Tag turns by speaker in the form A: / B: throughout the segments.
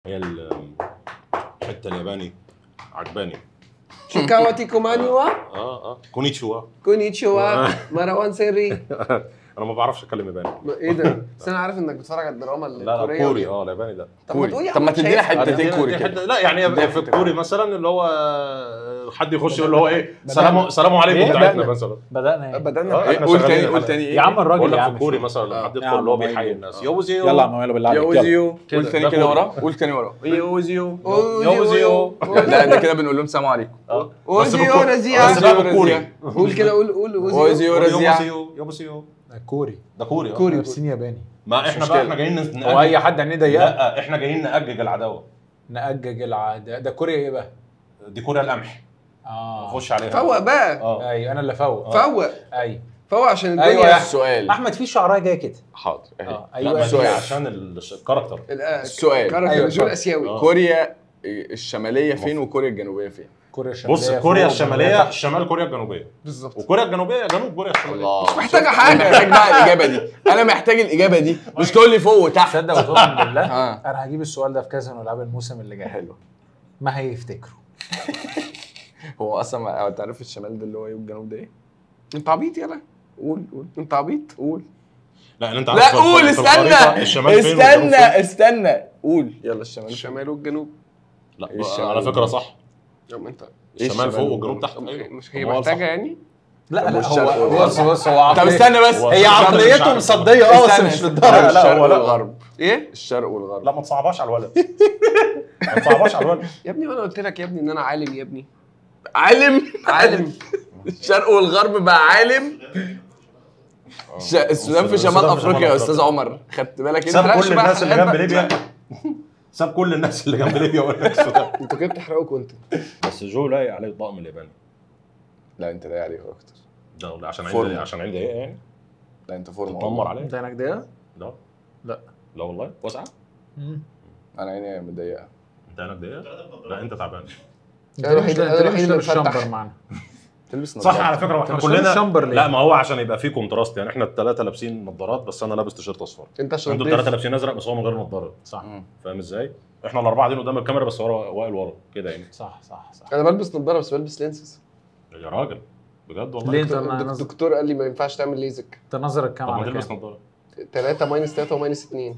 A: هي ال- الحته الياباني عجباني
B: شيكاواتي كومانيوا
A: اه اه كونيتشوا
B: كونيتشوا مروان سري
A: انا ما بعرفش اتكلم ياباني
B: ما- ايه ده؟ بس انا عارف انك بتتفرج على الدراما
A: لا لا
B: الكوريه
A: كوري اه الياباني لا
B: طب ما تقول يا
C: طب
B: عم
C: ما
B: مش
C: تدينا
B: هينفع.
C: حتتين
A: دي-
C: كوري
A: دي
C: كده.
A: حتة- لا يعني
C: اديها
A: في
C: حتة
A: الكوري مثلا اللي هو آه، حد يخش يقول له هو ايه سلام سلام عليكم
D: إيه؟
A: بتاعتنا
D: بدأنا.
A: مثلا
D: بدأنا إيه؟
B: بدأنا
A: آه،
C: إيه،
A: إحنا
C: قول
A: شغالين
C: تاني قول
A: الحلقة.
C: تاني
D: يا عم
C: ايه
D: الراجل
A: بقول لك
D: يا
A: في
D: عم
A: الكوري
D: شوف.
A: مثلا
C: آه.
A: حد
D: يا
A: يدخل
D: عم
A: اللي هو
D: مايل.
A: بيحيي الناس
C: آه.
A: يوزيو
D: يلا يا عم يلا بالله عليك
C: يوز
D: يلا.
C: يو
A: كده،
C: قول تاني
A: ده
C: كده
A: كوري.
C: ورا قول تاني ورا
A: يوزيو
B: أوزيو.
A: يوزيو
C: لا ده كده بنقول لهم سلام عليكم
A: آه. بس
B: اوزيو
A: بالكوري.
B: رزيع
A: بس بقى بالكوري
B: قول كده قول قول اوزيو
C: اوزيو رزيع
A: يوزيو يوزيو
D: ده كوري
A: ده كوري آه.
B: كوري.
D: لابسين ياباني
A: ما احنا
C: مشكلة.
A: بقى احنا جايين نز-
D: هو اي
A: نأجج
D: حد عينيه ضيقه
A: لا احنا جايين نأجج العداوه
D: نأجج العاده ده كوريا ايه بقى؟
A: دي كوريا القمح
D: اه
A: نخش عليها
B: فوق بقى
A: اه
D: ايوه انا اللي فوق
B: فوق
D: ايوه
B: فوق عشان
D: أيوة
B: الدنيا
D: يا
C: السؤال
D: احمد في شعرايه جايه كده
C: حاضر أهي.
D: اه
A: لا
D: ايوه
A: ما دي
C: سؤال.
A: عشان ال- الكاركتر
B: ال-
C: السؤال.
B: كاركتر
D: أيوة،
B: الرجل
D: اتفضل.
B: الاسيوي
A: آه.
C: كوريا الشماليه فين وكوريا الجنوبيه فين؟
D: كوريا الشماليه
A: بص كوريا
D: فوق
A: الشماليه
D: وجنوبها
A: شمال كوريا الجنوبيه
B: بالظبط
A: وكوريا الجنوبيه جنوب كوريا الشماليه
C: الله
B: مش محتاجة
C: شفت؟
B: حاجة.
C: أنا محتاج بقى الاجابه دي انا محتاج الاجابه دي مش تقول لي فوق
D: تحت.
C: وتحت
D: تصدق وتؤمن بالله
C: آه.
D: انا هجيب السؤال ده في كذا من العاب الموسم اللي جاي
C: حلو
D: ما هيفتكروا
C: هو اصلا ما- انت عارف الشمال ده اللي هو ايه والجنوب ده ايه؟
B: انت عبيط يلا
C: قول قول
B: انت عبيط
C: قول
A: لا انت عارف
C: لا
A: في-
C: قول
A: في الخريطة
C: استنى
A: الشمال فين والجنوب فين؟
C: استنى استنى قول يلا الشمال فين؟
B: الشمال والجنوب
A: لا
C: إيه الشمال
A: على فكره صح
B: طب انت
C: إيه
A: الشمال
C: الشمال
A: فوق
C: والجنوب؟
A: والجنوب تحت
B: طب
A: ايوه
B: مش هي
A: طب هو
B: محتاجة
A: صح.
B: يعني
D: لا
C: طب
D: لا
C: والشرق
D: هو
C: والغرب؟
D: بص بص هو
C: طب
D: عقلية-
C: استنى بس
A: هو
D: هي
A: مش عارف- مش
D: عقليته
A: عارف.
D: مصديه اه بس
C: استنى،
D: مش
C: استنى.
D: للدرجه
A: لا،
C: الشرق
A: هو لا.
C: والغرب
B: ايه
C: الشرق والغرب
A: لا ما تصعبهاش على الولد ما تصعبهاش على الولد
B: يا ابني وانا قلت لك يا ابني ان انا عالم يا ابني
C: عالم
B: عالم
C: الشرق والغرب بقى عالم ش- السودان في شمال افريقيا يا استاذ عمر خدت بالك انت
A: ساب
B: لا،
A: كل
B: شبه
A: الناس اللي
B: حلقات
A: جنب
B: بقى.
A: ليبيا ساب كل الناس اللي جنب ليبيا وقال لك السودان
B: انتوا كده بتحرقوا كنت
A: بس جو لايق عليه الطقم الياباني
C: لا انت ضايق عليه اكتر
A: ده ولا عشان
C: فورمة.
A: عندي عشان عندي ايه يعني
C: لا انت فورمه
A: تتنمر عليه
D: انت عينك ضيقه؟
A: لا
D: لا.
A: لا والله واسعه
C: انا عيني مضيقه
A: انت عينك ضيقه لا انت تعبان
D: انت
B: أنا
D: ليه مش
B: الوحيد- أنا
D: انت ليه
B: الوحيد
D: مش
B: اللي
D: لابس
B: مفتح.
D: شامبر معانا
C: تلبس
A: صح
C: نظارة.
A: على فكره واحنا
D: طب مش لابس
A: كلنا
D: شامبر ليه؟
A: لا ما هو عشان يبقى في كونتراست يعني احنا الثلاثه لابسين نظارات بس انا لابس تيشيرت اصفر
B: انت عشان
A: انتوا
B: ضيف.
A: الثلاثه لابسين ازرق بس هو من غير نظاره
D: صح
C: مم.
A: فاهم ازاي؟ احنا الاربعه قاعدين قدام الكاميرا بس ورا وائل ورا كده يعني
D: صح صح صح
B: انا بلبس نظاره بس بلبس لينسز
A: يا راجل بجد والله
D: ليه انت
B: الدك-
D: ما نظر-
B: الدكتور قال لي ما ينفعش تعمل ليزك
D: انت نظرك كام
A: طب ما
D: على
A: تلبس
D: كام؟
A: نظاره
B: 3 ماينس 3 وماينس 2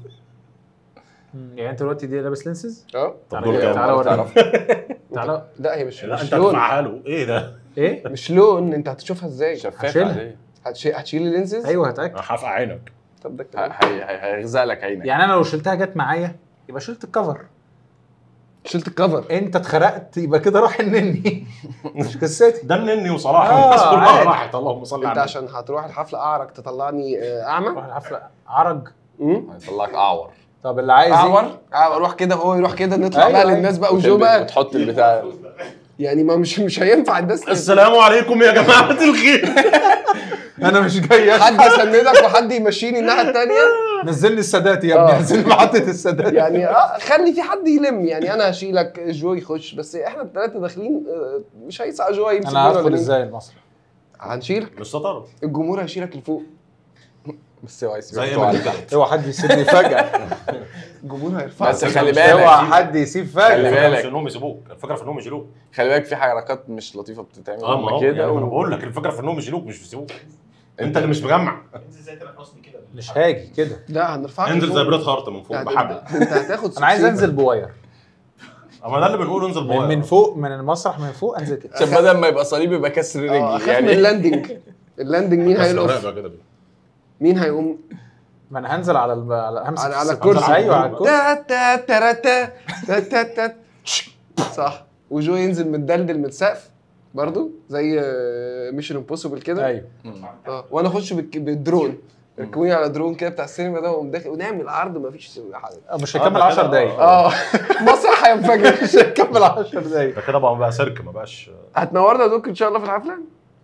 D: مم، يعني انت دلوقتي دي لابس لينسز؟
B: اه
A: طب
D: تعالى
A: دول
D: كده،
A: كام؟
D: تعالى وريني
C: تعرف
D: تعالى
B: لا هي مش
A: لا
B: مش
A: انت
B: لون
A: هتدفعها له ايه ده؟
D: ايه؟
B: مش لون انت هتشوفها ازاي
C: شفاف
D: هشيلها.
C: عاديه
B: هتشي... هتشيل اللينسز
D: ايوه هتاكد
A: انا هفقع عينك
B: طب ده
C: ه-
B: كلام.
C: هي- هي- هيغزق لك عينك
D: يعني انا لو شلتها جت معايا يبقى شلت الكفر
B: شلت الكفر
D: انت اتخرقت يبقى كده راح النني مش قصتي
A: ده النني وصلاح
D: آه،
A: الناس كلها
D: عادي.
A: راحت اللهم صل
B: انت
A: على النبي
B: عشان هتروح الحفله اعرج تطلعني آه، اعمى
D: روح الحفله عرج
B: امم
C: هيطلعك اعور
D: طب اللي عايز يجي-
B: اعور اعور اروح كده وهو يروح كده نطلع
D: أيوة،
B: بقى
D: أيوة.
B: للناس بقى وجو
C: وتلبس-
B: بقى
C: وتحط البتاع
B: يعني ما مش مش هينفع الناس
A: السلام عليكم يا جماعه الخير
D: انا مش جاي
B: حد
D: أشحت.
B: يسندك وحد يمشيني الناحيه الثانيه
D: نزلني السادات يا ابني
B: آه.
D: نزلني محطه السادات
B: يعني اه خلي في حد يلم يعني انا هشيلك جو يخش بس احنا الثلاثه داخلين آه، مش هيسع جو يمسك
D: انا
B: جون ولا
D: هدخل
B: مين.
D: ازاي المسرح
B: هنشيلك
A: مش ستاره
B: الجمهور هيشيلك لفوق
C: بس هو
A: زي
C: هيسيبك
A: ما
C: تقع
A: تحت
C: تحت
D: اوعى حد يسيبني فجاه
B: الجمهور هيرفعك
C: بس خلي
D: اوعى
C: بالك
D: حد يسيب
C: خلي
D: فجاه
A: الفكره
C: بالك.
A: مش انهم يسيبوك الفكره في انهم يشيلوك
C: خلي بالك في حركات مش لطيفه بتتعمل
A: اه ما هو
C: كده
A: يعني
C: و-
A: انا بقول لك الفكره في انهم يشيلوك مش يسيبوك انت اللي مش مجمع
D: مش هاجي كده
B: لا هنرفعك
A: انزل
B: لفوق.
A: زي بريت هارت من فوق
B: لا،
A: بحبل
B: انت انت هتاخد
D: انا عايز
B: سكسين.
D: انزل بواير
A: اما ده اللي بنقوله انزل
D: من,
A: بواير
D: من فوق من المسرح من فوق انزل كده
C: عشان بدل ما يبقى صليب يبقى كسر
B: اه
C: رجل
B: اخاف من
C: يعني
B: اللاندنج اللاندنج مين
A: بس
B: هيلقف
A: الرقبة كده
B: مين هيقوم
D: ما انا هنزل على الب... على همسك
B: على- على
D: السكة.
B: الكرسي.
D: ايوه على الكرسي
B: تا تا ترا تا تا تا تا صح وجو ينزل متدلدل من السقف برضو زي ميشن امبوسيبل كده
D: ايوه
B: اه وانا اخش بالك- بالدرون ركبوني على درون كده بتاع السينما ده واقوم داخل ونعمل عرض ما فيش
D: مش
A: آه،
D: هيكمل
A: ده
D: 10
A: كده-
D: دقايق
B: اه مسرح هينفجر
D: مش هيكمل 10 دقايق
A: ده كده بقى بقى سيرك ما بقاش
B: هتنورنا يا دوك ان شاء الله في الحفله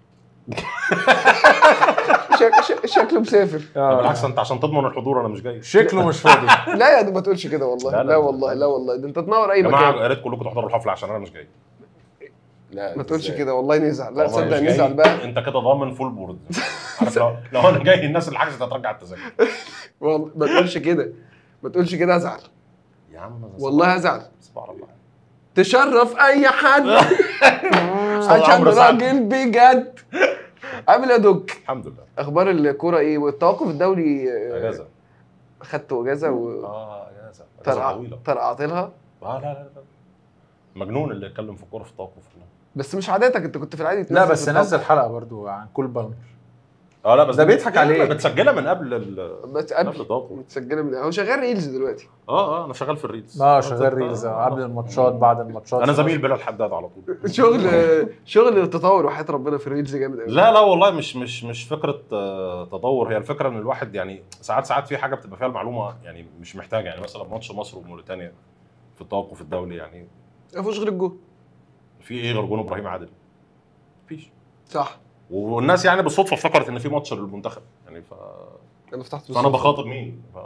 B: شك... شك... شكله مسافر
A: بالعكس انت عشان تضمن الحضور انا مش جاي
D: شكله مش فاضي
B: لا يا دوب ما تقولش كده والله
A: لا،
B: لا,
A: لا.
B: والله لا والله ده انت تنور اي
A: يا جماعه
B: مكان
A: يا ريت كلكم تحضروا الحفله عشان انا مش جاي
C: لا
B: ما تقولش
C: إزاي؟
B: كده والله نزعل لا
A: والله
B: تصدق
A: مش جاي.
B: نزعل بقى
A: انت كده ضامن فول بورد عارف لو لو انا جاي الناس اللي حجزت هترجع التذاكر
B: والله ما تقولش كده ما تقولش كده ازعل
A: يا عم ده
B: والله هزعل
A: سبحان الله
B: تشرف اي حد
A: أستاذ
B: عشان
A: عمرو سعد.
B: راجل بجد عامل يا دوك
A: الحمد لله
B: اخبار الكوره ايه والتوقف الدولي آه،
A: اجازه
B: خدت اجازه
A: اه اجازه اجازه
B: وطرقعت
A: طويله
B: طرقعت لها
A: اه لا لا لا مجنون اللي يتكلم في الكوره في التوقف
B: بس مش عادتك انت كنت في العادي
D: لا
B: تنزل
D: بس
B: في التوقف.
D: نزل حلقه برضو عن كول بالمر
A: اه لا بس
D: ده
A: دي-
D: بيضحك
A: دي
D: عليك.
A: متسجله من قبل ال
B: بس
A: قبل
B: قبل
A: التوقف
B: متسجله من هو شغال ريلز دلوقتي
A: اه اه انا شغال في الريلز
D: اه شغال ريلز آه، قبل الماتشات بعد الماتشات
A: انا زميل بلال حداد على طول
B: شغل شغل تطور وحياه ربنا في الريلز جامد قوي
A: لا لا والله مش مش مش فكره آه، تطور هي الفكره ان الواحد يعني ساعات ساعات في حاجه بتبقى فيها المعلومه يعني مش محتاجه يعني مثلا ماتش مصر وموريتانيا في التوقف الدولي يعني
B: ما فيهوش غير الجول
A: في ايه غير جون ابراهيم عادل؟ مفيش
B: صح
A: والناس يعني بالصدفه افتكرت ان في ماتش للمنتخب يعني ف...
B: انا فتحت
A: فانا
B: بالصدفة.
A: بخاطب مين؟ ف...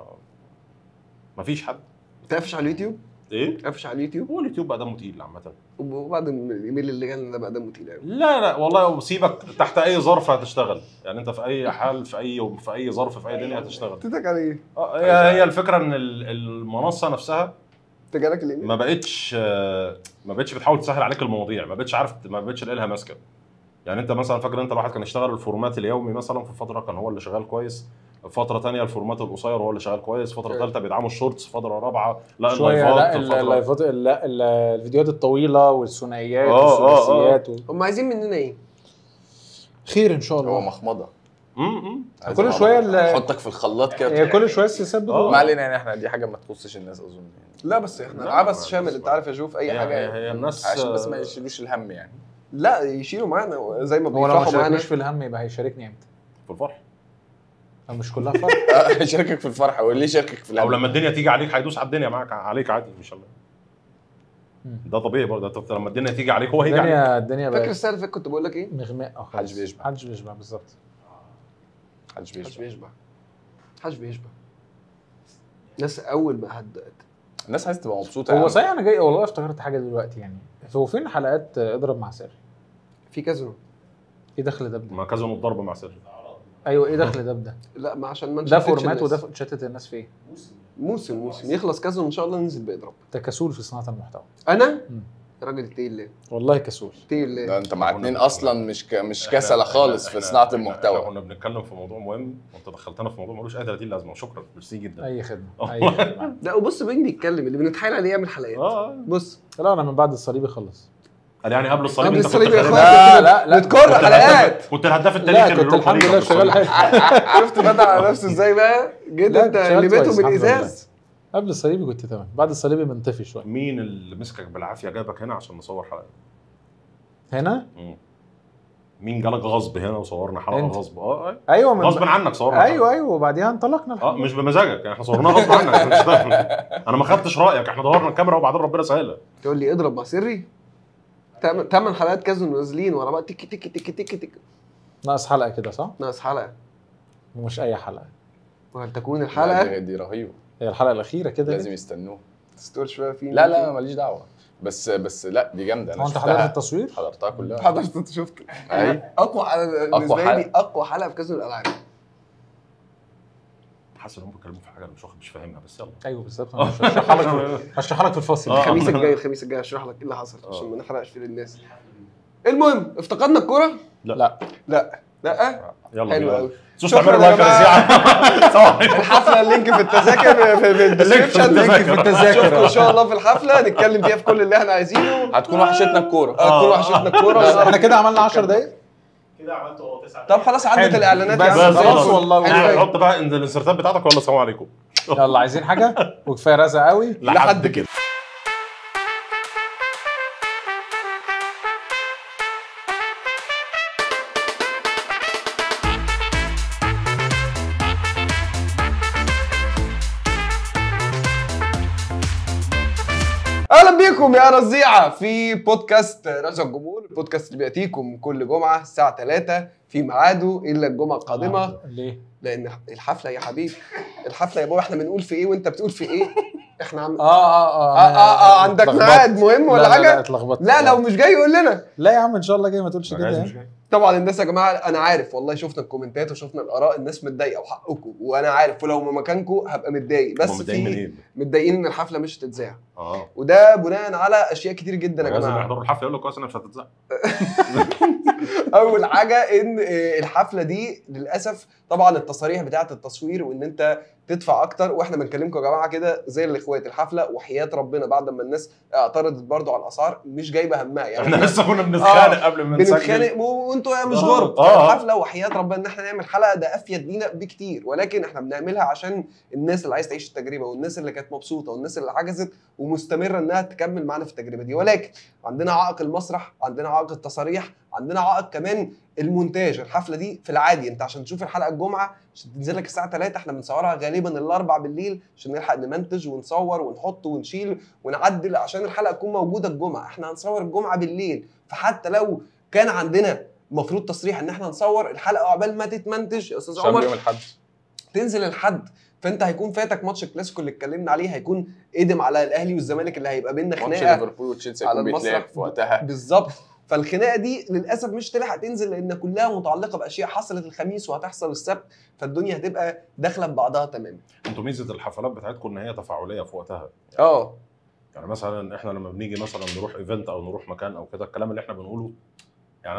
A: مفيش حد
B: تقفش على اليوتيوب
A: ايه؟
B: قفش على اليوتيوب
A: هو اليوتيوب بقى دمه تقيل عامه
B: وبعد الايميل اللي جالنا ده بقى دمه تقيل قوي
A: لا لا والله سيبك تحت اي ظرف هتشتغل يعني انت في اي حال في اي في اي ظرف في اي دنيا هتشتغل
B: تتك على ايه؟
A: آه، هي هي الفكره ان ال- المنصه نفسها
B: انت جالك الايميل؟
A: ما بقتش آه، ما بقتش بتحاول تسهل عليك المواضيع ما بقتش عارف ما بقتش لاقي لها ماسكه يعني انت مثلا فاكر انت الواحد كان يشتغل الفورمات اليومي مثلا في فتره كان هو اللي شغال كويس فتره تانية الفورمات القصير هو اللي شغال كويس فتره ثالثه بيدعموا الشورتس فتره رابعه لا
D: شويه لا
A: اللايفات
D: ال-
A: فترة-
D: اللايفات لا ال- الفيديوهات الطويله والثنائيات
A: آه، آه،
D: والثلاثيات و...
B: هم عايزين مننا ايه؟
D: خير ان شاء
C: هو
D: الله
C: مخمضه
A: م- م.
C: عايز
D: كل
C: أعرف.
D: شوية ال-
C: احطك في الخلاط كده
D: هي كل شويه السياسات
A: آه.
D: بتقول
C: ما علينا يعني احنا دي حاجه ما تخصش الناس اظن يعني
B: لا بس احنا
A: لا،
B: عبث
A: ما-
B: شامل انت عارف اشوف اي
A: هي-
B: حاجه
A: هي, هي الناس
C: عشان بس ما
A: آه،
C: يشيلوش الهم يعني
B: لا يشيلوا معانا زي ما
D: هو لو ما
B: بيفرحوا معانا
D: شاركنيش في الهم يبقى هيشاركني امتى؟
A: في الفرح
D: أو مش كلها فرق
C: آه، يشاركك في الفرحه وليه يشاركك في
A: او
C: الهم
A: لما الدنيا تيجي عليك هيدوس على الدنيا معاك عليك عادي ان شاء الله
D: مم.
A: ده طبيعي برضه انت لما الدنيا تيجي عليك هو هيجي عليك
D: الدنيا الدنيا
B: فاكر
D: بقت
B: السنه اللي فاتت كنت بقول لك ايه؟
D: مغماء خالص
C: محدش بيشبع.
D: محدش بيشبع بالظبط
C: محدش
B: محدش
C: بيشبع
B: بيشبع محدش بيشبع الناس اول ما هدأت
C: الناس عايزه تبقى مبسوطه
D: هو
C: يا
D: صحيح انا جاي والله افتكرت حاجه دلوقتي يعني هو فين حلقات اضرب مع سر؟
B: في كازينو
D: ايه دخل ده بده؟
A: ما كذا الضرب مع سر
D: ايوه ايه دخل ده بده؟
B: لا ما عشان ما
D: ده
B: نشتتش
D: فورمات
B: الناس.
D: وده شتت الناس في ايه؟
B: موسم موسم يخلص كازينو ان شاء الله ننزل باضراب
D: تكاسل في صناعه المحتوى
B: انا
D: مم.
B: راجل تقيل ليه
D: والله كسول
B: تقيل
C: ده
B: ليه
C: انت مع
A: كنا
C: اتنين
A: بنتكلم.
C: اصلا مش ك... مش
A: إحنا-
C: كسله
A: إحنا-
C: خالص في
A: إحنا-
C: صناعه
A: إحنا- احنا
C: المحتوى
A: كنا بنتكلم في موضوع مهم وانت دخلتنا في موضوع ملوش اي 30 لازمه وشكرا ميرسي جدا
D: اي خدمه
A: آه.
D: اي خدمه
B: لا وبص مين بيتكلم اللي بنتحايل عليه يعمل حلقات
A: اه
B: بص
D: لا انا من بعد الصليبي خلص
A: قال يعني قبل الصليب
B: قبل
A: انت كنت
B: الصليب يا
A: خالد؟
B: اخويا
D: لا، لا، لا.
B: بتكر
A: كنت
B: حلقات
A: الهداف- كنت الهداف التاريخي
D: لا كنت
A: للروح
D: الحمد
A: الخليج
D: لله
A: قبل
D: شغال
A: الصليب.
D: حلو
B: شفت بدأ على نفسه ازاي بقى جيت
D: لا،
B: انت
D: اشتغلت
B: لميته
D: كويس،
B: من
D: الحمد لله.
B: ازاز
D: قبل الصليبي كنت تمام بعد الصليبي منطفي شويه
A: مين اللي مسكك بالعافيه جابك هنا عشان نصور حلقه؟
D: هنا
A: مم. مين جالك غصب هنا وصورنا حلقه
D: انت.
A: غصب اه آه.
D: ايوه من
A: غصب عنك صورنا
D: ايوه
A: حلقة.
D: ايوه وبعديها انطلقنا
A: اه
D: الحمد
A: مش بمزاجك يعني احنا صورناها غصب عنك إحنا بنشتغل. انا ما خدتش رايك احنا دورنا الكاميرا وبعدين ربنا سهلها
B: تقول لي اضرب مع سري تمن تمن حلقات كازينو نازلين ورا بعض تك تك تك تك تك
D: ناقص حلقه كده صح؟
B: ناقص حلقه
D: ومش اي حلقه
B: وهل تكون
C: لا،
B: الحلقه
C: دي, دي رهيبه
D: هي الحلقه الاخيره كده
C: لازم
D: كده.
C: يستنوه
B: تستور شويه فيه
C: لا لا ماليش دعوه بس بس لا دي جامده انا
D: هو انت
C: شفتها.
D: حضرت التصوير؟
C: حضرتها كلها
B: حضرتك انت شفت
C: اي
B: اقوى حلقه بالنسبه
C: حلقة.
B: لي اقوى حلقه في كازينو الالعاب
A: حاسس ان هم بيتكلموا في حاجه انا مش واخد مش فاهمها بس يلا
D: ايوه بالظبط أنا مش هشرحها لك هشرحها لك في الفصل
A: آه.
B: الخميس الجاي الخميس الجاي هشرح لك ايه اللي حصل
A: آه.
B: عشان ما نحرقش في للناس المهم افتقدنا الكوره
A: لا
D: لا
B: لا لا
A: يلا
B: حلو
A: بينا.
B: قوي
A: تنسوش
B: شكراً
A: تعملوا
B: يا
A: لايك يا
B: جماعة.
A: رزيعة. سلام عليكم.
B: الحفله اللينك في التذاكر في- في الديسكربشن
A: اللينك في
D: التذاكر.
B: نشوفكم ان شاء الله في الحفله نتكلم فيها في كل اللي احنا عايزينه
C: هتكون وحشتنا الكوره
B: آه، تكون وحشتنا الكوره
D: بس احنا كده عملنا 10 دقايق
A: كده عملتوا تسعة
B: طب خلاص عدت
D: حلو.
B: الاعلانات
D: بس
B: يا عم
D: خلاص والله.
B: حلو قوي.
A: حط بقى الانسرتات بتاعتك ولا السلام عليكم
D: يلا عايزين حاجه وكفايه رزق قوي
B: لحد كده اهلا بيكم يا رزيعه في بودكاست رزق الجمهور البودكاست اللي بياتيكم كل جمعه الساعه 3 في ميعاده الا الجمعه القادمه
D: ليه؟
B: لان الحفله يا حبيبي الحفله يا بابا احنا بنقول في ايه وانت بتقول في ايه احنا عم...
D: اه اه
B: اه اه اه عندك
D: اتلخبطت.
B: ميعاد مهم ولا
D: لا لا لا
B: حاجه
D: اتلخبطت
B: لا لو مش جاي يقول لنا
D: لا يا عم ان شاء الله جاي ما تقولش
A: ما
D: كده
A: جايز
D: يعني.
A: مش جاي.
B: طبعا الناس يا جماعه انا عارف والله شفنا الكومنتات وشفنا الاراء الناس متضايقه وحقكم وانا عارف ولو ما مكانكم هبقى متضايق
A: هم
B: بس
A: متضايقين من
B: في
A: ايه؟
B: متضايقين ان الحفله مش هتتذاع
A: اه
B: وده بناء على اشياء كتير جدا يا
A: لازم
B: جماعه
A: يحضروا الحفله يقول لك كويس انها مش هتتذاع
B: اول حاجه ان آه، الحفله دي للاسف طبعا التصاريح بتاعه التصوير وان انت تدفع اكتر واحنا بنكلمكم يا جماعه كده زي الاخوات الحفله وحياه ربنا بعد ما الناس اعترضت برضو على الاسعار مش جايبه همها يعني
A: احنا لسه كنا بنتخانق قبل ما نسجل
B: بنتخانق و- وانتوا يا مش
A: آه،
B: غرب
A: آه.
B: الحفله وحياه ربنا ان احنا نعمل حلقه ده افيد لينا بكتير ولكن احنا بنعملها عشان الناس اللي عايز تعيش التجربه والناس اللي كانت مبسوطه والناس اللي حجزت ومستمره انها تكمل معانا في التجربه دي ولكن عندنا عائق المسرح عندنا عائق التصاريح عندنا عائق كمان المونتاج الحفله دي في العادي انت عشان تشوف الحلقه الجمعه عشان تنزل لك الساعه 3 احنا بنصورها غالبا الاربع بالليل عشان نلحق نمنتج ونصور ونحط ونشيل ونعدل عشان الحلقه تكون موجوده الجمعه احنا هنصور الجمعه بالليل فحتى لو كان عندنا المفروض تصريح ان احنا نصور الحلقه عقبال ما تتمنتج يا استاذ
C: عشان يوم
B: عمر
C: الاحد
B: تنزل الحد فانت هيكون فاتك ماتش الكلاسيكو اللي اتكلمنا عليه هيكون قدم على الاهلي والزمالك اللي هيبقى بينا
C: ماتش
B: خناقه
C: ليفربول وتشيلسي
B: على
C: هيكون بيتلعب
B: المسرح
C: في وقتها
B: بالظبط فالخناقه دي للاسف مش تلحق تنزل لان كلها متعلقه باشياء حصلت الخميس وهتحصل السبت فالدنيا هتبقى داخله ببعضها تماما
A: انتوا ميزه الحفلات بتاعتكم ان هي تفاعليه في وقتها
B: اه
A: يعني مثلا احنا لما بنيجي مثلا نروح ايفنت او نروح مكان او كده الكلام اللي احنا بنقوله يعني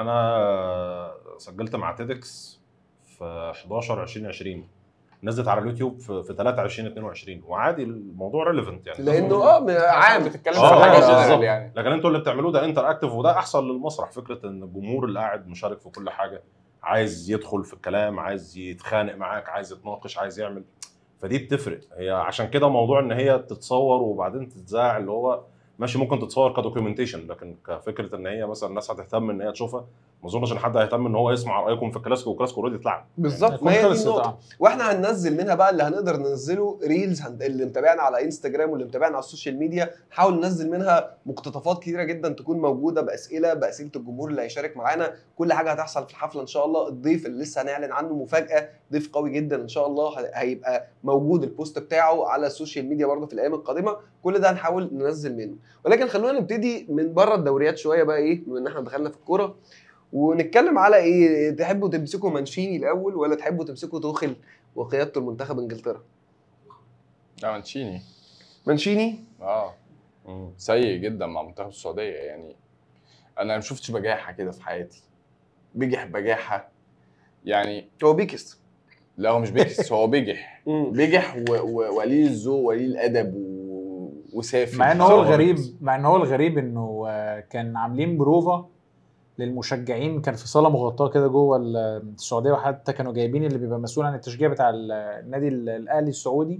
A: انا سجلت مع تيدكس في 11 2020 نزلت على اليوتيوب في في 3 2022 وعادي الموضوع ريليفنت يعني
B: لانه اه م- عام
C: بتتكلم
A: آه،
C: في حاجه
A: بالظبط.
C: جنرال يعني
A: لكن انتوا اللي بتعملوه ده انتر اكتف وده احسن للمسرح فكره ان الجمهور اللي قاعد مشارك في كل حاجه عايز يدخل في الكلام عايز يتخانق معاك عايز يتناقش عايز يعمل فدي بتفرق هي عشان كده موضوع ان هي تتصور وبعدين تتذاع اللي هو ماشي ممكن تتصور كدوكيومنتيشن لكن كفكره ان هي مثلا الناس هتهتم ان هي تشوفها ما اظنش ان حد هيهتم ان هو يسمع رايكم في الكلاسيكو والكلاسيكو اوريدي اتلعب
B: بالظبط ما هي دي النقطه واحنا هننزل منها بقى اللي هنقدر ننزله ريلز هن... اللي متابعنا على انستجرام واللي متابعنا على السوشيال ميديا نحاول ننزل منها مقتطفات كتيره جدا تكون موجوده باسئله باسئله الجمهور اللي هيشارك معانا كل حاجه هتحصل في الحفله ان شاء الله الضيف اللي لسه هنعلن عنه مفاجاه ضيف قوي جدا ان شاء الله ه- هيبقى موجود البوست بتاعه على السوشيال ميديا برضه في الايام القادمه كل ده هنحاول ننزل منه ولكن خلونا نبتدي من بره الدوريات شويه بقى ايه بما ان احنا دخلنا في الكوره ونتكلم على ايه تحبوا تمسكوا مانشيني الاول ولا تحبوا تمسكوا توخل وقيادته المنتخب انجلترا
C: لا مانشيني
B: مانشيني
C: اه سيء جدا مع منتخب السعوديه يعني انا ما شفتش بجاحه كده في حياتي بجح بجاحه يعني
B: هو بيكس
C: لا هو مش بيكس هو بجح بجح و- و- وقليل الذوق وقليل الادب و... وسافل
D: مع ان هو
A: بصراحة
D: الغريب
A: بس.
D: مع ان هو الغريب انه آه، كان عاملين بروفا للمشجعين كان في صاله مغطاه كده جوه ال- السعوديه وحتى كانوا جايبين اللي بيبقى مسؤول عن التشجيع بتاع ال- النادي ال- الاهلي السعودي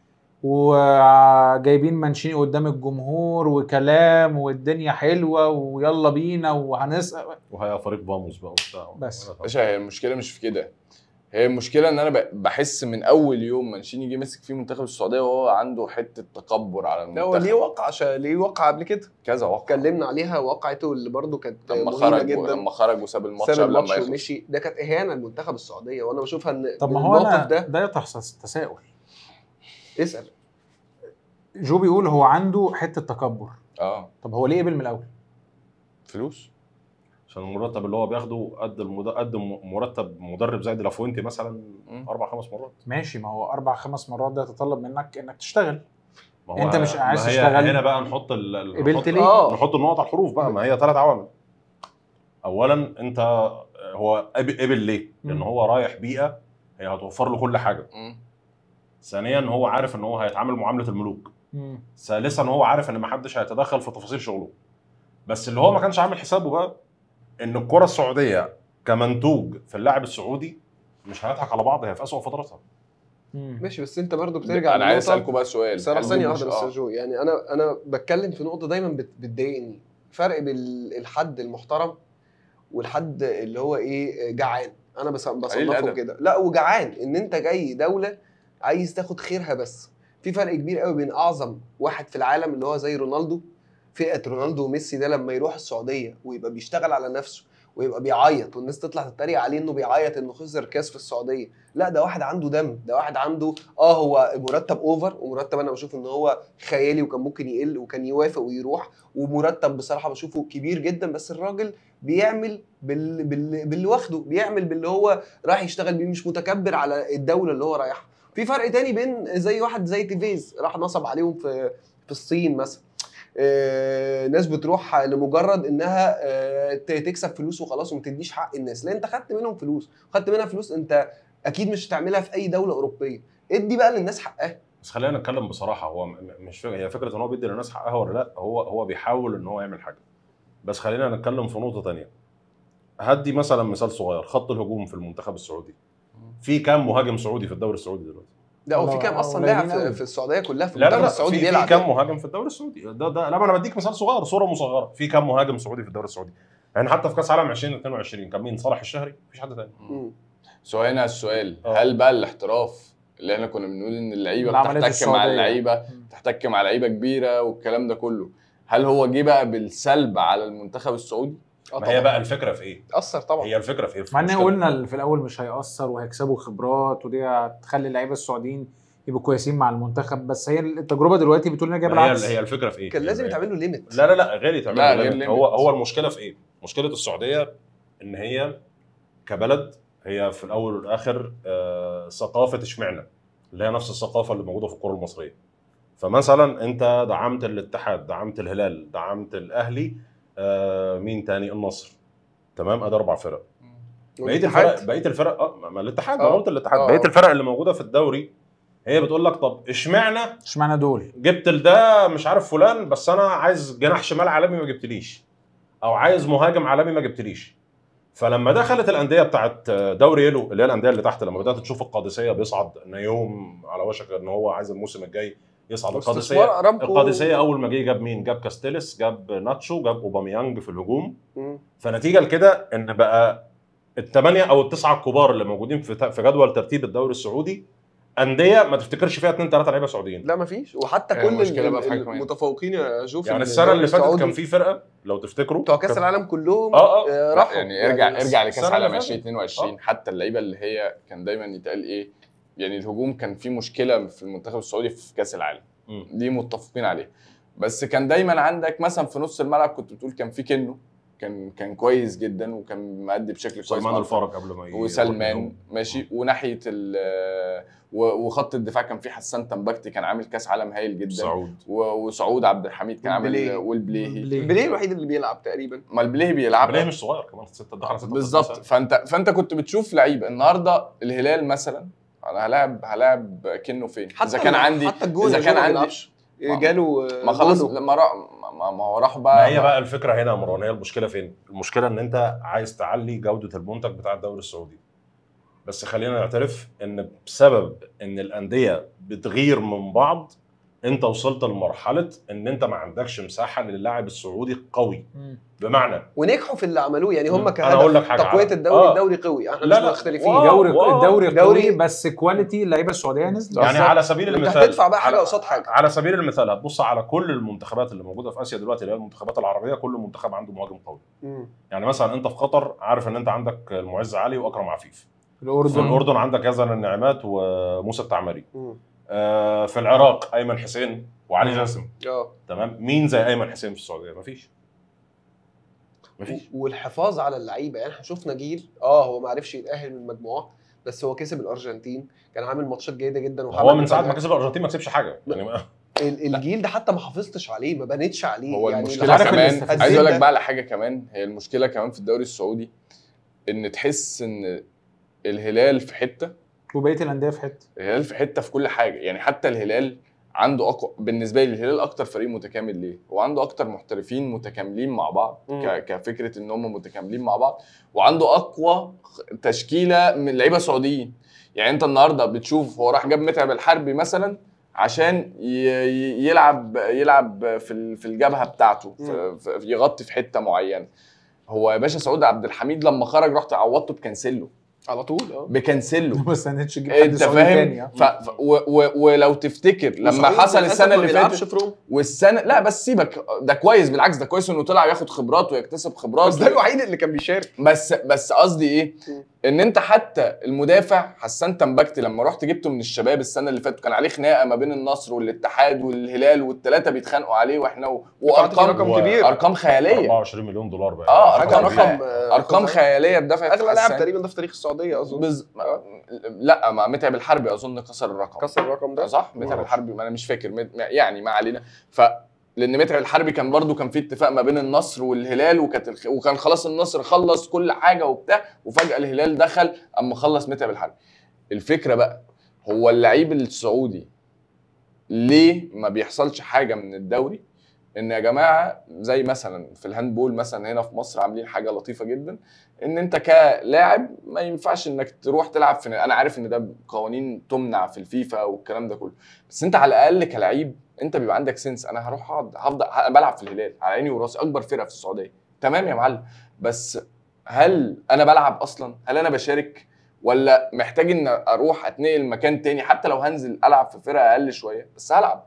D: وجايبين مانشيني قدام الجمهور وكلام والدنيا حلوه ويلا بينا وهنسقى
A: وهي فريق باموس بقى وبتاع
D: بس.
C: باشا هي المشكله مش في كده هي المشكله ان انا ب- بحس من اول يوم مانشيني جه مسك فيه منتخب السعوديه وهو عنده حته تكبر على
B: لا هو ليه
C: المنتخب
B: وقع عشان ليه وقع قبل كده
C: كذا وقت
B: اتكلمنا عليها وقعته اللي برده كانت
C: لما
B: مهمه
C: خرج
B: جدا
C: لما خرج وساب الماتش
B: ساب
C: قبل ما
B: الماتش
C: يخلص
B: ومشي ده كانت اهانه لمنتخب السعوديه وانا بشوفها ان
D: طب ما
B: من
D: هو
B: الموقف
D: انا
B: ده
D: ده يطرح تساؤل
B: اسال
D: جو بيقول هو عنده حته تكبر
C: اه
D: طب هو ليه قبل من الاول
C: فلوس
A: عشان المرتب اللي هو بياخده قد المد... قد م- مرتب مدرب زي لافوينتي مثلا
C: مم.
A: اربع خمس مرات
D: ماشي ما هو اربع خمس مرات ده يتطلب منك انك تشتغل
A: ما
D: أنت مش
A: ما
D: عايز
A: هي
D: تشتغل؟
A: هنا بقى نحط ال... ال-
D: قبلت
A: نحط...
D: ليه؟
B: اه
A: نحط النقط على الحروف بقى ما هي ثلاث عوامل اولا انت هو قبل قبل ليه؟ لان
D: مم.
A: هو رايح بيئه هي هتوفر له كل حاجه
C: مم.
A: ثانيا هو عارف ان هو هيتعامل معامله الملوك
D: مم.
A: ثالثا هو عارف ان ما حدش هيتدخل في تفاصيل شغله بس اللي هو ما كانش عامل حسابه بقى ان الكره السعوديه كمنتوج في اللاعب السعودي مش هنضحك على بعض هي في اسوء فتراتها
D: مم.
B: ماشي بس انت برضه بترجع
C: انا عايز
B: لنقطة-
C: اسالكم بقى سؤال
B: صراحة
C: هل
B: ثانية
C: دي
B: واحدة
C: مش-
B: بس يا
C: آه.
B: جو يعني أنا أنا بتكلم في نقطة دايما بت- بتضايقني فرق بين الحد المحترم والحد اللي هو إيه جعان أنا بص- بصنفه
C: الأدب.
B: كده لا وجعان إن أنت جاي دولة عايز تاخد خيرها بس في فرق كبير قوي بين أعظم واحد في العالم اللي هو زي رونالدو فئة رونالدو وميسي ده لما يروح السعودية ويبقى بيشتغل على نفسه ويبقى بيعيط والناس تطلع تتريق عليه انه بيعيط انه خسر كاس في السعوديه لا ده واحد عنده دم ده واحد عنده اه هو مرتب اوفر ومرتب انا بشوف ان هو خيالي وكان ممكن يقل وكان يوافق ويروح ومرتب بصراحه بشوفه كبير جدا بس الراجل بيعمل بال... بال... باللي واخده بيعمل باللي هو رايح يشتغل بيه مش متكبر على الدوله اللي هو رايحها في فرق تاني بين زي واحد زي تيفيز راح نصب عليهم في في الصين مثلا آه، ناس بتروح لمجرد انها آه، ت- تكسب فلوس وخلاص وما تديش حق الناس لان انت خدت منهم فلوس خدت منها فلوس انت اكيد مش هتعملها في اي دوله اوروبيه ادي بقى للناس حقها
A: بس خلينا نتكلم بصراحه هو م- م- مش فكرة هي فكره ان هو بيدي للناس حقها ولا لا هو هو بيحاول ان هو يعمل حاجه بس خلينا نتكلم في نقطه تانية هدي مثلا مثال صغير خط الهجوم في المنتخب السعودي في كام مهاجم سعودي في الدوري السعودي دلوقتي
B: ده هو في
D: والله
B: كام اصلا
D: قليلين
B: لاعب في,
D: أوي.
B: في السعوديه كلها في
A: لا لا
B: المنتخب
A: لا
B: السعودي
A: في, في
B: بيلعب
A: كام مهاجم في الدوري السعودي ده ده لا ما انا بديك مثال صغير صوره مصغره في كام مهاجم سعودي في الدوري السعودي يعني حتى في كاس عالم 2022 كان مين صالح الشهري مفيش حد تاني
B: مم.
C: سو هنا السؤال
A: آه.
C: هل بقى الاحتراف اللي احنا كنا بنقول ان اللعيبه
D: اللي عملته
C: بتحتك مع
D: السعودية.
C: اللعيبه
D: مم.
C: تحتك مع لعيبه كبيره والكلام ده كله هل هو جه بقى بالسلب على المنتخب السعودي؟
B: اه
A: ما هي
B: طبعا
A: بقى الفكره في ايه؟
B: اثر طبعا
A: هي الفكره في ايه؟ في
D: مع ان
A: المشكلة.
D: قلنا في الاول مش هيأثر وهيكسبوا خبرات ودي هتخلي اللعيبه السعوديين يبقوا كويسين مع المنتخب بس هي التجربه دلوقتي بتقول انها جايبه
A: ما هي
D: العكس
A: هي الفكره في ايه؟
B: كان لازم
A: هي-
B: يتعمل له ليميت
A: لا لا لا غير يتعمل
C: لا،
A: له
C: غير
A: limit.
C: limit.
A: هو هو المشكله في ايه؟ مشكله السعوديه ان هي كبلد هي في الاول والاخر آه ثقافه اشمعنى اللي هي نفس الثقافه اللي موجوده في الكره المصريه فمثلا انت دعمت الاتحاد دعمت الهلال دعمت الاهلي آه مين تاني النصر تمام ادي اربع فرق بقيه
B: والاتحاد؟
A: الفرق بقيه الفرق اه ما- ما الاتحاد
B: آه.
A: انا قلت الاتحاد
B: آه.
A: بقيه الفرق اللي موجوده في الدوري هي بتقول لك طب اشمعنى
D: اشمعنى دول
A: جبت لده مش عارف فلان بس انا عايز جناح شمال عالمي ما جبتليش او عايز مهاجم عالمي ما جبتليش فلما دخلت الانديه بتاعت دوري يلو اللي هي الانديه اللي تحت لما بدات تشوف القادسيه بيصعد نيوم على وشك ان هو عايز الموسم الجاي يصعد
B: واستثمار
A: القادسيه
B: ارامكو
A: القادسيه اول ما جه جاب مين؟ جاب كاستيلس جاب ناتشو جاب اوباميانج في الهجوم
B: مم.
A: فنتيجه لكده ان بقى الثمانيه او التسعه الكبار اللي موجودين في في جدول ترتيب الدوري السعودي انديه ما تفتكرش فيها اثنين ثلاثه لعيبه سعوديين
B: لا مفيش وحتى
C: هي
B: كل
C: المشكلة
B: ال-
C: بقى في حاجة
B: ال-
C: كمان.
B: المتفوقين يا جو في
A: يعني السنه اللي
B: الدوري
A: فاتت
B: السعودي
A: كان في فرقه لو تفتكروا
B: بتوع كاس
A: كان-
B: العالم كلهم
A: اه اه
B: آه، راحوا
C: يعني ارجع ارجع لكاس
A: السنة اللي
C: عالم
A: فاتت.
C: 2022 حتى اللعيبه اللي هي كان دايما يتقال ايه يعني الهجوم كان فيه مشكله في المنتخب السعودي في كاس العالم
A: مم.
C: دي متفقين عليها بس كان دايما عندك مثلا في نص الملعب كنت بتقول كان في كنو كان كان كويس جدا وكان مأدي بشكل كويس
A: سلمان
C: مع
A: الفرج قبل ما ي-
C: وسلمان ماشي وناحيه ال و- وخط الدفاع كان في حسان تنبكتي كان عامل كاس عالم هايل جدا
A: سعود
C: و- وسعود عبد الحميد كان عامل
B: والبليهي.
C: والبليهي
D: بليه.
B: بليه الوحيد اللي بيلعب تقريبا
C: ما البليهي بيلعب
A: ليه مش صغير كمان ستة دخل على 36
C: بالظبط
A: سنة.
C: فانت فانت كنت بتشوف لعيبه النهارده الهلال مثلا انا هلاعب هلاعب كنو فين اذا كان عندي
B: حتى الجول
C: اذا
B: اللي
C: كان
B: جوه ما
C: عندي
B: بيلعبش.
C: ما-
B: جاله آه،
C: ما خلاص
B: جونه.
C: لما را... ما, ما هو راحوا بقى
A: ما هي بقى الفكره هنا يا مروان هي المشكله فين؟ المشكله ان انت عايز تعلي جوده المنتج بتاع الدوري السعودي بس خلينا نعترف ان بسبب ان الانديه بتغير من بعض انت وصلت لمرحله ان انت ما عندكش مساحه للاعب السعودي قوي
D: مم.
A: بمعنى
B: ونجحوا في اللي عملوه يعني هم
A: أنا أقول لك
B: كهدف
A: حاجة
B: تقويه
A: على-
B: الدوري
A: آه.
B: الدوري قوي احنا
A: لا،
B: مش
A: لا.
B: مختلفين
A: واو.
D: دوري
A: واو.
D: الدوري
B: دوري-
D: قوي بس كواليتي اللعيبه السعوديه نزلت
A: يعني
B: بالظبط.
A: على سبيل
B: انت
A: المثال
B: هتدفع بقى حاجه
A: على-
B: قصاد حاجه
A: على سبيل المثال هتبص على كل المنتخبات اللي موجوده في اسيا دلوقتي اللي هي المنتخبات العربيه كل منتخب عنده مهاجم قوي
B: مم.
A: يعني مثلا انت في قطر عارف ان انت عندك المعز علي واكرم عفيف في
D: الاردن
A: الاردن عندك يزن النعمات وموسى التعمري
B: مم.
A: آه، في العراق ايمن حسين وعلي جاسم
B: اه
A: تمام مين زي ايمن حسين في السعوديه مفيش مفيش
B: والحفاظ على اللعيبه يعني احنا شفنا جيل اه هو ما عرفش يتاهل من المجموعات بس هو كسب الارجنتين كان عامل ماتشات جيده جدا
A: هو من ساعه ما كسب الارجنتين ما كسبش حاجه يعني ما-
B: ال- الجيل ده حتى ما حافظتش عليه ما بنتش عليه
C: هو
B: يعني
C: المشكله
D: عارف
C: كمان
D: الاستفزاز
C: عايز اقول لك
B: ده-
C: بقى على حاجه كمان هي المشكله كمان في الدوري السعودي ان تحس ان الهلال في حته
D: وبقيه الانديه في حته
C: الهلال في حته في كل حاجه يعني حتى الهلال عنده اقوى بالنسبه لي الهلال اكتر فريق متكامل ليه؟ هو عنده اكتر محترفين متكاملين مع بعض
B: مم.
C: ك... كفكره ان هم متكاملين مع بعض وعنده اقوى خ- تشكيله من لعيبه سعوديين يعني انت النهارده بتشوف هو راح جاب متعب الحربي مثلا عشان ي... ي- يلعب يلعب في ال- في الجبهه بتاعته في... في... يغطي في حته معينه هو يا باشا سعود عبد الحميد لما خرج رحت عوضته بكنسله
B: على طول اه
C: بكنسله
D: ما استنيتش تجيب حد
C: انت
D: سعودي تاني
C: فاهم
D: اه.
C: ف... ف... و... و... ولو تفتكر لما
B: وسعود
C: حصل
B: للأسف
C: السنه
B: ما
C: اللي
B: بيلعبش
C: فاتت
B: في روما
C: والسنه لا بس سيبك ده كويس بالعكس ده كويس انه طلع وياخد خبرات ويكتسب خبرات
B: بس ده الوحيد اللي كان بيشارك
C: بس بس قصدي ايه
B: مم.
C: ان انت حتى المدافع حسان تنبكتي لما رحت جبته من الشباب السنه اللي فاتت كان عليه خناقه ما بين النصر والاتحاد والهلال والثلاثه بيتخانقوا عليه واحنا و... وارقام
B: رقم
A: و-
B: كبير
C: ارقام خياليه
A: 24 مليون دولار بقى
C: آه،
B: حاجه
C: أرقام
B: رقم
C: خ-
B: آه،
C: ارقام
B: رقم-
C: خياليه اتدفعت
B: اغلى لاعب
C: حسان.
B: تقريبا ده في تاريخ السعوديه اظن
C: بز... لا ما متعب الحربي اظن كسر الرقم
B: كسر الرقم ده
C: صح متعب
A: معرفش.
C: الحربي ما انا مش فاكر مت- يعني ما علينا ف لان متعب الحربي كان برضو كان في اتفاق ما بين النصر والهلال وكانت الخ... وكان خلاص النصر خلص كل حاجه وبتاع وفجاه الهلال دخل اما خلص متعب الحربي الفكره بقى هو اللعيب السعودي ليه ما بيحصلش حاجه من الدوري ان يا جماعه زي مثلا في الهاندبول مثلا هنا في مصر عاملين حاجه لطيفه جدا ان انت كلاعب ما ينفعش انك تروح تلعب في انا عارف ان ده قوانين تمنع في الفيفا والكلام ده كله بس انت على الاقل كلعيب انت بيبقى عندك سنس انا هروح اقعد هفضل ه- بلعب في الهلال على عيني وراسي اكبر فرقه في السعوديه تمام يا معلم بس هل انا بلعب اصلا هل انا بشارك ولا محتاج ان اروح اتنقل مكان تاني حتى لو هنزل العب في فرقه اقل شويه بس هلعب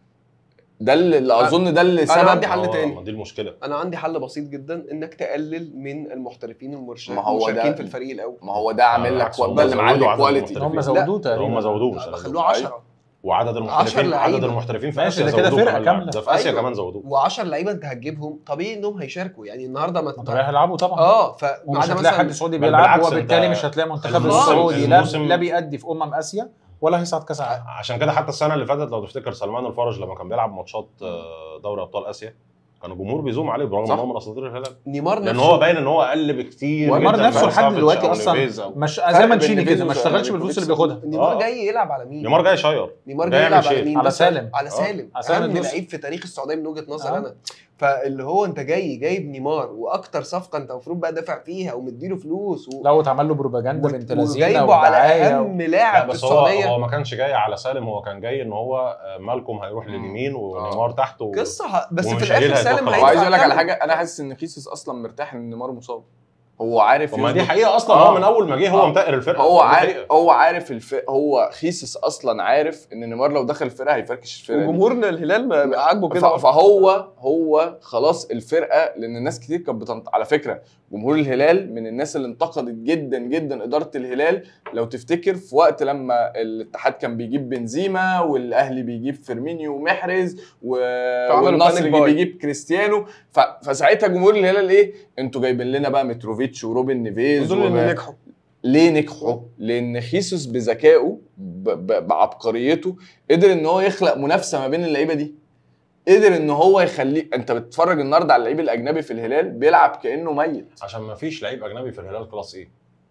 C: ده اللي اللي اظن ده اللي
B: أنا
C: سبب
B: عندي حل
A: هو-
B: تاني.
A: ما دي المشكله
B: انا عندي حل بسيط جدا انك تقلل من المحترفين المرشح-
C: ما هو ده-
B: المشاركين في الفريق الاول
C: ما هو ده عامل لك
A: بالعكس، هم
C: ده اللي
A: زودوا
C: معلي
A: عدد
C: كواليتي
A: المحترفين.
D: هم زودوه تقريبا
A: هم زودوه مش
B: خلوه
A: قللوه.
B: 10
A: وعدد
B: عشر
A: المحترفين عدد
B: لعيبة.
A: المحترفين في
D: ماشي،
A: اسيا
D: ده كده
A: زودوه
D: فرقة
A: كمان.
D: كاملة.
A: ده في اسيا
B: أيوة.
A: كمان زودوه
B: و10 لعيبه انت هتجيبهم طبيعي انهم هيشاركوا يعني النهارده ما
D: ما طبيعي هيلعبوا طبعا
B: اه فما
D: ومش
B: عدا
D: هتلاقي حد
B: مثلا
D: سعودي
A: بل
D: بيلعب
A: بالعكس،
D: وبالتالي
A: أنت
D: مش هتلاقي منتخب
B: الموسم-
D: السعودي لا
A: الموسم-
D: لا بيأدي في امم اسيا ولا هيصعد كاس العالم
A: عشان كده حتى السنه اللي فاتت لو تفتكر سلمان الفرج لما كان بيلعب ماتشات آه، دوري ابطال اسيا كان الجمهور بيزوم عليه برغم
C: صح.
A: ان هو من اساطير الهلال
B: نيمار
A: لان
B: نفسه
A: هو باين ان هو اقل بكتير
D: نيمار
A: جداً
D: نفسه
A: من
D: لحد
A: سافيتش
D: دلوقتي
A: أو
D: اصلا
A: نيفيز أو-
D: مش
C: فرق
D: زي
C: بين
D: مانشيني كده
C: نيفيز
D: ما اشتغلش
C: وسيراميكا
D: بالفلوس اللي
C: بيكسب.
D: بياخدها
B: نيمار
A: آه.
B: جاي يلعب على مين؟
A: نيمار جاي شاير
B: نيمار
A: جاي
B: جاي يلعب
A: يعمل
B: على
A: شيء.
B: مين؟
D: على
B: مثلاً؟
D: سالم.
B: على
A: آه.
B: سالم
D: على سالم
B: اهم
D: الدوسري.
B: لعيب في تاريخ السعوديه من وجهه نظر
D: آه.
B: انا فاللي هو انت جاي جايب نيمار واكتر صفقه انت المفروض بقى دافع فيها ومديله فلوس و...
D: لو اتعمل له بروباجندا بنت لذينه
B: وجايبه على
D: ودعايه و...
B: اهم
A: لا
B: لاعب في
A: بس هو
B: السعوديه
A: هو ما كانش جاي على سالم هو كان جاي ان هو آه، مالكم هيروح
C: مم.
A: لليمين ونيمار تحته و-
B: قصه ح- بس
A: ومش
B: في الاخر
A: قايلها
B: سالم
A: يتوقع.
B: هيدفع
C: وعايز اقول لك على
B: ثمن.
C: حاجه انا حاسس ان خيسوس اصلا مرتاح ان نيمار مصاب هو عارف
A: طب ما دي
C: يظبط-
A: حقيقه اصلا
C: آه.
A: هو من اول ما جه هو
C: آه.
A: متقل الفرقه
C: هو
A: دي
C: عارف
A: حقيقة.
C: هو عارف الف... هو خيسس اصلا عارف ان نيمار لو دخل الفرقه هيفركش الفرقه دي.
B: وجمهورنا الهلال ما- ما عاجبه
C: ف-
B: كده
C: فهو هو خلاص الفرقه لان الناس كتير كانت بتنط... على فكره جمهور الهلال من الناس اللي انتقدت جدا جدا اداره الهلال لو تفتكر في وقت لما الاتحاد كان بيجيب بنزيما والاهلي بيجيب فيرمينيو ومحرز و...
B: فعملوا
C: والنصر
B: panic buy.
C: بيجيب كريستيانو ف... فساعتها جمهور الهلال ايه انتوا جايبين لنا بقى متروفيتش وروبن نيفيز
B: دول
C: وب-
B: اللي نجحوا
C: ليه نجحوا؟ لان خيسوس بذكائه ب- ب- بعبقريته قدر ان هو يخلق منافسه ما بين اللعيبه دي قدر ان هو يخليه انت بتتفرج النهارده على اللعيب الاجنبي في الهلال بيلعب كانه ميت
A: عشان ما فيش لعيب اجنبي في الهلال كلاس ايه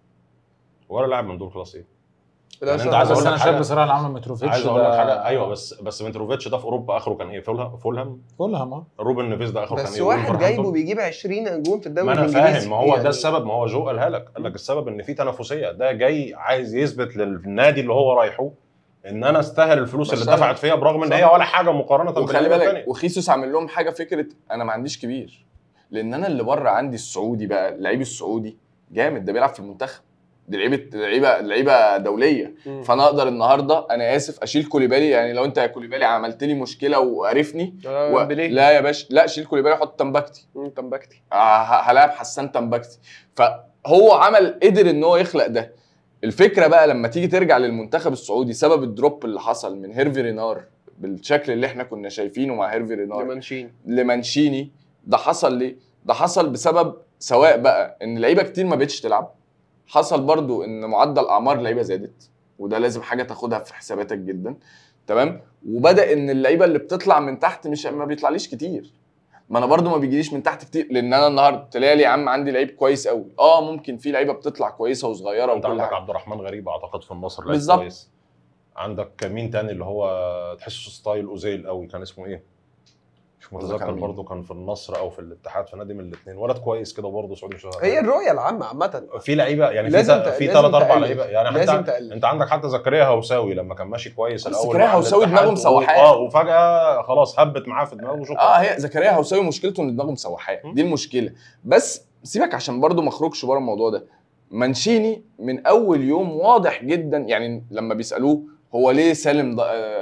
A: ولا لاعب من دول كلاس ايه
B: ده
A: يعني أنت
B: صح.
A: عايز
D: بس
A: أقول لك
D: انا شايف
A: حاجة-
D: بصراحه اللي عمله متروفيتش
A: عايز اقول لك
D: ده-
A: حاجه ايوه بس بس متروفيتش ده في اوروبا اخره كان ايه فولهام فولهام
D: فولهام اه
A: روبن نيفيز ده اخره كان
B: بس
A: ايه
B: واحد
A: ولفرهامبتون.
B: جايبه بيجيب 20 جون في الدوري
A: ما انا
B: الانجليزي
A: فاهم ما هو ده
B: يعني
A: السبب ما هو جو قالها لك قال لك السبب ان في تنافسيه ده جاي عايز يثبت للنادي اللي هو رايحه ان انا استاهل الفلوس اللي
C: بس
A: اتدفعت فيها برغم ان
C: صح.
A: هي ولا حاجه مقارنه
C: وخلي
A: باللعيبة
C: بالك
A: التانية.
C: وخيسوس عامل لهم حاجه فكره انا ما عنديش كبير لان انا اللي بره عندي السعودي بقى اللعيب السعودي جامد ده بيلعب في المنتخب دي لعيبه لعيبه لعيبه دوليه
B: مم.
C: فانا اقدر النهارده انا اسف اشيل كوليبالي يعني لو انت يا كوليبالي عملت لي مشكله وقرفني
B: آه،
C: و...
B: بليه
C: لا يا باشا لا شيل كوليبالي حط تمبكتي
B: مم، تنبكتي
C: آه، ه- هلاعب حسان تنبكتي فهو عمل قدر ان هو يخلق ده الفكره بقى لما تيجي ترجع للمنتخب السعودي سبب الدروب اللي حصل من هيرفي رينار بالشكل اللي احنا كنا شايفينه مع هيرفي رينار
B: لمانشين
C: لمانشيني ده حصل ليه؟ ده حصل بسبب سواء بقى ان لعيبه كتير ما بقتش تلعب حصل برضو ان معدل اعمار اللعيبه زادت وده لازم حاجه تاخدها في حساباتك جدا تمام وبدا ان اللعيبه اللي بتطلع من تحت مش ما بيطلعليش كتير ما انا برضو ما بيجيليش من تحت كتير لان انا النهارده تلاقي لي يا عم عندي لعيب كويس قوي اه ممكن في لعيبه بتطلع كويسه وصغيره
A: انت
C: وكل
A: عندك
C: حاجه
A: عبد الرحمن غريب اعتقد في النصر لعيب
C: بالظبط.
A: كويس عندك مين تاني اللي هو تحسه ستايل اوزيل قوي كان اسمه ايه؟ مش
C: قصدك
A: متذكر
C: على مين؟
A: برضه كان في النصر او في الاتحاد في نادي من الاثنين ولد كويس كده برضه سعودي مش
B: هي الرؤيه العامه عامه
A: في لعيبه يعني
B: لازم
A: في
B: ت-
A: في
B: لازم
A: ثلاث اربع
B: تقلل.
A: لعيبه يعني
B: لازم
A: حتى
B: تقلل
A: انت عندك حتى زكريا هوساوي لما كان ماشي كويس
C: بس
A: الاول
C: زكريا
A: مع
C: هوساوي
A: الاتحاد
C: دماغه مسوحاه.
A: اه وفجاه خلاص هبت معاه في دماغه وشكرا
C: اه هي زكريا هوساوي مشكلته ان دماغه مسوحاه
A: م.
C: دي المشكله بس سيبك عشان برضو ما اخرجش بره الموضوع ده مانشيني من اول يوم واضح جدا يعني لما بيسالوه هو ليه سالم ض- آه،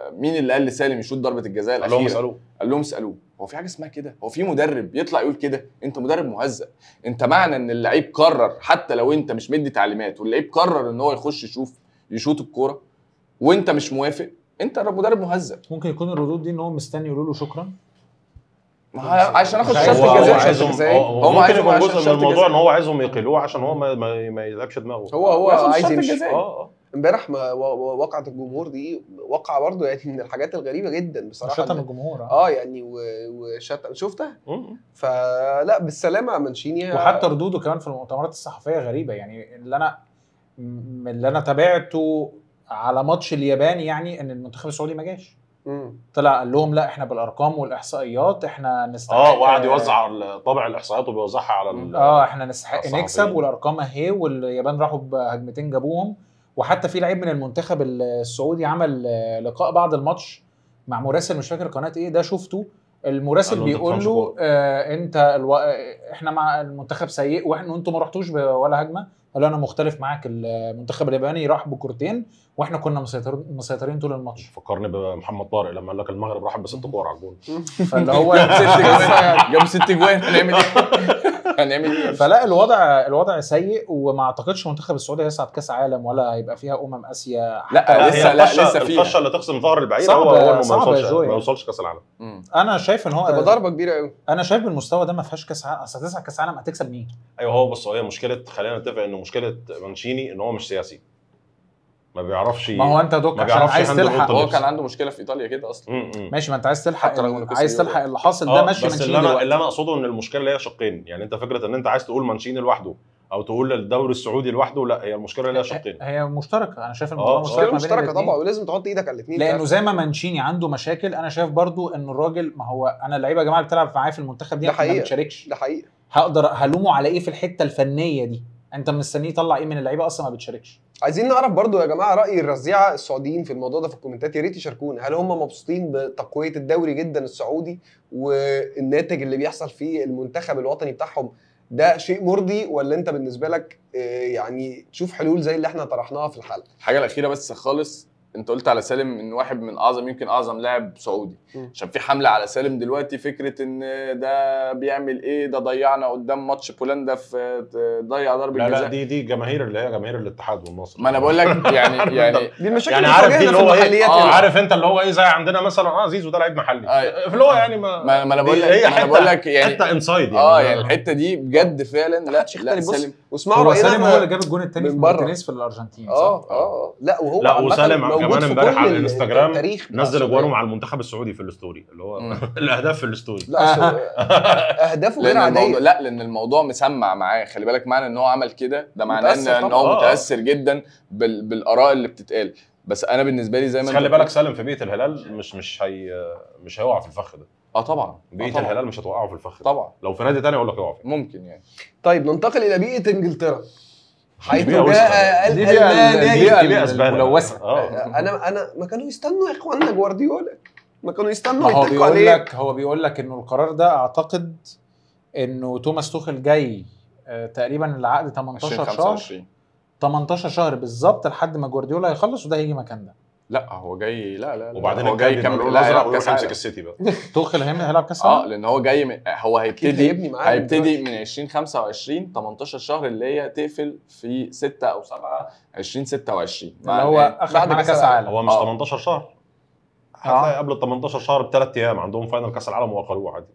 C: مين اللي قال لسالم يشوط ضربه الجزاء
A: قال لهم
C: الاخيره
A: اسالوه
C: قال لهم اسالوه هو في حاجه اسمها كده هو في مدرب يطلع يقول كده انت مدرب مهزأ انت معنى ان اللعيب قرر حتى لو انت مش مدي تعليمات واللعيب قرر ان هو يخش يشوف يشوط الكوره وانت مش موافق انت مدرب مهزأ
D: ممكن يكون الردود دي ان هو مستني يقولوا له شكرا
C: ما هو عشان اخد
D: مش
C: شرط
D: عايز-
A: هو هو
C: الجزاء
A: عايزهم
B: الجزائي.
A: هو
C: هم
A: هو ممكن
C: عايزهم
A: يكون
C: عشان
A: جزء من
C: شرط
A: الموضوع
C: الجزائي.
A: ان هو عايزهم يقلوه عشان هو ما, ما, ما يلعبش دماغه
B: هو هو
C: وياخد
B: عايز
C: شرط
B: يمشي
C: الجزائي.
A: اه اه
B: امبارح ما و- و- وقعه الجمهور دي وقعه برضه يعني من الحاجات الغريبه جدا بصراحه
D: شتم
B: إن-
D: الجمهور آه.
B: اه يعني و- وشتم شفتها
A: مم.
B: فلا بالسلامه يا منشيني
D: وحتى ردوده كمان في المؤتمرات الصحفيه غريبه يعني اللي انا من اللي انا تابعته على ماتش اليابان يعني ان المنتخب السعودي ما جاش
B: مم.
D: طلع قال لهم لا احنا بالارقام والاحصائيات احنا نستحق
A: اه وقعد يوزع طابع الاحصائيات وبيوزعها على ال-
D: اه احنا نستحق
A: الصحفيين.
D: نكسب والارقام اهي واليابان راحوا بهجمتين جابوهم وحتى في لعيب من المنتخب السعودي عمل آه، لقاء بعد الماتش مع مراسل مش فاكر قناه ايه ده شفته المراسل
A: قال له أنت
D: بيقول
A: بتفهمش
D: له
A: كورة.
D: آه انت الو... آه، احنا مع المنتخب سيء واحنا انتوا ما رحتوش ب- ولا هجمه قال له انا مختلف معاك المنتخب الياباني راح بكورتين واحنا كنا مسيطرين مسيطرين طول الماتش
A: فكرني بمحمد طارق لما قال لك المغرب راح بست كور على الجون
D: فاللي هو
C: جاب ست جوان جاب ست جوان هنعمل ايه؟ هنعمل ايه؟
D: فلا الوضع الوضع سيء وما اعتقدش منتخب السعوديه هيصعد كاس عالم ولا هيبقى فيها امم اسيا
C: لا لسه
A: هي
C: لا
A: الفشة-
C: لسه فيها
A: الفشه اللي تخصم ظهر البعيد
D: صعب-
A: هو هو انه ما
D: صعب يا
A: يوصلش
D: جوي.
A: ما يوصلش كاس العالم
C: مم.
D: انا شايف ان
B: تبقى
D: هو
B: ضربه كبيره قوي
D: انا شايف بالمستوى ده ما فيهاش كاس عالم اصل هتسعى كاس عالم هتكسب مين؟
A: ايوه هو بص هي مشكله خلينا نتفق ان مشكله مانشيني ان هو مش سياسي ما بيعرفش
D: ما هو انت يا دوك
A: ما
D: عشان
A: بيعرفش
D: عايز
A: يهندل
D: تلحق
A: أوضة
C: هو كان عنده مشكله في ايطاليا كده اصلا
A: م- م.
D: ماشي ما انت عايز تلحق
C: حتى رغم إنه كسب
D: عايز
C: اليورو.
D: تلحق اللي حاصل
A: آه،
D: ده ماشي
A: بس
D: مانشيني
A: اللي انا
D: دلوقتي
A: اللي انا اقصده ان المشكله ليها شقين يعني انت فكره ان انت عايز تقول مانشيني لوحده او تقول الدوري السعودي لوحده لا هي المشكله ليها شقين
D: هي مشتركه انا شايف الموضوع
A: آه،
D: مشترك ما بين
B: مشتركه
D: الاتنين.
B: طبعا ولازم تحط ايدك على الاثنين
D: لانه زي ما مانشيني عنده مشاكل انا شايف برضو ان الراجل ما هو انا اللعيبه يا جماعه اللي بتلعب معايا في المنتخب دي
B: ده
D: ما
B: حقيقة.
D: بتشاركش
B: ده حقيقي
D: هقدر هلومه على ايه في الحته الفنيه دي انت مستنيه يطلع ايه من اللعيبه اصلا ما بتشاركش
B: عايزين نعرف برضو يا جماعه راي الرزيعه السعوديين في الموضوع ده في الكومنتات يا ريت يشاركونا هل هم مبسوطين بتقويه الدوري جدا السعودي والناتج اللي بيحصل في المنتخب الوطني بتاعهم ده شيء مرضي ولا انت بالنسبه لك آه، يعني تشوف حلول زي اللي احنا طرحناها في الحلقه
C: الحاجه الاخيره بس خالص انت قلت على سالم ان واحد من اعظم يمكن اعظم لاعب سعودي
B: مم.
C: عشان في حمله على سالم دلوقتي فكره ان ده بيعمل ايه ده ضيعنا قدام ماتش بولندا في ضيع ضربه
A: لا لا
C: جزاء
A: دي دي جماهير اللي هي جماهير الاتحاد والنصر
C: ما انا بقول لك يعني يعني
B: دي المشاكل
A: يعني
B: اللي
A: عارف دي
B: بتواجهنا
A: اللي
B: في
A: هو ايه
B: المحليات
C: آه،
B: هنا.
A: عارف انت اللي هو ايه زي عندنا مثلا اه زيزو ده لعيب محلي
C: أيوة.
A: اللي هو يعني ما
C: ما ما انا
A: دي-
C: بقول لك
A: هي
C: ما انا
A: حتة-
C: بقول لك يعني
A: حته انسايد يعني
C: اه يعني الحته دي بجد فعلا لا
B: محدش
C: لا
B: يختلف. بص
C: سالم
B: واسمعوا
D: هو
B: راينا
D: سالم
B: إحنا-
D: هو اللي جاب الجون الثاني
B: من
D: في
B: بره.
D: مارتينيز في الارجنتين
B: اه
D: صح؟
B: اه اه لا وهو
A: لا
B: عامة
A: وسالم
B: موجود
A: كمان
B: في
A: امبارح
B: كل
A: على
B: ال-
A: الانستجرام
B: التاريخ بتاع
A: نزل
B: السعودية.
A: اجوانه مع المنتخب السعودي في الستوري اللي هو
C: مم.
A: الاهداف في الستوري
B: لا أصل اهدافه غير
C: لان الموضوع
B: عاديه
C: لا لان الموضوع مسمع معاه خلي بالك معنى ان هو عمل كده ده معناه ان
B: متأثر
C: ان
B: طبعاً.
C: هو
A: آه.
C: متاثر جدا بال... بالاراء اللي بتتقال بس انا بالنسبه لي زي ما
A: بس
C: انت
A: خلي
C: بتقول-
A: بالك سالم في بيئه الهلال مش مش هي مش هيقع في الفخ ده
C: اه طبعا آه
A: بيئه
C: طبعا.
A: الهلال مش هتوقعه في الفخ ده
C: طبعا
A: لو في نادي تاني اقول لك يقع فيه
C: ممكن يعني
B: طيب ننتقل الى بيئه انجلترا حيث
A: بيئة وسخة.
B: جاء
D: دي بيئة-
B: الالماني
D: البيئة
A: دي بيئة زبالة.
D: الملوثة.
A: اه
B: انا انا ما كانوا يستنوا يا اخوانا جوارديولا ما كانوا يستنوا
D: ما هو
B: يتكوا
D: بيقول
B: عليه
D: لك هو بيقول لك انه القرار ده اعتقد انه توماس توخل جاي آه، تقريبا العقد 18 شهر
C: 2025
D: 18 شهر بالظبط لحد ما جوارديولا هيخلص وده هيجي مكان ده
C: لا هو جاي لا لا, لا
A: وبعدين
C: هو جاي
A: الكابتن
C: يكمل
A: يقول
C: لا
A: له
C: هيلعب
A: ازرق
C: كاس
A: ويروح يمسك
C: عالم
A: السيتي بقى
D: توخل هيم- هيلعب كاس
C: اه
D: عالم
C: لان هو جاي من هو
B: اكيد
C: هيبتدي
B: هيبني معاه
C: هيبتدي من 2025 18 شهر اللي هي تقفل في 6 او 7 2026
D: اللي هو اخر
B: بعد
D: معانا
B: كأس
D: كاس
B: العالم.
D: عالم
A: هو مش
C: آه.
A: 18 شهر هتلاقي قبل ال 18 شهر بثلاث ايام عندهم فاينل كاس العالم واخروه عادي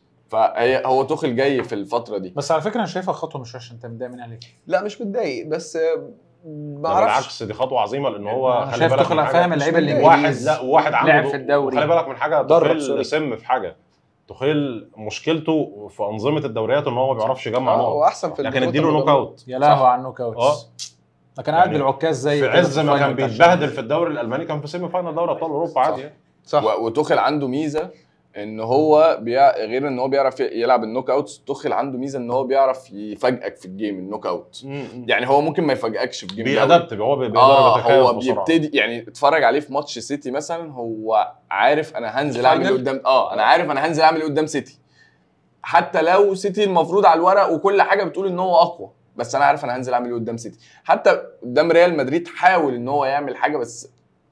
C: فهي هو توخل جاي في الفتره دي
D: بس على فكره انا شايفها خطوه مش وحشه انت متضايق منها ليه؟
B: لا مش متضايق بس آه، ما
A: ده
B: اعرفش
A: بالعكس دي خطوه عظيمه لان هو
D: أنا
A: خلي
D: شايف
A: بالك
D: توخل
A: من حاجة-
D: فاهم اللعيبه
B: مش
D: اللي
A: واحد لا واحد عنده
D: لعب في الدوري.
A: خلي بالك من حاجه
D: درب،
A: تخيل
D: سوري.
A: سم في حاجه تخيل مشكلته في انظمه الدوريات ان هو ما بيعرفش يجمع
B: آه، هو
A: نقط
B: احسن في
A: لكن
B: البطولة
A: اديله نوك
B: الموضوع.
A: اوت
D: يا لهوي على النوك اوتس
A: اه
D: ده كان قاعد
A: يعني
D: بالعكاز زي
A: في
D: كده
A: عز ما
D: الفاينل
A: كان
D: بتاع
A: بيتبهدل في الدوري الالماني كان في سيمي فاينل دوري ابطال اوروبا عادي يعني.
B: صح
C: و- وتوخل عنده ميزه ان هو بيع... غير ان هو بيعرف يلعب النوك اوتس توخل عنده ميزه ان هو بيعرف يفاجئك في الجيم النوك اوت يعني هو ممكن ما يفاجئكش في جيم دوري.
A: بيأدبت هو بي- بيقدر
C: اه
A: يتكيف
C: هو
A: بسرعة.
C: بيبتدي يعني اتفرج عليه في ماتش سيتي مثلا هو عارف انا هنزل اعمل ايه
B: الفاينل؟
C: قدام اه انا عارف انا هنزل اعمل ايه قدام سيتي حتى لو سيتي المفروض على الورق وكل حاجه بتقول ان هو اقوى بس انا عارف انا هنزل اعمل ايه قدام سيتي حتى قدام ريال مدريد حاول ان هو يعمل حاجه بس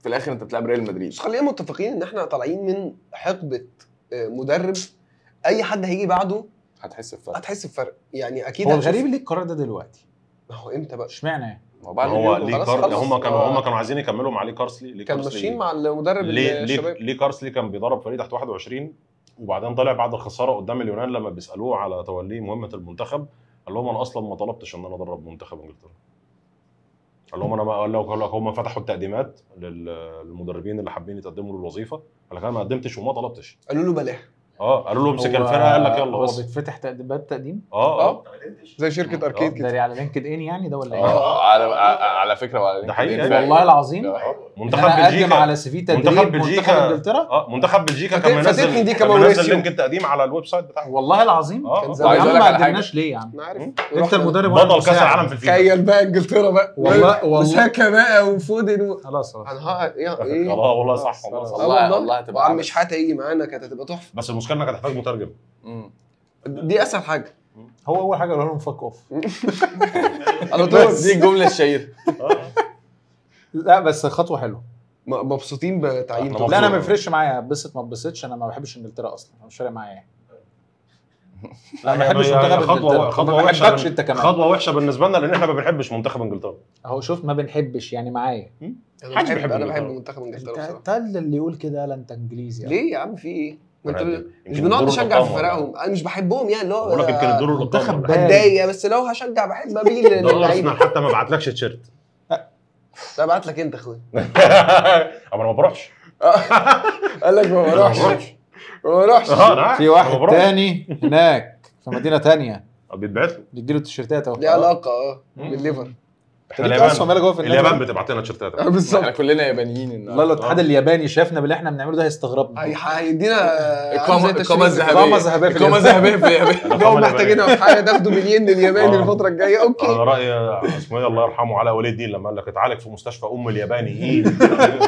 C: في الاخر انت بتلعب ريال مدريد
B: بس خلينا متفقين ان احنا طالعين من حقبه آه، مدرب اي حد هيجي بعده
C: هتحس بفرق
B: هتحس بفرق يعني اكيد
D: هو
B: هتشوف-
D: الغريب ليه القرار ده دلوقتي
B: ما هو امتى بقى
D: اشمعنى يعني؟
C: ما هو بعد
A: هو
C: اليورو
A: ليه
B: خلاص
A: كار...
B: خلص.
A: هم كانوا
B: آه.
A: هم كانوا عايزين يكملوا مع ليه كارسلي ليه
B: كان
A: كارسلي-
B: ماشيين مع المدرب
A: ليه ليه
B: الشباب
A: ليه كارسلي كان بيدرب فريق تحت 21 وبعدين طلع بعد الخساره قدام اليونان لما بيسالوه على توليه مهمه المنتخب قال لهم انا اصلا ما طلبتش ان انا ادرب منتخب انجلترا قال لهم انا ما قال لك قال لك هم فتحوا التقديمات لل- للمدربين اللي حابين يتقدموا للوظيفه قال لك انا ما قدمتش وما طلبتش
B: قالوا له بلاها
A: اه قالوا له امسك
D: هو-
A: الفرقه قال لك يلا
D: هو
A: بس
D: بيتفتح تقديمات تقديم
A: اه اه
B: زي شركه اركيد
D: ده
B: كده
D: ليه على لينكد ان يعني ده ولا ايه؟
C: اه على على فكره وعلى
A: ده حقيقي.
C: LinkedIn.
D: والله العظيم
C: لا.
D: إن
A: منتخب
D: انا اقدم
A: بلجيكا
D: على سي في تدريب
A: منتخب
D: منتخب
A: بلجيكا
D: انجلترا
A: اه منتخب بلجيكا كان
B: فاتحني
A: منزل
B: دي
A: كان
B: كموريسيو.
A: منزل لينك التقديم على الويب سايت بتاعه
D: والله العظيم
A: اه
B: كان
A: آه.
B: زمان.
D: طب يا
C: عايز
D: عم
C: أقول
D: ما
C: لك على حاجة.
D: قدمناش ليه يا عم؟
B: انا عارف
D: انت
B: رحنا-
D: المدرب وأنا
A: بطل كاس
D: المساعد.
A: العالم في الفيفا
B: تخيل بقى انجلترا بقى
D: والله- والله.
B: وساكا بقى وفودن و...
D: خلاص خلاص
B: هنحقق ايه ايه
A: اه والله صح والله
D: خلاص.
A: صح.
B: آه
C: والله- والله هتبقى
B: وعم
C: عبث.
B: مش حتى يجي معانا كانت هتبقى تحفه
A: بس المشكله انك هتحتاج مترجم
C: مم.
B: دي اسهل حاجه
D: هو اول حاجه قالوا لهم فك اوف
B: على طول
C: بس دي الجمله الشهيره
A: آه.
D: لا بس خطوه حلوه
B: م- مبسوطين بتعيين
A: إحنا
B: توخيل.
D: لا انا ما
A: مبسوط.
D: بيفرقش معايا اتبسط ما اتبسطش انا ما بحبش انجلترا اصلا أنا مش فارق معايا يعني
A: لا
D: ما
A: هي-
D: بحبش
A: هي
D: منتخب
A: خطوه
D: انجلترا
A: خطوه
D: ما
A: وحشه
D: بحبكش
A: بن-
D: انت كمان
A: خطوه وحشه بالنسبه لنا لان احنا ما بنحبش منتخب انجلترا
D: اهو شوف ما بنحبش يعني معايا
B: انا
A: محدش
B: بحب
A: بيحب
B: انا بحب
A: إنجلترا.
B: منتخب انجلترا
D: انت
B: بصراحه
D: انت اللي يقول كده لا انت انجليزي يعني.
B: ليه يا عم في ايه؟ ما انت
A: يمكن
B: مش بنقعد
A: دور
B: نشجع في
A: الأبطال ولا
B: فرقهم انا مش بحبهم يعني اللي هو
A: بقول لك يمكن الدور
D: منتخب
A: الابطال
D: بقى.
B: هتضايق بس لو هشجع بحب اميل
A: ده ارسنال
B: للعيبه
A: حتى ما بعتلكش تيشيرت
B: لا ابعت لك انت اخويا
A: اما انا ما بروحش
B: قال لك ما بروحش ما بروحش
A: اه انا عارف.
D: في
A: أنا ما
D: واحد
A: بروحش.
D: تاني هناك في مدينه تانية
A: بيتبعت له
D: بيديله التيشيرتات اهو
B: ليه علاقه اه
A: مم.
B: بالليفر
A: احنا
D: ليك اصلا مالك جوه في النادي
A: اليابان بتبعت لنا تيشيرتات
B: آه،
C: احنا
B: بالظبط
C: كلنا يابانيين
D: والله
C: النهارده
D: لو الاتحاد الياباني شافنا باللي احنا بنعمله ده هيستغربنا
B: هي- هيدينا
C: اقامه
B: عامل زي
C: اقامه
B: تشريف.
C: ذهبيه
D: إقامة ذهبية في
C: اقامه
D: اليابان.
C: ذهبيه في اليابان
B: لو محتاجينها في حاجه تاخدوا مليون للياباني
A: آه.
B: الفتره الجايه اوكي
A: انا رايي اسمه ايه الله يرحمه علاء ولي الدين لما قال لك اتعالج في مستشفى ام اليابانيين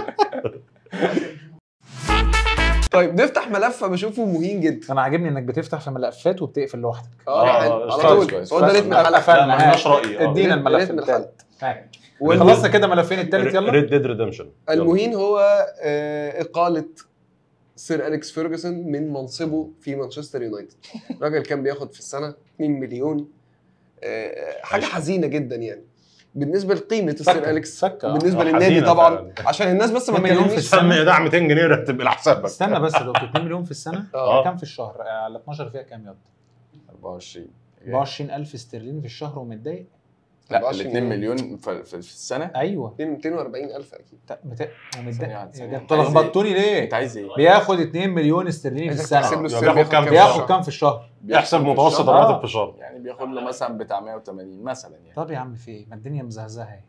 B: طيب نفتح ملف بشوفه مهين جدا
D: انا عاجبني انك بتفتح في ملفات وبتقفل لوحدك
B: اه
A: آه،
B: يعني
A: آه،
B: على
A: اشتغل
B: طول
C: كويس.
B: هو ده رتم الحلقه
D: قفلنا.
A: لا، ملناش رأي، آه.
D: ادينا الملف
B: رتم
D: الثالث
B: وال-
D: خلصنا كده ملفين التالت يلا
A: ريد ديد ريدمشن
B: المهين هو آه، اقاله سير اليكس فيرجسون من منصبه في مانشستر يونايتد الراجل كان بياخد في السنه 2 مليون آه، حاجه
A: عايش.
B: حزينه جدا يعني بالنسبه لقيمه السير
D: فكة،
B: اليكس
D: فكة.
B: وبالنسبه
A: آه،
B: للنادي
A: حزينة
B: طبعا
A: فعلا.
B: عشان الناس بس ما
D: 2 مليون في
B: تكلمنيش
D: السنة.
A: استنى ده 200 جنيه رتب الى حسابك
D: استنى بس لو 2 مليون في السنه
B: اه
D: كام في الشهر آه، على 12 فيها كام يلا
C: 24
D: 24000 استرليني في الشهر ومتضايق
C: لا ال
B: 24
C: 2 مليون في, في, في السنه
D: ايوه
B: 240 الف اكيد
D: تا- مت-
C: ثانية
D: ومتضايق
C: واحدة، ثانية
D: يا جدع،
C: واحدة.
D: انتوا لخبطتوني
C: انت
D: ليه؟
C: عايز ايه؟
D: بياخد 2 مليون استرليني في
B: عايزك تحسب
D: السنه
B: له السير
A: بياخد
B: بياخد
A: كام
B: كام
A: في
B: في
D: بياخد
B: الشهر.
D: كام في الشهر؟
A: يحسب متوسط
D: آه.
A: الراتب في الشهر
C: يعني بياخد له مثلا بتاع 180 مثلا يعني
D: طب يا عم في ايه؟ ما الدنيا مزهزهه اهي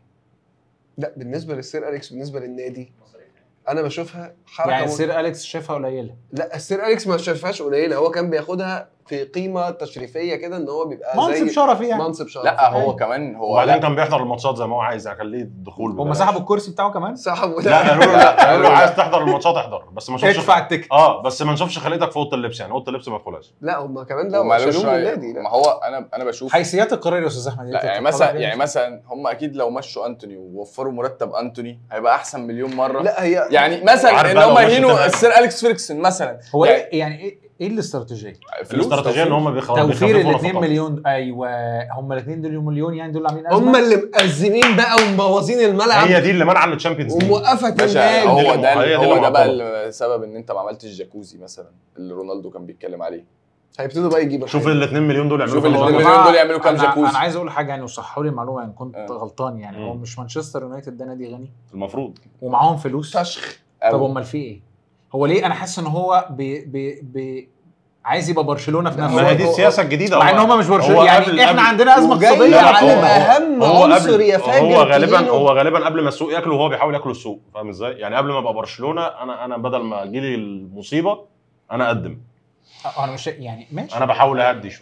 B: لا بالنسبه للسير اليكس بالنسبه للنادي انا بشوفها حركه
D: يعني
B: مت-
D: سير اليكس شايفها قليله
B: لا السير اليكس ما شافهاش قليله هو كان بياخدها في قيمه تشريفيه كده ان هو بيبقى
D: منصب
B: زي
D: شرفي يعني
B: منصب شرف
C: لا هو كمان هو
A: وبعدين
C: لا
A: كان بيحضر الماتشات زي ما هو عايز يعني كان ليه الدخول
D: هم
A: ببلاش.
D: سحبوا الكرسي بتاعه كمان
B: سحبوا
A: لا قالوا له لا قالوا له عايز تحضر الماتشات احضر بس ما نشوفش
D: ادفع التيكت
A: اه بس ما نشوفش خليتك في اوضه اللبس يعني اوضه اللبس ما تدخلهاش
B: لا هم كمان لا
C: ومالوش
B: شالوه من
C: رأي.
B: النادي لا
C: ما هو انا انا بشوف
D: حيثيات القرار يا استاذ احمد
C: لا
D: أنت
C: يعني
D: بتطلع
C: مثلا
D: فيها
C: يعني
D: مش-
C: مثلا هم اكيد لو مشوا انتوني ووفروا مرتب انتوني هيبقى احسن مليون مره
B: لا هي
C: يعني مثلا
A: عارف
C: ان
A: بقى لو
C: هم
A: مشوا
C: يهينوا
A: تمام.
C: السير اليكس فيركسون مثلا
D: هو
C: يعني
D: ايه يعني ايه ايه الاستراتيجيه؟
C: فلوس
A: الاستراتيجيه ان
C: توفير.
A: هم بيخ-
D: توفير
A: بيخففوا
D: ال 2
A: نفقات.
D: مليون ايوه هم ال 2 دول مليون يعني دول عاملين ازمه
B: هم اللي مأزمين بقى ومبوظين الملعب
A: هي دي اللي منع الشامبيونز ليج
B: وموقفه
C: باشا
B: النادي
C: هو
A: دي
C: ده
A: هي دي
C: هو
A: اللي
C: ده بقى
A: معطلة.
C: السبب ان انت ما عملتش جاكوزي مثلا اللي رونالدو كان بيتكلم عليه
B: هيبتدوا بقى يجيبوا
A: شوف
B: الحاجة.
A: ال 2 مليون دول يعملوا
C: شوف
A: كام
C: ال
A: غلطة.
C: 2
D: جماعة،
C: مليون دول يعملوا كام
D: أنا-
C: جاكوزي؟
D: انا عايز اقول حاجه يعني وصححوا لي المعلومه ان كنت
C: آه.
D: غلطان يعني
A: مم.
D: هو مش مانشستر يونايتد ده نادي غني
A: المفروض
D: ومعاهم فلوس
B: فشخ
D: طب
C: أوي.
D: امال في ايه؟ هو ليه انا حاسس ان هو بي بي بي عايز يبقى برشلونه في
B: لا،
D: نفسه
A: ما هي دي
B: هو-
A: السياسه الجديده
D: مع ان
A: هو-
D: هم مش برشلونه
A: هو
D: يعني
A: قبل-
D: احنا
A: قبل-
D: عندنا ازمه
B: وجاي
D: اقتصاديه
B: على
D: عقومه
B: اهم
A: هو
B: عنصر
A: قبل
B: يا فاجر
A: هو غالبا
B: تهينه.
A: هو غالبا قبل ما السوق ياكله وهو بيحاول ياكل السوق فاهم ازاي؟ يعني قبل ما ابقى برشلونه انا انا بدل ما تجيلي المصيبه انا اقدم
D: آه، انا مش يعني ماشي
A: انا بحاول اهدي شويه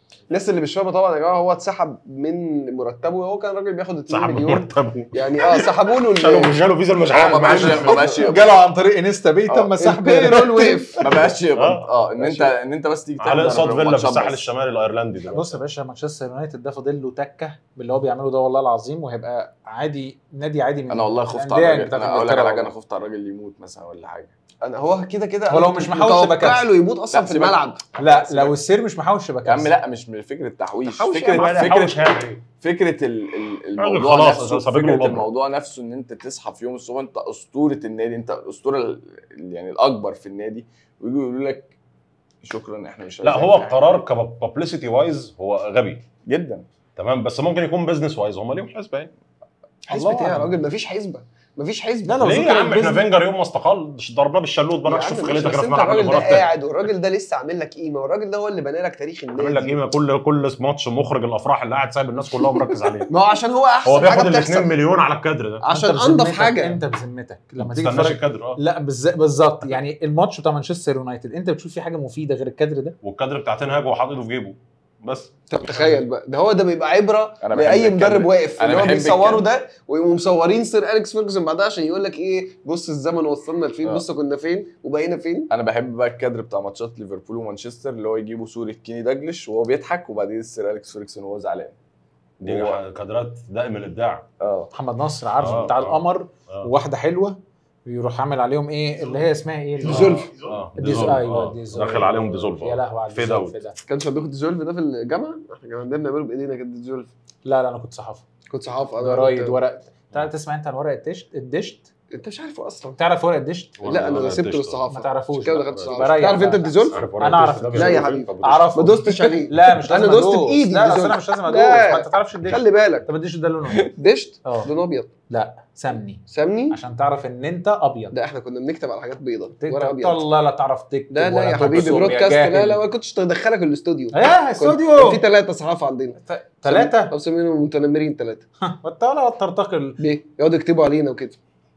B: الناس اللي مش فاهمه طبعا يا جماعه هو اتسحب من مرتبه وهو كان راجل بياخد 2
A: سحب من
B: مليون
A: مرتبه
B: يعني اه سحبوا له
A: شالوا
B: ال-
A: شالوا فيزا
C: هو
A: المشاعر
C: ما بقاش ما بقاش يقبض.
D: جاله عن طريق انستا بي تم
B: آه،
D: سحب
B: البيرول وقف
C: ما بقاش يقبض
A: آه.
C: اه ان انت ان انت بس تيجي
A: على
C: تحضر
A: اقساط فيلا في
C: ماتشات
A: الساحل
C: بس.
A: الشمالي الايرلندي ده
D: بص يا باشا مانشستر يونايتد ده فاضل له تكه باللي هو بيعمله ده والله العظيم وهيبقى عادي نادي عادي من
C: انا والله خفت
D: الأندية
C: على الراجل
D: بتاعت
C: انا اقول لك على
D: إنجلترا
C: حاجه انا
D: والله.
C: خفت على الراجل يموت مثلا ولا حاجه
B: انا هو كده كده
D: هو لو
B: أنا
D: مش
B: كنت
D: محوش يبقى
B: متوقع
D: كارثة.
B: له يموت اصلا
C: لا،
B: في
C: سيبك.
B: الملعب
D: لا لو السير مش محوش يبقى
C: يا عم
D: كارثة.
C: لا مش من فكره تحويش
B: تحويش يا
C: فكره
B: عم،
C: فكره
A: حوش هيعمل ايه؟
C: فكره ال- ال-
A: راجل
C: الموضوع
A: خلاص،
C: نفسه
A: سابق له
C: فكره
A: الأمر.
C: الموضوع نفسه ان انت تصحى في يوم الصبح انت اسطوره النادي انت الاسطوره ال- يعني الاكبر في النادي ويجوا يقولوا لك شكرا احنا مش
A: لا
C: عايزين
A: هو
C: حاجة.
A: قرار كببليستي وايز هو غبي
C: جدا
A: تمام بس ممكن يكون بزنس وايز هم ليهم حسبه يعني
B: حسبة
D: الله
B: ايه يا
D: أعلم.
B: راجل مفيش حسبه مفيش حسبه
D: لا، لو
A: ليه
D: ذكر
A: يا عم احنا
D: البيزنس-
A: فينجر يوم ما استقال ضربناه بالشلوت
B: يا
A: بقى
B: عم
A: شوف
B: ماشي،
A: خليتك
B: بس
A: هنا في
B: انت
A: ملعب
B: الراجل ده
A: المباراه التاني.
B: قاعد والراجل ده لسه عامل لك قيمه والراجل ده هو اللي بنى لك تاريخ النادي
A: عامل لك قيمه كل كل ماتش مخرج الافراح اللي قاعد سايب الناس كلها ومركز عليه
B: ما هو عشان هو احسن
A: هو
B: حاجه
A: بياخد ال 2
B: بتحصل
A: مليون على الكادر ده
B: عشان
D: أنت
B: انضف
D: بذمتك-
B: حاجه
D: انت بذمتك لما
A: ما
D: تيجي
A: تستناش
D: تتفرج
A: الكادر اه
D: لا بالز- بالظبط يعني الماتش بتاع مانشستر يونايتد انت بتشوف فيه حاجه مفيده غير الكادر ده
A: والكادر بتاع تنهاج وهو حاطط ايده في جيبه بس
B: طب تخيل بقى ده هو ده بيبقى عبره
C: أنا بحب
B: لاي
C: الكلام
B: مدرب
C: ده.
B: واقف
C: أنا
B: اللي هو
C: بحب
B: بيصوروا
C: الكلام.
B: ده ويقوموا مصورين سير اليكس فيرجسون بعدها عشان يقول لك ايه بص الزمن وصلنا لفين
C: آه.
B: بص كنا فين وبقينا فين
C: انا بحب بقى الكادر بتاع ماتشات ليفربول ومانشستر اللي هو يجيبوا صوره كيني داجلش وهو بيضحك وبعدين السير اليكس فيرجسون وهو زعلان
A: دي
C: هو-
A: كادرات دائم الابداع
C: اه
D: محمد نصر عارف
A: آه،
D: بتاع
A: آه.
D: القمر
A: اه
D: وواحده حلوه بيروح عامل عليهم ايه اللي هي اسمها ايه اللي-
B: ديزولف.
A: اه
D: ديز
A: ديزولف،
D: ايوه
A: آه.
D: ديزولف
A: دخل عليهم ديزولف
D: يا لهوي على
A: فيد
D: الديزولف
A: اوت
D: ده
B: كانش عندكم ديزولف ده في الجامعه احنا كنا عندنا بنعمله بايدينا كده ديزولف
D: لا لا انا كنت صحافه
B: كنت صحافه انا
D: جرايد
B: كنت-
D: ورق تعرف تسمع انت عن ورق الدشت الدشت
B: انت مش عارفه اصلا
D: تعرف ورق الدشت
B: لا انا سبته
D: ما
B: للصحافه
D: تعرفوش
B: عشان كده
D: بقى.
B: دخلت الصحافه
D: بريح
B: تعرف انت
D: بقى.
B: الديزولف
D: أنا أعرف.
B: لا يا حبيبي.
D: اعرف
B: ما دوستش عليه
D: لا مش
B: أنا
D: لازم
B: دوست
D: أدوس.
B: بإيدي
D: لا
B: ديزولف.
D: اصل انا مش لازم ادوس
B: لا.
D: ما انت تعرفش الدشت
B: خلي بالك
D: طب الدشت ده لونه ايه؟
B: دشت
D: اه
B: لون ابيض
D: لا سمني
B: سمني
D: عشان تعرف ان انت ابيض
B: ده احنا كنا بنكتب على حاجات بيضاء ورق
D: تكتب
B: ابيض
D: والله لا تعرف تكتب
B: لا لا
D: ولا
B: يا حبيبي
D: تبصر يا
B: برودكاست لا
D: جاهل.
B: لا ما كنتش تدخلك الاستوديو
D: ايه
B: كان
D: استوديو
B: في ثلاثة صحافة عندنا
D: ثلاثة
B: طب منهم متنمرين ثلاثة
D: وانت ولا ترتقل
B: ليه؟ يقعدوا يكتبوا علينا وكده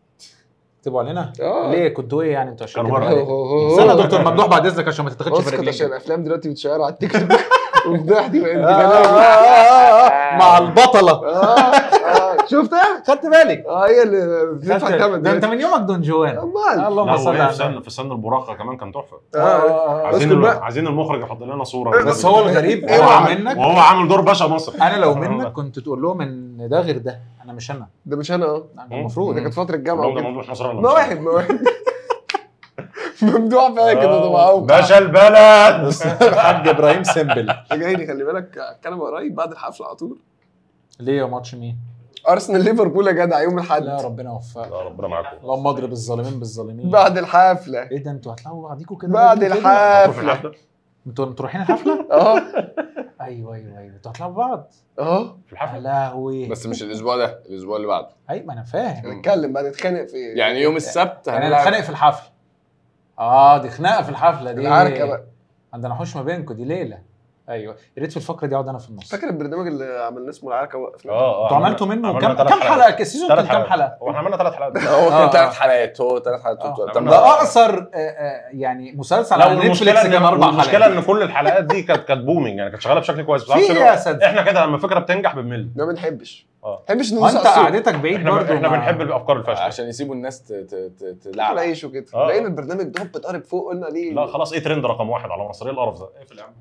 D: تكتبوا علينا
B: اه
D: ليه كنتوا ايه يعني انتوا عشان
A: كانوا
D: كده
A: ورق.
D: عليك؟
B: هو- هو- هو-
D: استنى يا دكتور ممدوح بعد اذنك عشان ما تتاخدش في
B: اسكت
D: رجليك
B: عشان الافلام دلوقتي بتشتغل على التيك توك ومدوح دي بقت
D: آه، آه،
B: بجلاوي.
D: آه، آه، مع البطلة
B: اه اه شفتها؟
D: خدت بالك
B: اه هي اللي بتدفع
D: خدت-
B: الثمن
D: ده انت
B: دلوقتي.
D: من يومك دون جوان
B: امال
A: لا
D: اللهم
A: هو
D: صل
A: إيه
D: على
A: في
D: النبي
A: سن في سن المراهقه كمان كان تحفه
B: اه
A: عايزين
B: اسكت بقى.
A: عايزين المخرج يحط لنا صوره
D: بس هو الغريب
B: إيه
D: انا
B: وعمل؟
D: منك
A: وهو عامل دور باشا مصر
D: انا لو منك كنت تقول لهم ان ده غير ده انا مش انا
B: ده مش انا اه
D: ده المفروض
B: ده كانت فترة الجامعة
A: كلهم ده
B: وكده.
A: ممدوح نصر الله
B: ما واحد ما واحد ممدوح فيها كده
A: آه،
B: طبعا
A: باشا البلد
D: الحاج ابراهيم سمبل
B: جاي لي خلي بالك اتكلم قريب بعد الحفله على طول
D: ليه يا ماتش مين؟
B: ارسنال ليفربول يا جدع يوم الاحد
D: لا ربنا يوفقك
A: لا ربنا معاكم
D: اللهم اضرب الظالمين بالظالمين
B: بعد الحفله
D: ايه ده انتوا هتلاقوا بعضيكوا كده
B: بعد
D: كده؟
B: الحفله
D: انتوا انتوا رايحين الحفله؟
B: اه
D: ايوه ايوه ايوه انتوا هتلاقوا بعض
B: اه
A: في
D: يا
A: الحفله
D: لهوي
C: بس مش الاسبوع ده الاسبوع اللي بعده
D: اي ما انا فاهم
B: نتكلم بقى نتخانق في
C: يعني يوم السبت
D: يعني
C: هنلعب
D: نتخانق في الحفله اه دي خناقه في الحفله دي
B: العركه بقى
D: عندنا حوش ما بينكم دي ليله ايوه يا ريت في الفقره دي اقعد انا في النص
B: فاكر البرنامج اللي عملناه اسمه العركه وقفنا
A: اه
D: انتوا عملتوا منه
A: عملنا
D: كام
A: تلات
D: كام
A: حلقات.
D: حلقه السيزون كان
A: ثلاث
D: كام
A: حلقات
D: حلقه؟
A: هو احنا عملنا ثلاث حلقات
C: هو
D: آه.
C: كان ثلاث حلقات هو ثلاث حلقات
D: آه.
C: طب
A: عملنا-
D: ده
C: ده
D: اقصر آه، آه، يعني مسلسل
A: لا
D: على
A: والمشكله
D: نتفليكس
A: ان
D: كان اربع
A: المشكله
D: حلقات
A: ان كل الحلقات دي كانت كانت بومينج يعني كانت شغاله بشكل كويس بس
D: في
A: معرفش
D: إيه
A: ليه.
D: يا سيد؟
A: احنا كده لما فكره بتنجح بنمل
B: ما بنحبش
A: اه
B: ما بنحبش ندوس
D: وانت
B: على السوق
D: قعدتك بعيد
A: احنا
D: برضه
A: احنا
D: مع-
A: بنحب الافكار الفاشله
C: عشان يسيبوا الناس ت- ت- ت-
B: ناكل
C: تلعب
B: عيش وكده
A: آه.
B: لقينا البرنامج ده بتقرب فوق قلنا ليه
A: لا خلاص ايه ترند رقم واحد على مصر ايه القرف ده اقفل يا عم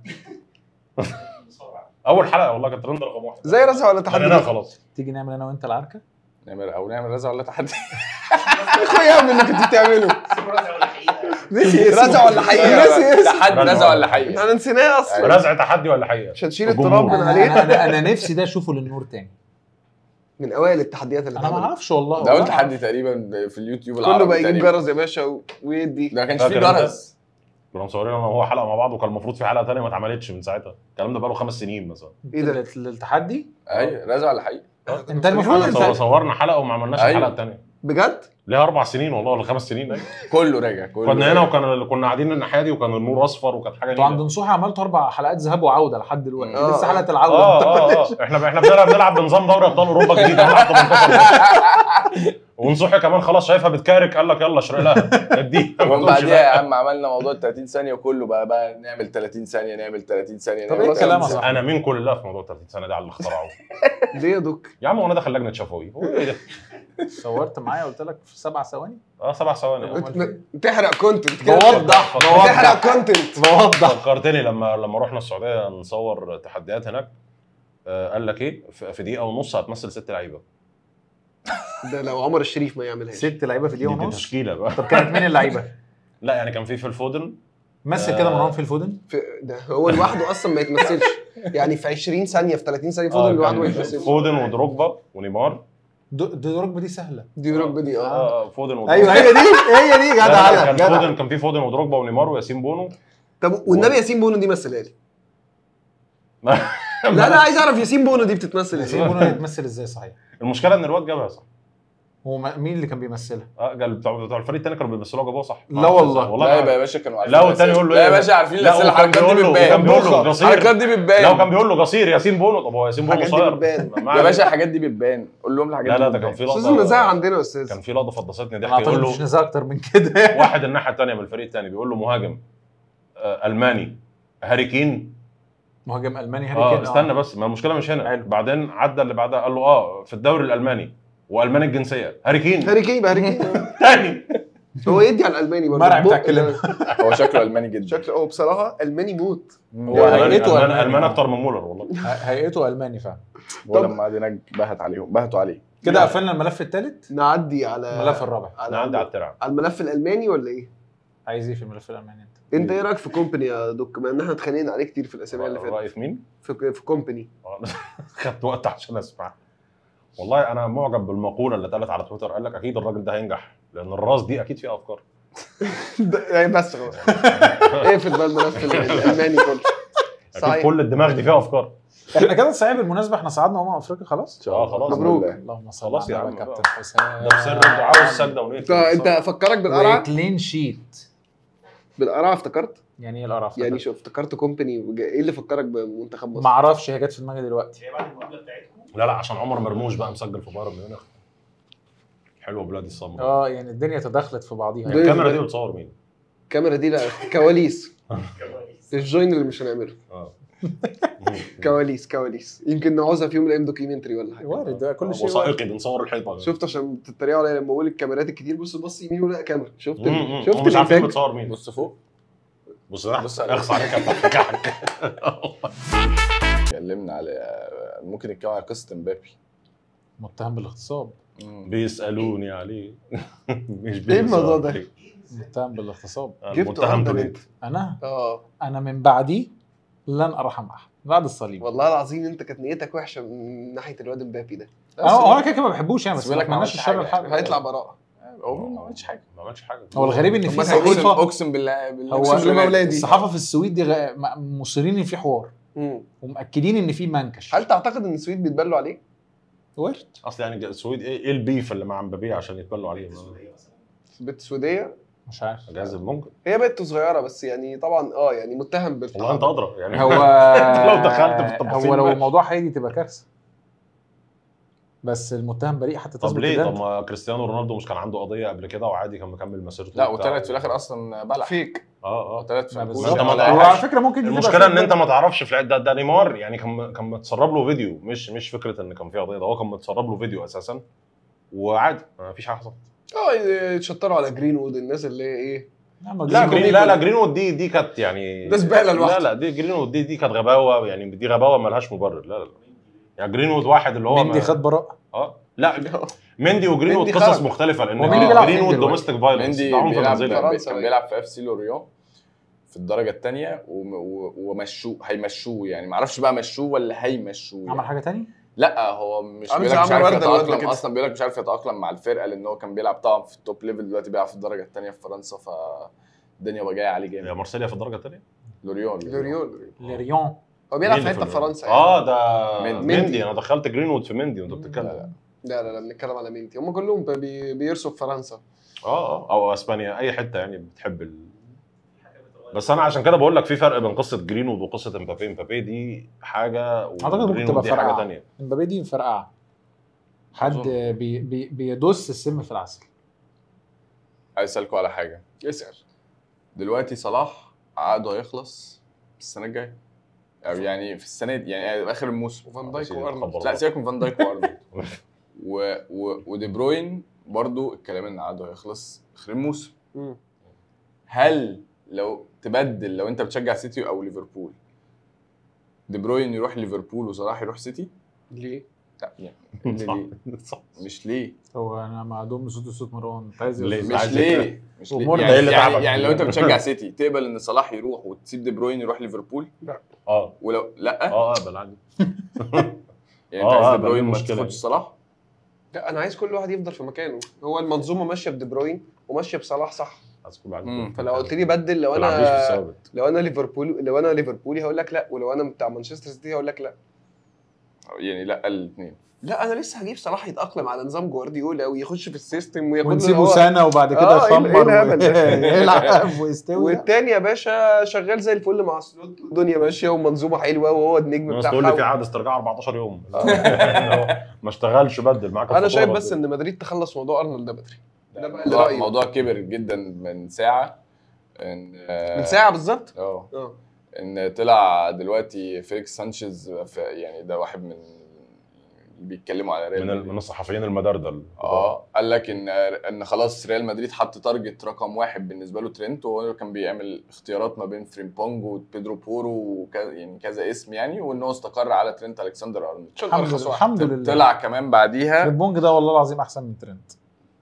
A: اول حلقه والله كانت ترند رقم واحد
B: زي رزع ولا تحدي
A: انا خلاص
D: تيجي نعمل انا وانت العركه
C: نعمل او نعمل رزع ولا تحدي
B: اخويا اعمل اللي كنت بتعمله نسي رزع ولا حقيقه نسي اسم
C: تحدي رزع ولا حقيقه
B: احنا نسيناه اصلا
A: رزع تحدي ولا حقيقه
B: مش هنشيل
A: الجمهور.
B: التراب من
D: انا
B: عليه
D: انا, أنا, أنا نفسي ده اشوفه للنور تاني
B: من اوائل التحديات اللي
D: انا ما
B: اتعملت.
D: اعرفش والله
C: ده اول
D: والله
C: تحدي تقريبا في اليوتيوب العربي
B: كله بقى يجيب
C: تقريباً.
B: جرس يا باشا و- ويدي
C: ده ما كانش فيه
A: فاكر أنت؟
C: جرس
A: كنا مصورين انا وهو حلقه مع بعض وكان المفروض في حلقه ثانيه ما اتعملتش من ساعتها الكلام ده بقاله خمس سنين مثلا
B: ايه ده؟
D: لل- للتحدي
C: ايوه رزع ولا حقيقه
D: انت المفروض
A: صور-
D: انت
A: صورنا حلقه وما عملناش
C: أيوة.
A: الحلقه الثانيه
B: بجد؟
A: ليها اربع سنين والله ولا خمس سنين أيوة.
C: كله راجع كله
A: كنا هنا
C: راجع.
A: وكان كنا قاعدين الناحيه دي وكان النور اصفر وكانت حاجه
D: انتوا عند
A: نيلة.
D: نصوحي عملتوا اربع حلقات ذهاب وعوده لحد دلوقتي
B: آه.
D: لسه حلقه العوده
A: اه اه اه احنا احنا بنلعب بنلعب بنظام دوري ابطال اوروبا جديد هنلعب 18 ماتش ونصوحي كمان خلاص شايفها بتكارك قال لك يلا اشرق لها اديها ما
C: ومن
A: تقولش
C: بعديها
A: لا.
C: يا عم عملنا موضوع ال 30 ثانيه وكله بقى بقى نعمل 30 ثانيه نعمل 30 ثانيه
D: طب
C: نعمل
D: إيه
C: 30
D: الكلام يا
C: ثانية.
D: صاحبي؟
A: انا مين كل الله في موضوع 30 سنه ده على اللي اخترعوه
B: ليه يا دوك؟
A: يا عم وانا داخل لجنه شفوي هو ايه ده؟
D: صورت معايا قلت لك في سبع ثواني
A: اه سبع ثواني
D: طب
B: أنت بتحرق كونتنت كده
D: بوضح
B: بتحرق كونتنت
D: بوضح
A: فكرتني لما لما رحنا السعوديه نصور تحديات هناك آه، قال لك ايه في في دقيقه ونص هتمثل ست لعيبه
B: ده لو عمر الشريف ما يعملهاش
D: ست لعيبه في
A: دي,
D: دقيقه
A: دي
D: ونص
A: تشكيله بقى
D: طب كانت مين اللعيبه؟
A: لا يعني كان في في الفودن
D: مثل
A: آه.
D: كده مروان في الفودن
B: في ده هو لوحده اصلا ما يتمثلش يعني في 20 ثانيه في 30 ثانيه
A: آه،
B: فضل لوحده ما
A: كان
B: يتمثلش
A: فودن ودروجبا ونيمار
D: دو- دي ركبه دي سهله
B: دي دروجبا دي اه
A: اه آه، فودن ودروجبا
D: ايوه هي دي هي دي
A: لا، لا، لا،
D: جدع
A: كان
D: جدع
A: فودن كان في فودن ودروجبا ونيمار وياسين بونو
B: طب والنبي ياسين بونو دي مثلها لي لا انا عايز اعرف ياسين بونو دي بتتمثل
D: ياسين
B: ازاي
D: بونو يتمثل ازاي صحيح؟
A: المشكله ان الواد جابها صح
D: هو ما- مين اللي كان بيمثلها؟
A: اه قال بتوع بتوع الفريق الثاني كانوا بيمثلوها جابوها صح
D: لا والله.
A: والله
C: لا
A: ما-
C: يبقى يا باشا كانوا عارفين
A: لا والتاني
C: الأسئلة.
A: يقول له
C: لا يا
A: إيه؟
C: باشا عارفين
A: لا
C: الاسئله
A: وكان
C: الحركات دي
A: بيقول له وكان بيقول له
C: بتبان
A: قصير
C: الحركات دي بتبان
A: لا وكان بيقول له قصير ياسين بونو طب هو ياسين بونو
B: الحاجات دي
A: قصير
B: بتبان.
A: ما
C: يا باشا
A: علينا.
C: الحاجات دي بتبان قول لهم الحاجات
A: لا
C: دي
A: لا ده
C: بتبان.
A: كان في
B: استاذ
A: لقطه
B: النزاهه عندنا يا استاذ
A: كان في لقطه فضستني
D: انا
A: ضحك
D: اعتقد
A: يقول
D: مش
A: له
D: نزاهه اكتر من كده
A: واحد الناحيه الثانيه من الفريق الثاني بيقول له مهاجم آه، الماني هاري كين
D: مهاجم الماني هاري
A: اه
D: كين
A: استنى بس ما المشكله مش هنا
D: حلو.
A: بعدين عدى اللي بعدها قال له اه في الدوري الالماني والماني الجنسيه هاري كين
B: هاري كين يبقى هاري كين
A: تاني
B: هو يدي على الالماني برضه
D: مرعي بتاع
B: بق-
D: الكلام.
C: هو شكله الماني جدا
B: شكله هو بصراحه الماني موت
D: هو هيئته
A: المان
D: ألماني.
A: المان اكتر من مولر والله
D: ه- هيئته الماني فعلا
C: هو لما قعد هناك بهت عليهم بهتوا عليه
D: كده قفلنا الملف الثالث
B: نعدي على
D: الملف الرابع
B: على
A: نعدي على الترعه
B: على الملف الالماني ولا ايه؟
D: عايز ايه في الملف الالماني انت؟
B: انت ايه رايك في كومباني يا دوك بما ان احنا اتخانقنا عليه كتير في الاسابيع اللي فاتت
A: رايي في مين؟
B: في, في كومباني
A: آه، خدت وقت عشان اسمع والله انا معجب بالمقوله اللي اتقالت على تويتر قال لك اكيد الراجل ده هينجح لان الراس دي اكيد فيها افكار
B: يعني بس خلاص اقفل بقى الملف الالماني كله
A: اكيد
B: صحيح
A: كل الدماغ دي فيها افكار
D: احنا كده صحيح بالمناسبه احنا صعدنا امم افريقيا خلاص
A: اه خلاص
B: مبروك.
D: اللهم صل
A: خلاص يا
D: على
A: عم
D: كابتن
A: بقى.
D: حسام
A: ده بسر الدعاء والسجده ونيه
B: انت انت فكرك بالقرعه
D: وكلين شيت
B: بالقرعه افتكرت
D: يعني ايه القرف
B: يعني شوف افتكرت كومباني وج- ايه اللي فكرك بمنتخب
D: ما
B: مصر
D: اعرفش هي جت في دماغي دلوقتي
A: لا لا عشان عمر مرموش بقى مسجل في بايرن ميونخ حلوه بلادي السمراء
D: اه يعني الدنيا تدخلت في بعضيها
B: ده-
A: الكاميرا دي بتصور مين؟
B: الكاميرا دي لا كواليس الجوين اللي مش هنعمله
A: اه
B: كواليس كواليس يمكن نعوزها في يوم من الايام دوكيومنتري ولا حاجه
D: وارد ده كل شيء وارد.
A: وثائقي بنصور الحيطه
B: شفت عشان بتتريقوا عليا لما بقول الكاميرات الكتير بص بص يمين ولا كاميرا شفت ال-
A: مم، مم.
B: شفت
A: هم مش عارفين
B: الانتاج
A: بتصور مين
C: بص فوق
A: بص ده
C: بص عليه.
A: اخص عليك يا بتاعك
C: اتكلمنا على ممكن نتكلم على قصه امبابي
D: متهم بالاغتصاب
A: بيسالوني عليه مش
B: إيه الموضوع ده؟
A: بيسألوني.
D: متهم بالاغتصاب
B: جبته
A: المتهم
B: عندك
A: توليد
B: انت
D: انا
B: اه
D: انا من بعدي لن ارحم احد بعد الصليب
B: والله العظيم انت كانت نيتك وحشه من ناحيه الواد امبابي ده
D: انا هو انا كده كده ما بحبوش يعني بس
C: بس بيقول
D: ما
C: لك ما
D: اتمناش
C: عملش
D: الشر
C: حاجة.
D: لحد
B: هيطلع براءه
C: هو ما عملش حاجه
A: ما عملش حاجه
D: هو الغريب ان
B: طب
D: في
B: ما
C: اقسم
B: تقولش-
D: صحيفه
C: اقسم بالله بالله
D: هو
B: أقسم بالله أولادي.
D: الصحافه في السويد دي غ... م- مصرين ان في حوار
B: مم.
D: ومأكدين ان في منكش
B: هل تعتقد ان السويد بيتبلوا عليه؟
D: وارد
A: اصل يعني السويد ايه إيه البيف اللي مع مبابي عشان يتبلوا عليه
B: بنت سويديه
D: مش عارف
A: جاز ممكن
B: هي بنت صغيره بس يعني طبعا اه يعني متهم بالتحرش
A: والله انت ادرى يعني
D: هو
A: لو دخلت في التفاصيل
D: هو لو
A: ماشي.
D: الموضوع هادي تبقى كارثه بس المتهم بريء حتى
A: طب
D: تثبت
A: ليه
D: كده
A: طب ما كريستيانو رونالدو مش كان عنده قضيه قبل كده وعادي كان مكمل مسيرته
C: لا
A: وبتاع.
C: وطلعت في الاخر اصلا بلح
B: فيك
A: اه اه
C: طلعت في
D: ما
C: الكوش
D: بالظبط.
A: ما
C: ولا
A: أنت
C: أي
A: ما
D: وعلى
C: حاجة.
D: فكره ممكن دي تبقى
A: المشكله ان
D: فيك
A: انت ما تعرفش في الع- ده, ده نيمار يعني كان كان متسرب له فيديو مش مش فكره ان كان في قضيه ده هو كان متسرب له فيديو اساسا وعادي ما فيش حاجه حصلت
B: اه يتشطروا على جرين وود الناس اللي هي ايه
D: نعم،
A: لا
D: دي-
A: جرين لا لا جرين وود دي دي كانت يعني
B: ده زبالة لوحده.
A: لا لا دي جرين وود دي دي كانت غباوه يعني دي غباوه ملهاش مبرر لا لا لا يعني جرين وود واحد اللي هو
D: مندي
A: ما-
D: خد براءه
A: اه لا مندي وجرين وود
B: مندي
A: قصص
B: خرج.
A: مختلفه لان
D: هو مندي بيلعب
A: جرين
D: فين
A: وود
D: دلوقتي؟
A: دوميستيك فايلنس
C: مندي
A: ده عنف
C: بيلعب
A: منزلي
B: فرنسا
C: كان
B: بقى.
C: بيلعب في اف سي لوريون في الدرجه الثانيه ومشوه هيمشوه يعني ما اعرفش بقى مشوه ولا هيمشوه
D: عمل
C: يعني.
D: حاجه تاني
C: لا هو مش
B: عامل
C: بيقول
B: زي
C: لك مش
B: عمرو
C: عارف
B: وردة الواد ده
C: يتاقلم
B: كده.
C: اصلا بيقول لك مش عارف يتاقلم مع الفرقه لان هو كان بيلعب طبعا في التوب ليفل دلوقتي بيلعب في الدرجه الثانيه في فرنسا فالدنيا بقى جايه عليه
A: يا
C: جامد
A: مارسيليا في الدرجه الثانيه
C: لوريون
B: لوريون
D: لريون
B: هو بيلعب في حته في فرنسا يعني.
A: اه ده
C: مندي.
A: مندي انا دخلت جرين وود في مندي وانت
C: لا
A: بتتكلم
C: لا
B: لا لا لا بنتكلم على مينتي هم كلهم بي- بيرسوا في فرنسا
A: اه اه او اسبانيا اي حته يعني بتحب ال... بس انا عشان كده بقول لك في فرق بين قصه جرينوود وقصه امبابي امبابي دي حاجه
D: أعتقد ممكن
A: وجرينوود
D: تبقى
A: دي حاجه
D: فرقعة.
A: ثانيه
D: امبابي دي مفرقعه حد
C: أظن.
D: بي بي بيدس السم في العسل
C: عايز اسالكم على حاجه
B: اسال
C: دلوقتي صلاح عقده هيخلص السنه الجايه او يعني في السنه دي يعني اخر الموسم
B: وفان دايك
A: سيدي،
B: وارنولد
A: خبر
C: لا
A: الله.
C: سيبك من فان دايك وارنولد و... و... ودي بروين برضو الكلام ان عقده هيخلص اخر الموسم
B: مم.
C: هل لو تبدل لو انت بتشجع سيتي او ليفربول دي بروين يروح ليفربول وصلاح يروح سيتي
B: ليه؟
C: لا يعني ليه؟
A: صح
C: مش ليه
D: هو انا مع ضم صوت صوت مروان انت عايز
A: ليه؟
D: إيه؟
C: مش
A: عايز
C: ليه مش ليه
D: ومرضى.
C: يعني,
A: إيه اللي
C: يعني,
A: تعبك؟
C: يعني لو انت بتشجع سيتي تقبل ان صلاح يروح وتسيب دي بروين يروح ليفربول
A: اه
C: ولو لا
A: اه اقبل عادي
C: يعني انت
A: آه،
C: عايز
A: آه،
C: دي بروين ما
A: مشكلة.
C: تاخدش صلاح
B: لا انا عايز كل واحد يفضل في مكانه هو المنظومه ماشيه بدي بروين وماشيه بصلاح صح
A: عايز كل واحد
C: مم.
A: يكون-
B: فلو قلت لي بدل لو
A: ما تلعبليش في
B: انا
A: الثوابت
B: لو انا ليفربول لو انا ليفربولي هقول لك لا ولو انا بتاع مانشستر سيتي هقول لك لا
C: يعني لا الاثنين
B: لا انا لسه هجيب صلاح يتاقلم على نظام جوارديولا ويخش في السيستم وياخد له
D: ونسيبه
B: هو-
D: سنه وبعد كده
B: آه، إيه- إيه
D: يخمر
B: الهبل ده؟
D: يلعب ويستوي
B: والتاني يا باشا شغال زي الفل مع سلوت والدنيا ماشيه ومنظومه حلوه وهو النجم
A: الناس تقول لي في
B: بتاعها
A: عقد استرجاع 14 يوم ما اشتغلش بدل معاك
B: انا شايف
A: الفاتورة
B: بس ان مدريد تخلص موضوع ارنولد ده بدري ده بقى اللي
C: الموضوع,
B: رأيي.
C: الموضوع كبر جدا من ساعه ان آه،
B: من ساعه بالظبط
C: اه
B: اه
C: ان طلع دلوقتي فيليكس سانشيز في يعني ده واحد من اللي بيتكلموا على ريال
A: من ال-
C: مدريد.
A: من الصحفيين المدردل
C: اه قال لك ان ان خلاص ريال مدريد حط تارجت رقم واحد بالنسبه له ترينت وهو كان بيعمل اختيارات ما بين فريمبونج وبيدرو بورو وكذا يعني كذا اسم يعني وان هو استقر على ترينت الكسندر ارنولد
B: عشان
D: الحمد
B: ارخص
D: لله
B: واحد
D: الحمد لله
C: طلع كمان بعديها
D: البونج ده والله العظيم احسن من ترند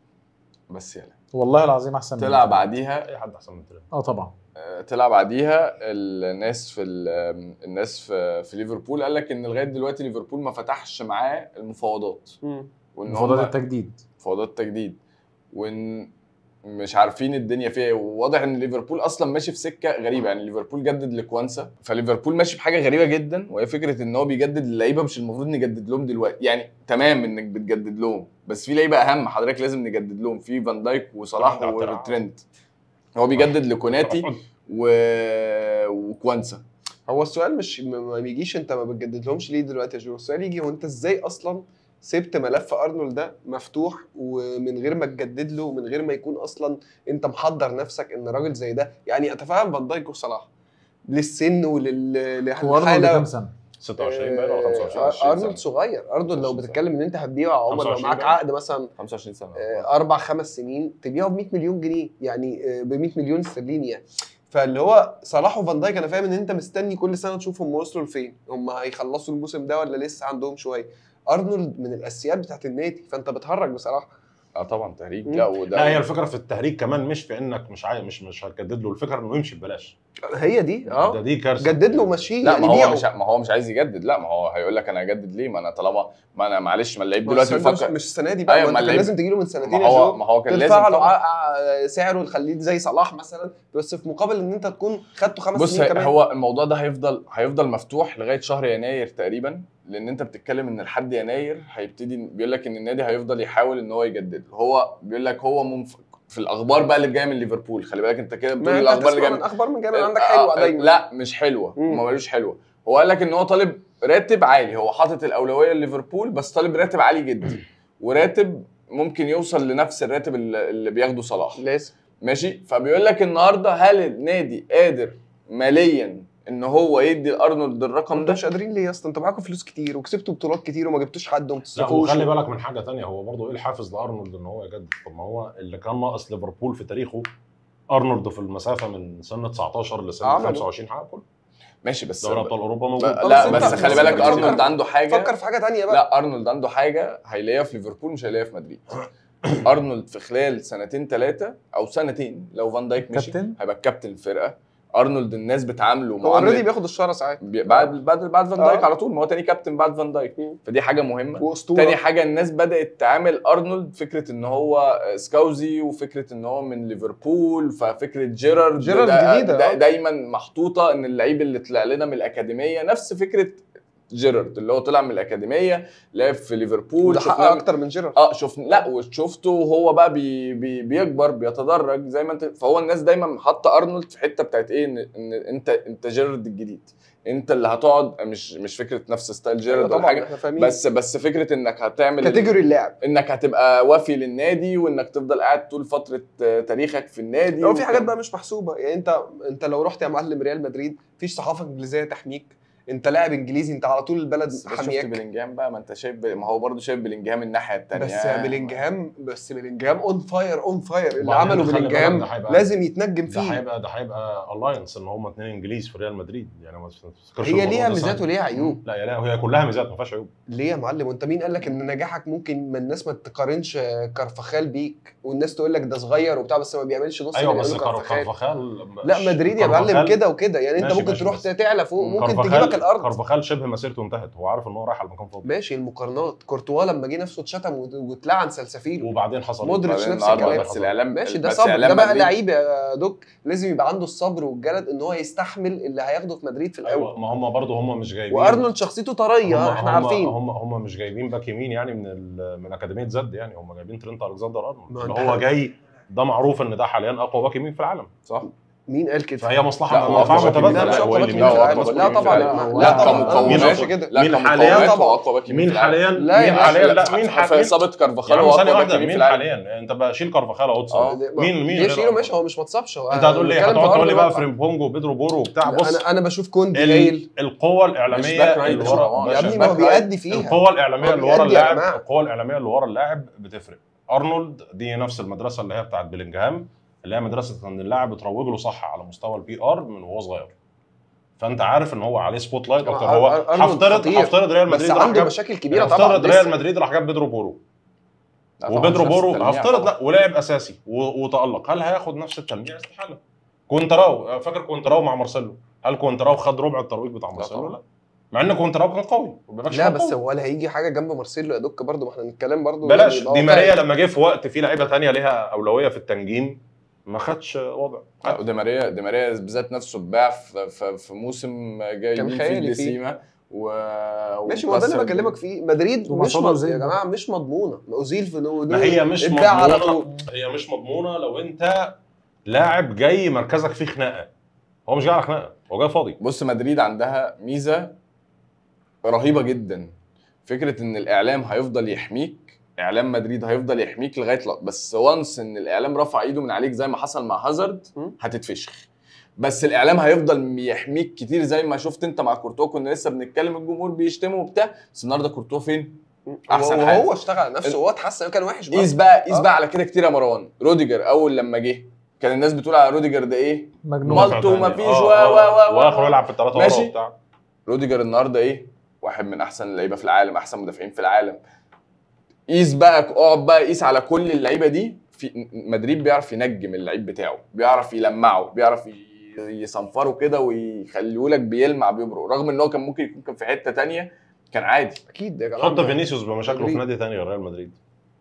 C: بس يلا
D: والله العظيم احسن من
C: طلع
D: ترند.
C: بعديها
A: اي حد احسن من ترينت
D: اه طبعا
C: آه، طلع بعديها الناس في ال- الناس في في ليفربول قال لك ان لغايه دلوقتي ليفربول ما فتحش معاه المفاوضات
B: مم.
C: وان
D: مفاوضات
C: هم
D: التجديد
C: مفاوضات تجديد وان مش عارفين الدنيا فيها ايه وواضح ان ليفربول اصلا ماشي في سكه غريبه يعني ليفربول جدد لكوانسا فليفربول ماشي في حاجه غريبه جدا وهي فكره ان هو بيجدد للعيبه مش المفروض نجدد لهم دلوقتي يعني تمام انك بتجدد لهم بس في لعيبه اهم حضرتك لازم نجدد لهم في فان دايك وصلاح
A: عندك تلعب.
C: وترينت هو بيجدد لكوناتي و... وكوانسا
B: هو السؤال مش ما ما بيجيش انت ما بتجددلهمش ليه دلوقتي يا جو السؤال يجي هو انت ازاي اصلا سبت ملف ارنولد ده مفتوح ومن غير ما تجدد له ومن غير ما يكون اصلا انت محضر نفسك ان راجل زي ده يعني اتفهم فان دايك وصلاح للسن ولل
D: هو ارنولد كام سنه؟
A: 26 باين ولا 25
B: آه، ارنولد صغير ارنولد لو
C: 25
B: بتتكلم ان انت هتبيعه يا عمر لو
A: 25
B: معاك
A: بقى.
B: عقد مثلا
C: 25 سنه
B: آه، اربع خمس سنين تبيعه ب 100 مليون جنيه يعني ب 100 مليون استرليني يعني فاللي هو صلاح وفان دايك انا فاهم ان انت مستني كل سنه تشوف هم وصلوا لفين هم هيخلصوا الموسم ده ولا لسه عندهم شويه ارنولد من الاساسيات بتاعت النادي فانت بتهرج بصراحه
C: اه طبعا تهريج
B: مم.
C: لا وده
A: لا هي الفكره في التهريج كمان مش في انك مش عاي... مش مش هتجدد له الفكره انه يمشي ببلاش
B: هي دي
A: ده
B: اه
A: دي كارثه
B: جدد له ومشيه
C: لا
B: يعني
C: ما هو
B: بيعه
C: مش ما هو مش عايز يجدد لا ما هو هيقول لك انا هجدد ليه ما انا طالما ما انا معلش ما اللعيب
B: ما
C: دلوقتي
B: السؤال ده مش-
C: بيفكر
B: مش السنه دي بقى
C: أيوة،
B: ما
C: ما
B: انت كان
C: اللعيب-
B: لازم تجي له من سنتين
C: ما
B: يا
C: هو
B: جو
C: ما هو كان لازم
B: ترفع له
C: طبعاً.
B: ع- سعره تخليه زي صلاح مثلا بس في مقابل ان انت تكون خدته خمس
C: بص
B: سنين
C: هي-
B: كمان
C: هو الموضوع ده هيفضل هيفضل مفتوح لغايه شهر يناير تقريبا لان انت بتتكلم ان لحد يناير هيبتدي بيقول لك ان النادي هيفضل يحاول ان هو يجدد هو بيقول لك هو منف... في الاخبار بقى اللي جايه من ليفربول خلي بالك انت كده بتقول
B: ما انت
C: الاخبار اللي
B: هتسمع
C: جايه
B: من اخبار من جايه من
C: آه،
B: عندك
C: آه،
B: حلوه دايما
C: لا مش حلوه
B: مم.
C: ما مالوش حلوه هو قال لك ان هو طالب راتب عالي هو حاطط الاولويه لليفربول بس طالب راتب عالي جدا وراتب ممكن يوصل لنفس الراتب اللي اللي بياخده صلاح
B: لازم
C: ماشي فبيقول لك النهارده هل النادي قادر ماليا ان هو يدي ارنولد الرقم
B: انتوا
C: ده
B: مش قادرين ليه يا اسطى انتوا معاكم فلوس كتير وكسبتوا بطولات كتير وما جبتوش حد وما
A: لا
B: بتصرفوش
A: وخلي بالك من حاجه تانية هو برضه ايه الحافز لارنولد ان هو يجدد طب ما هو اللي كان ناقص ليفربول في تاريخه ارنولد في المسافه من سن 19 لسن
B: عمله.
A: 25 حقق كله
C: ماشي بس
A: دوري ابطال اوروبا موجود
C: لا,
B: طب
C: لا
B: بس
C: بس
B: انت-
C: خلي
B: بس
C: بالك
B: انت
C: ارنولد
B: فكر-
C: عنده حاجه
B: فكر في حاجه تانية بقى
C: لا ارنولد عنده حاجه هيلاقيها في ليفربول مش هيلاقيها في مدريد ارنولد في خلال سنتين ثلاثه او سنتين لو فان دايك مشي
D: كابتن؟
C: هيبقى الكابتن الفرقه ارنولد الناس بتعامله
B: هو اوريدي
C: معامله
B: بياخد الشهره ساعات
C: بي- بعد بعد بعد فان دايك
B: اه.
C: على طول ما هو تاني كابتن بعد فان دايك
B: مم.
C: فدي حاجه مهمه
B: واسطوره
C: تاني حاجه الناس بدات تعامل ارنولد فكره ان هو سكاوزي وفكره ان هو من ليفربول ففكره جيرارد
B: جيرارد
C: دا
B: جديدة،
C: دا
B: اه.
C: دايما محطوطه ان اللعيب اللي طلع لنا من الاكاديميه نفس فكره جيرارد اللي هو طلع من الاكاديميه لعب في ليفربول
B: وده حقق
C: شفناه-
B: اكتر من جيرارد
C: اه شفنا لا وشفته وهو بقى بي بي بيكبر بيتدرج زي ما انت فهو الناس دايما حاطه ارنولد في حته بتاعت ايه ان, إن انت انت جيرارد الجديد انت اللي هتقعد مش مش فكره نفس ستايل جيرارد ولا
B: طبعا
C: حاجه
B: احنا فاهمين
C: بس بس فكره انك هتعمل
B: كاتيجوري اللاعب
C: انك هتبقى وافي للنادي وانك تفضل قاعد طول فتره آه، تاريخك في النادي
B: لو في حاجات
C: وكده.
B: بقى مش محسوبه يعني انت انت لو رحت يا معلم ريال مدريد مفيش صحافه انجليزيه تحميك انت لاعب انجليزي انت على طول البلد
C: بس بس شفت
B: حامياك
C: بلينجهام بقى ما انت شايف ب- ما هو برضه شايف بلينجهام الناحيه الثانيه
B: بس بلينجهام بس بلينجهام اون فاير اون فاير اللي
A: وبعدين
B: عمله
A: خلي بالك
B: بلينجهام
A: ده هيبقى-
B: لازم يتنجم
A: ده
B: فيه
A: هيبقى ده هيبقى الاينس ان هم اثنين انجليز في ريال مدريد يعني ما تفكرش
B: هي
A: الموضوع
B: ليها
A: ده
B: ميزات
A: سهل.
B: وليها عيوب
A: لا يا لا هي كلها ميزات ما فيهاش عيوب
B: ليه يا معلم وانت مين قال لك ان نجاحك ممكن ما الناس ما تقارنش كارفخال بيك والناس تقول لك ده صغير وبتاع بس ما بيعملش نص
A: ايوه
B: اللي
A: بس
B: بيعمله
A: كار- كارفخال
B: لا مدريد يا معلم
A: كارفخال-
B: كده وكده يعني انت
A: ماشي،
B: ممكن
A: ماشي،
B: تروح
A: بس
B: تعلى فوق ممكن
A: كارفخال-
B: تجيبك الارض
A: كارفخال شبه مسيرته انتهت هو عارف ان هو رايح على مكان فاضي
B: ماشي المقارنات كورتوا لما جه نفسه اتشتم وت- واتلعن سلسفيل
A: وبعدين حصل إيه؟
B: مودريتش
C: بعدين
B: نفس
C: النهارده
B: الكلام.
C: بس الاعلام
B: ماشي ده
C: بس
B: صبر
C: إعلام
B: ده بقى
C: مدريد-
B: لعيب يا دوك لازم يبقى عنده الصبر والجلد ان هو يستحمل اللي هياخده في مدريد في الاول
A: ايوه ما هم برضه هم مش جايبين
B: وارنولد شخصيته طريه
A: هم
B: احنا
A: هم
B: عارفين
A: هم هم مش جايبين باك يمين يعني من ال- من اكاديميه زد يعني هم جايبين ترينت الكسندر ارنولد
B: ما
A: اللي
B: انت
A: هو
B: عارف.
A: جاي ده معروف ان ده حاليا اقوى باك يمين في العالم
C: صح
B: مين قال كده؟
A: فهي مصلحه
C: لا، هو
A: منفعه
C: أقوى باك يمين
B: لا
A: متبادله
B: مش
C: لا،
B: اقوى
C: هو
B: باك
C: اللي-
B: يمين في
C: لا، هو
B: العالم
C: أقوى
B: لا
C: باك يمين
B: طبعا
C: في
B: لا
D: العالم.
B: لا
C: لا،
B: طبعا
C: كمقومات.
B: انا ما بقولش كده
C: لا
A: مين
C: كمقومات
A: حاليا؟
C: هو اقوى باك يمين
A: مين
C: في العالم.
A: حاليا
B: لا يا
A: مين
B: باشا،
A: حاليا
C: لا
A: لا مين
C: في
A: حاليا
C: اصابه
A: يا
C: كارفاخال
A: عم
C: هو
A: ثانيه
C: اقوى باك
A: واحده
C: يمين في
A: مين
C: العالم
A: حاليا انت بقى شيل كارفاخال اهو
C: اه.
A: مين مين
B: ليه
A: غير
B: شيله
A: أرنولد؟
B: ماشي هو مش متصابش هو
A: انت هتقول لي
B: بنتكلم في
A: هتقعد تقول لي
B: أرض
A: بقى
B: الواقع.
A: فريمبونجو وبيدرو بورو وبتاع بص
B: انا انا بشوف كوندي
A: ال-
B: هايل
A: القوه
C: مش
A: الاعلاميه
C: باك رايت
A: اللي
C: يا
A: ورا
C: مروان.
B: يا
A: باشا،
B: ابني ما هو
C: باك رايت.
B: بيأدي فيها
A: القوه الاعلاميه
B: هو
A: اللي ورا
B: بيأدي يا
A: اللاعب
B: جماعة.
A: القوه الاعلاميه اللي ورا اللاعب بتفرق ارنولد دي نفس المدرسه اللي هي بتاعت بلينجهام اللي هي مدرسه ان اللاعب بتروج له صح على مستوى البي ار من وهو صغير فانت عارف ان هو عليه سبوت لايت اكتر
B: أر-
A: هو
B: أرنولد
A: هفترض
B: خطير.
A: هفترض ريال
B: بس
A: مدريد راح
B: عنده
A: جاب
B: مشاكل كبيره طبعا
A: هفترض
B: لسه.
A: ريال مدريد راح جاب بيدرو بورو
C: لا طبعاً
A: وبيدرو
C: مش نفس
A: بورو
C: التلميع
A: هفترض
C: طبعاً.
A: لا ولعب اساسي و- وتالق هل هياخد نفس التلميع استحاله كونتراو فاكر كونتراو مع مارسيلو هل كونتراو خد ربع الترويج بتاع مارسيلو
C: طبعاً.
A: لا مع ان كونتراو كان قوي ما بيبقاش
B: لا
A: كان
B: بس
A: قوي.
B: هو ولا هيجي حاجه جنب مارسيلو يا دوك برضه ما احنا بنتكلم برضه
A: بلاش
B: يعني
A: دي
B: هو
A: ماريا
B: فاهم.
A: لما جه في وقت في لعيبه تانية ليها اولويه في التنجيم ما خدش وضع
C: لا ودي ماريا دي ماريا بذات نفسه اتباع في, في, في موسم جاي
B: كان
C: فيه
B: خيالي فيه.
C: بسيما و
B: ماشي ما هو ده اللي
C: وكسر
B: بكلمك فيه مدريد مش
D: ومصطفى
B: مض...
D: أوزيل
B: يا
D: برضه.
B: جماعه مش مضمونه اوزيل في
A: ما هي مش
B: اتباع على
A: مضمونه
B: طول.
A: هي مش مضمونه لو انت لاعب جاي مركزك فيه خناقه هو مش جاي على خناقه هو جاي فاضي
C: بص مدريد عندها ميزه رهيبه جدا فكره ان الاعلام هيفضل يحميك اعلام مدريد هيفضل يحميك لغايه لا بس وانس ان الاعلام رفع ايده من عليك زي ما حصل مع هازارد
B: م.
C: هتتفشخ بس الاعلام هيفضل يحميك كتير زي ما شفت انت مع كورتوا كنا لسه بنتكلم الجمهور بيشتموا وبتاع بس النهارده كورتوا فين أحسن
B: وهو
C: حاجة.
B: اشتغل على نفسه وهو اتحسن كان وحش برضه.
C: قيس بقى قيس
B: آه.
C: بقى على كده كتير يا مروان روديجر اول لما جه كان الناس بتقول على روديجر ده ايه
D: مجنون
C: مال- مالته وما فيش
A: آه،
C: و-
A: آه،
C: و- و-
A: واخره يلعب في الثلاثه ورا
C: ماشي.
A: وبتاع
C: روديجر النهارده ايه؟ واحد من احسن اللعيبه في العالم، احسن مدافعين في العالم. قيس بقى اقعد بقى قيس على كل اللعيبه دي في مدريد بيعرف ينجم اللعيب بتاعه، بيعرف يلمعه، بيعرف ي- يصنفره كده ويخليه لك بيلمع بيبرق، رغم ان هو كان ممكن يكون كان في حته تانية كان عادي.
B: اكيد يا جماعه
A: حط فينيسيوس بمشاكله في
B: مدريد.
A: نادي ثاني غير ريال مدريد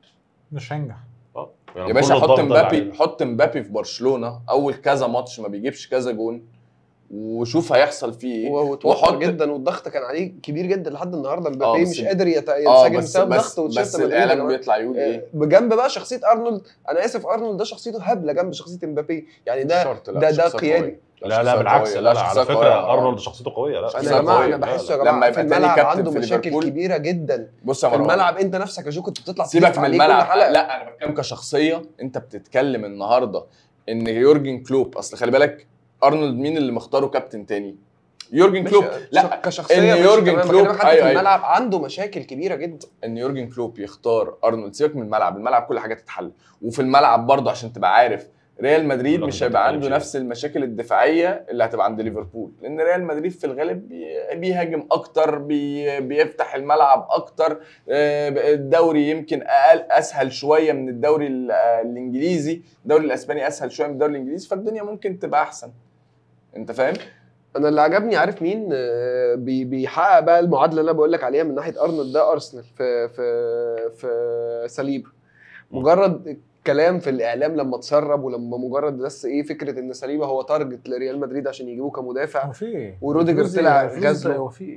D: مش هينجح
A: اه يعني
C: يا باشا
A: كل
C: حط
A: الضغط ده
C: مبابي
A: عليه.
C: حط مبابي في برشلونه اول كذا ماتش ما بيجيبش كذا جون وشوف هيحصل فيه ايه
B: وتوتر
C: وحط-
B: جدا والضغط كان عليه كبير جدا لحد النهارده
C: آه،
B: مبابي
C: بس-
B: مش قادر يت-
C: اه
B: ينسجم
C: بس
B: بسبب
C: بس,
B: ضغط وتيشيرت
C: بس
B: مدريد يا
C: الاعلام
B: جماعة.
C: بيطلع يقول
B: آه،
C: ايه
B: بجنب بقى شخصيه ارنولد انا اسف ارنولد ده شخصيته هبله جنب شخصيه مبابي يعني ده
C: شرط، لا،
B: ده ده
C: شخصية
B: قيادي
C: قوية.
A: لا لا
C: شخصية
A: بالعكس
C: قوية،
A: لا لا على
C: شخصية قوية.
A: فكره ارنولد شخصيته قويه لا
B: انا
C: شخصية
B: يا جماعه
C: قوية.
B: انا بحسه
A: لا،
B: يا
C: لا.
B: جماعه
C: لما
B: في
C: يبقى تاني
B: الملعب
C: كابتن
B: عنده
C: في
B: مشاكل
C: ليفربول.
B: كبيره جدا
C: بص يا
B: في
C: مروان
B: الملعب انت نفسك يا جوكو انت بتطلع
C: سيبك
B: تلف
C: من
B: عليه كل
C: الملعب
B: حلقة.
C: لا انا بتكلم كشخصيه انت بتتكلم النهارده ان يورجن كلوب اصل خلي بالك ارنولد مين اللي مختاره كابتن تاني يورجن
B: ماشي،
C: كلوب
B: ش-
C: لا
B: كشخصيه
C: إن
B: ماشي،
C: يورجن
B: تمام،
C: كلوب-
B: بكلمك حتى
C: أيوة،
B: في
C: أيوة.
B: الملعب عنده مشاكل كبيره جدا
C: ان يورجن كلوب يختار ارنولد سيبك من الملعب الملعب كل حاجه تتحل وفي الملعب برضه عشان تبقى عارف ريال مدريد
A: يقول لك
C: مش
A: أنت
C: هيبقى عنده
A: بتتكلم
C: نفس المشاكل الدفاعيه اللي هتبقى عند ليفربول لان ريال مدريد في الغالب بي- بيهاجم اكتر بي بيفتح الملعب اكتر آه، الدوري يمكن اقل اسهل شويه من الدوري ال- آه، الانجليزي الدوري الاسباني اسهل شويه من الدوري الانجليزي فالدنيا ممكن تبقى احسن انت فاهم
B: انا اللي عجبني عارف مين آه، بي- بيحقق بقى المعادله اللي انا بقول لك عليها من ناحيه ارنولد ده ارسنال في في في سليب مجرد كلام في الاعلام لما تسرب ولما مجرد بس ايه فكره ان سليبه هو تارجت لريال مدريد عشان يجيبوه كمدافع
D: هو في ايه؟
B: وروديجر
D: الفلوس دي-
B: طلع
D: الفلوس دي-
B: غزله.
D: هو في ايه؟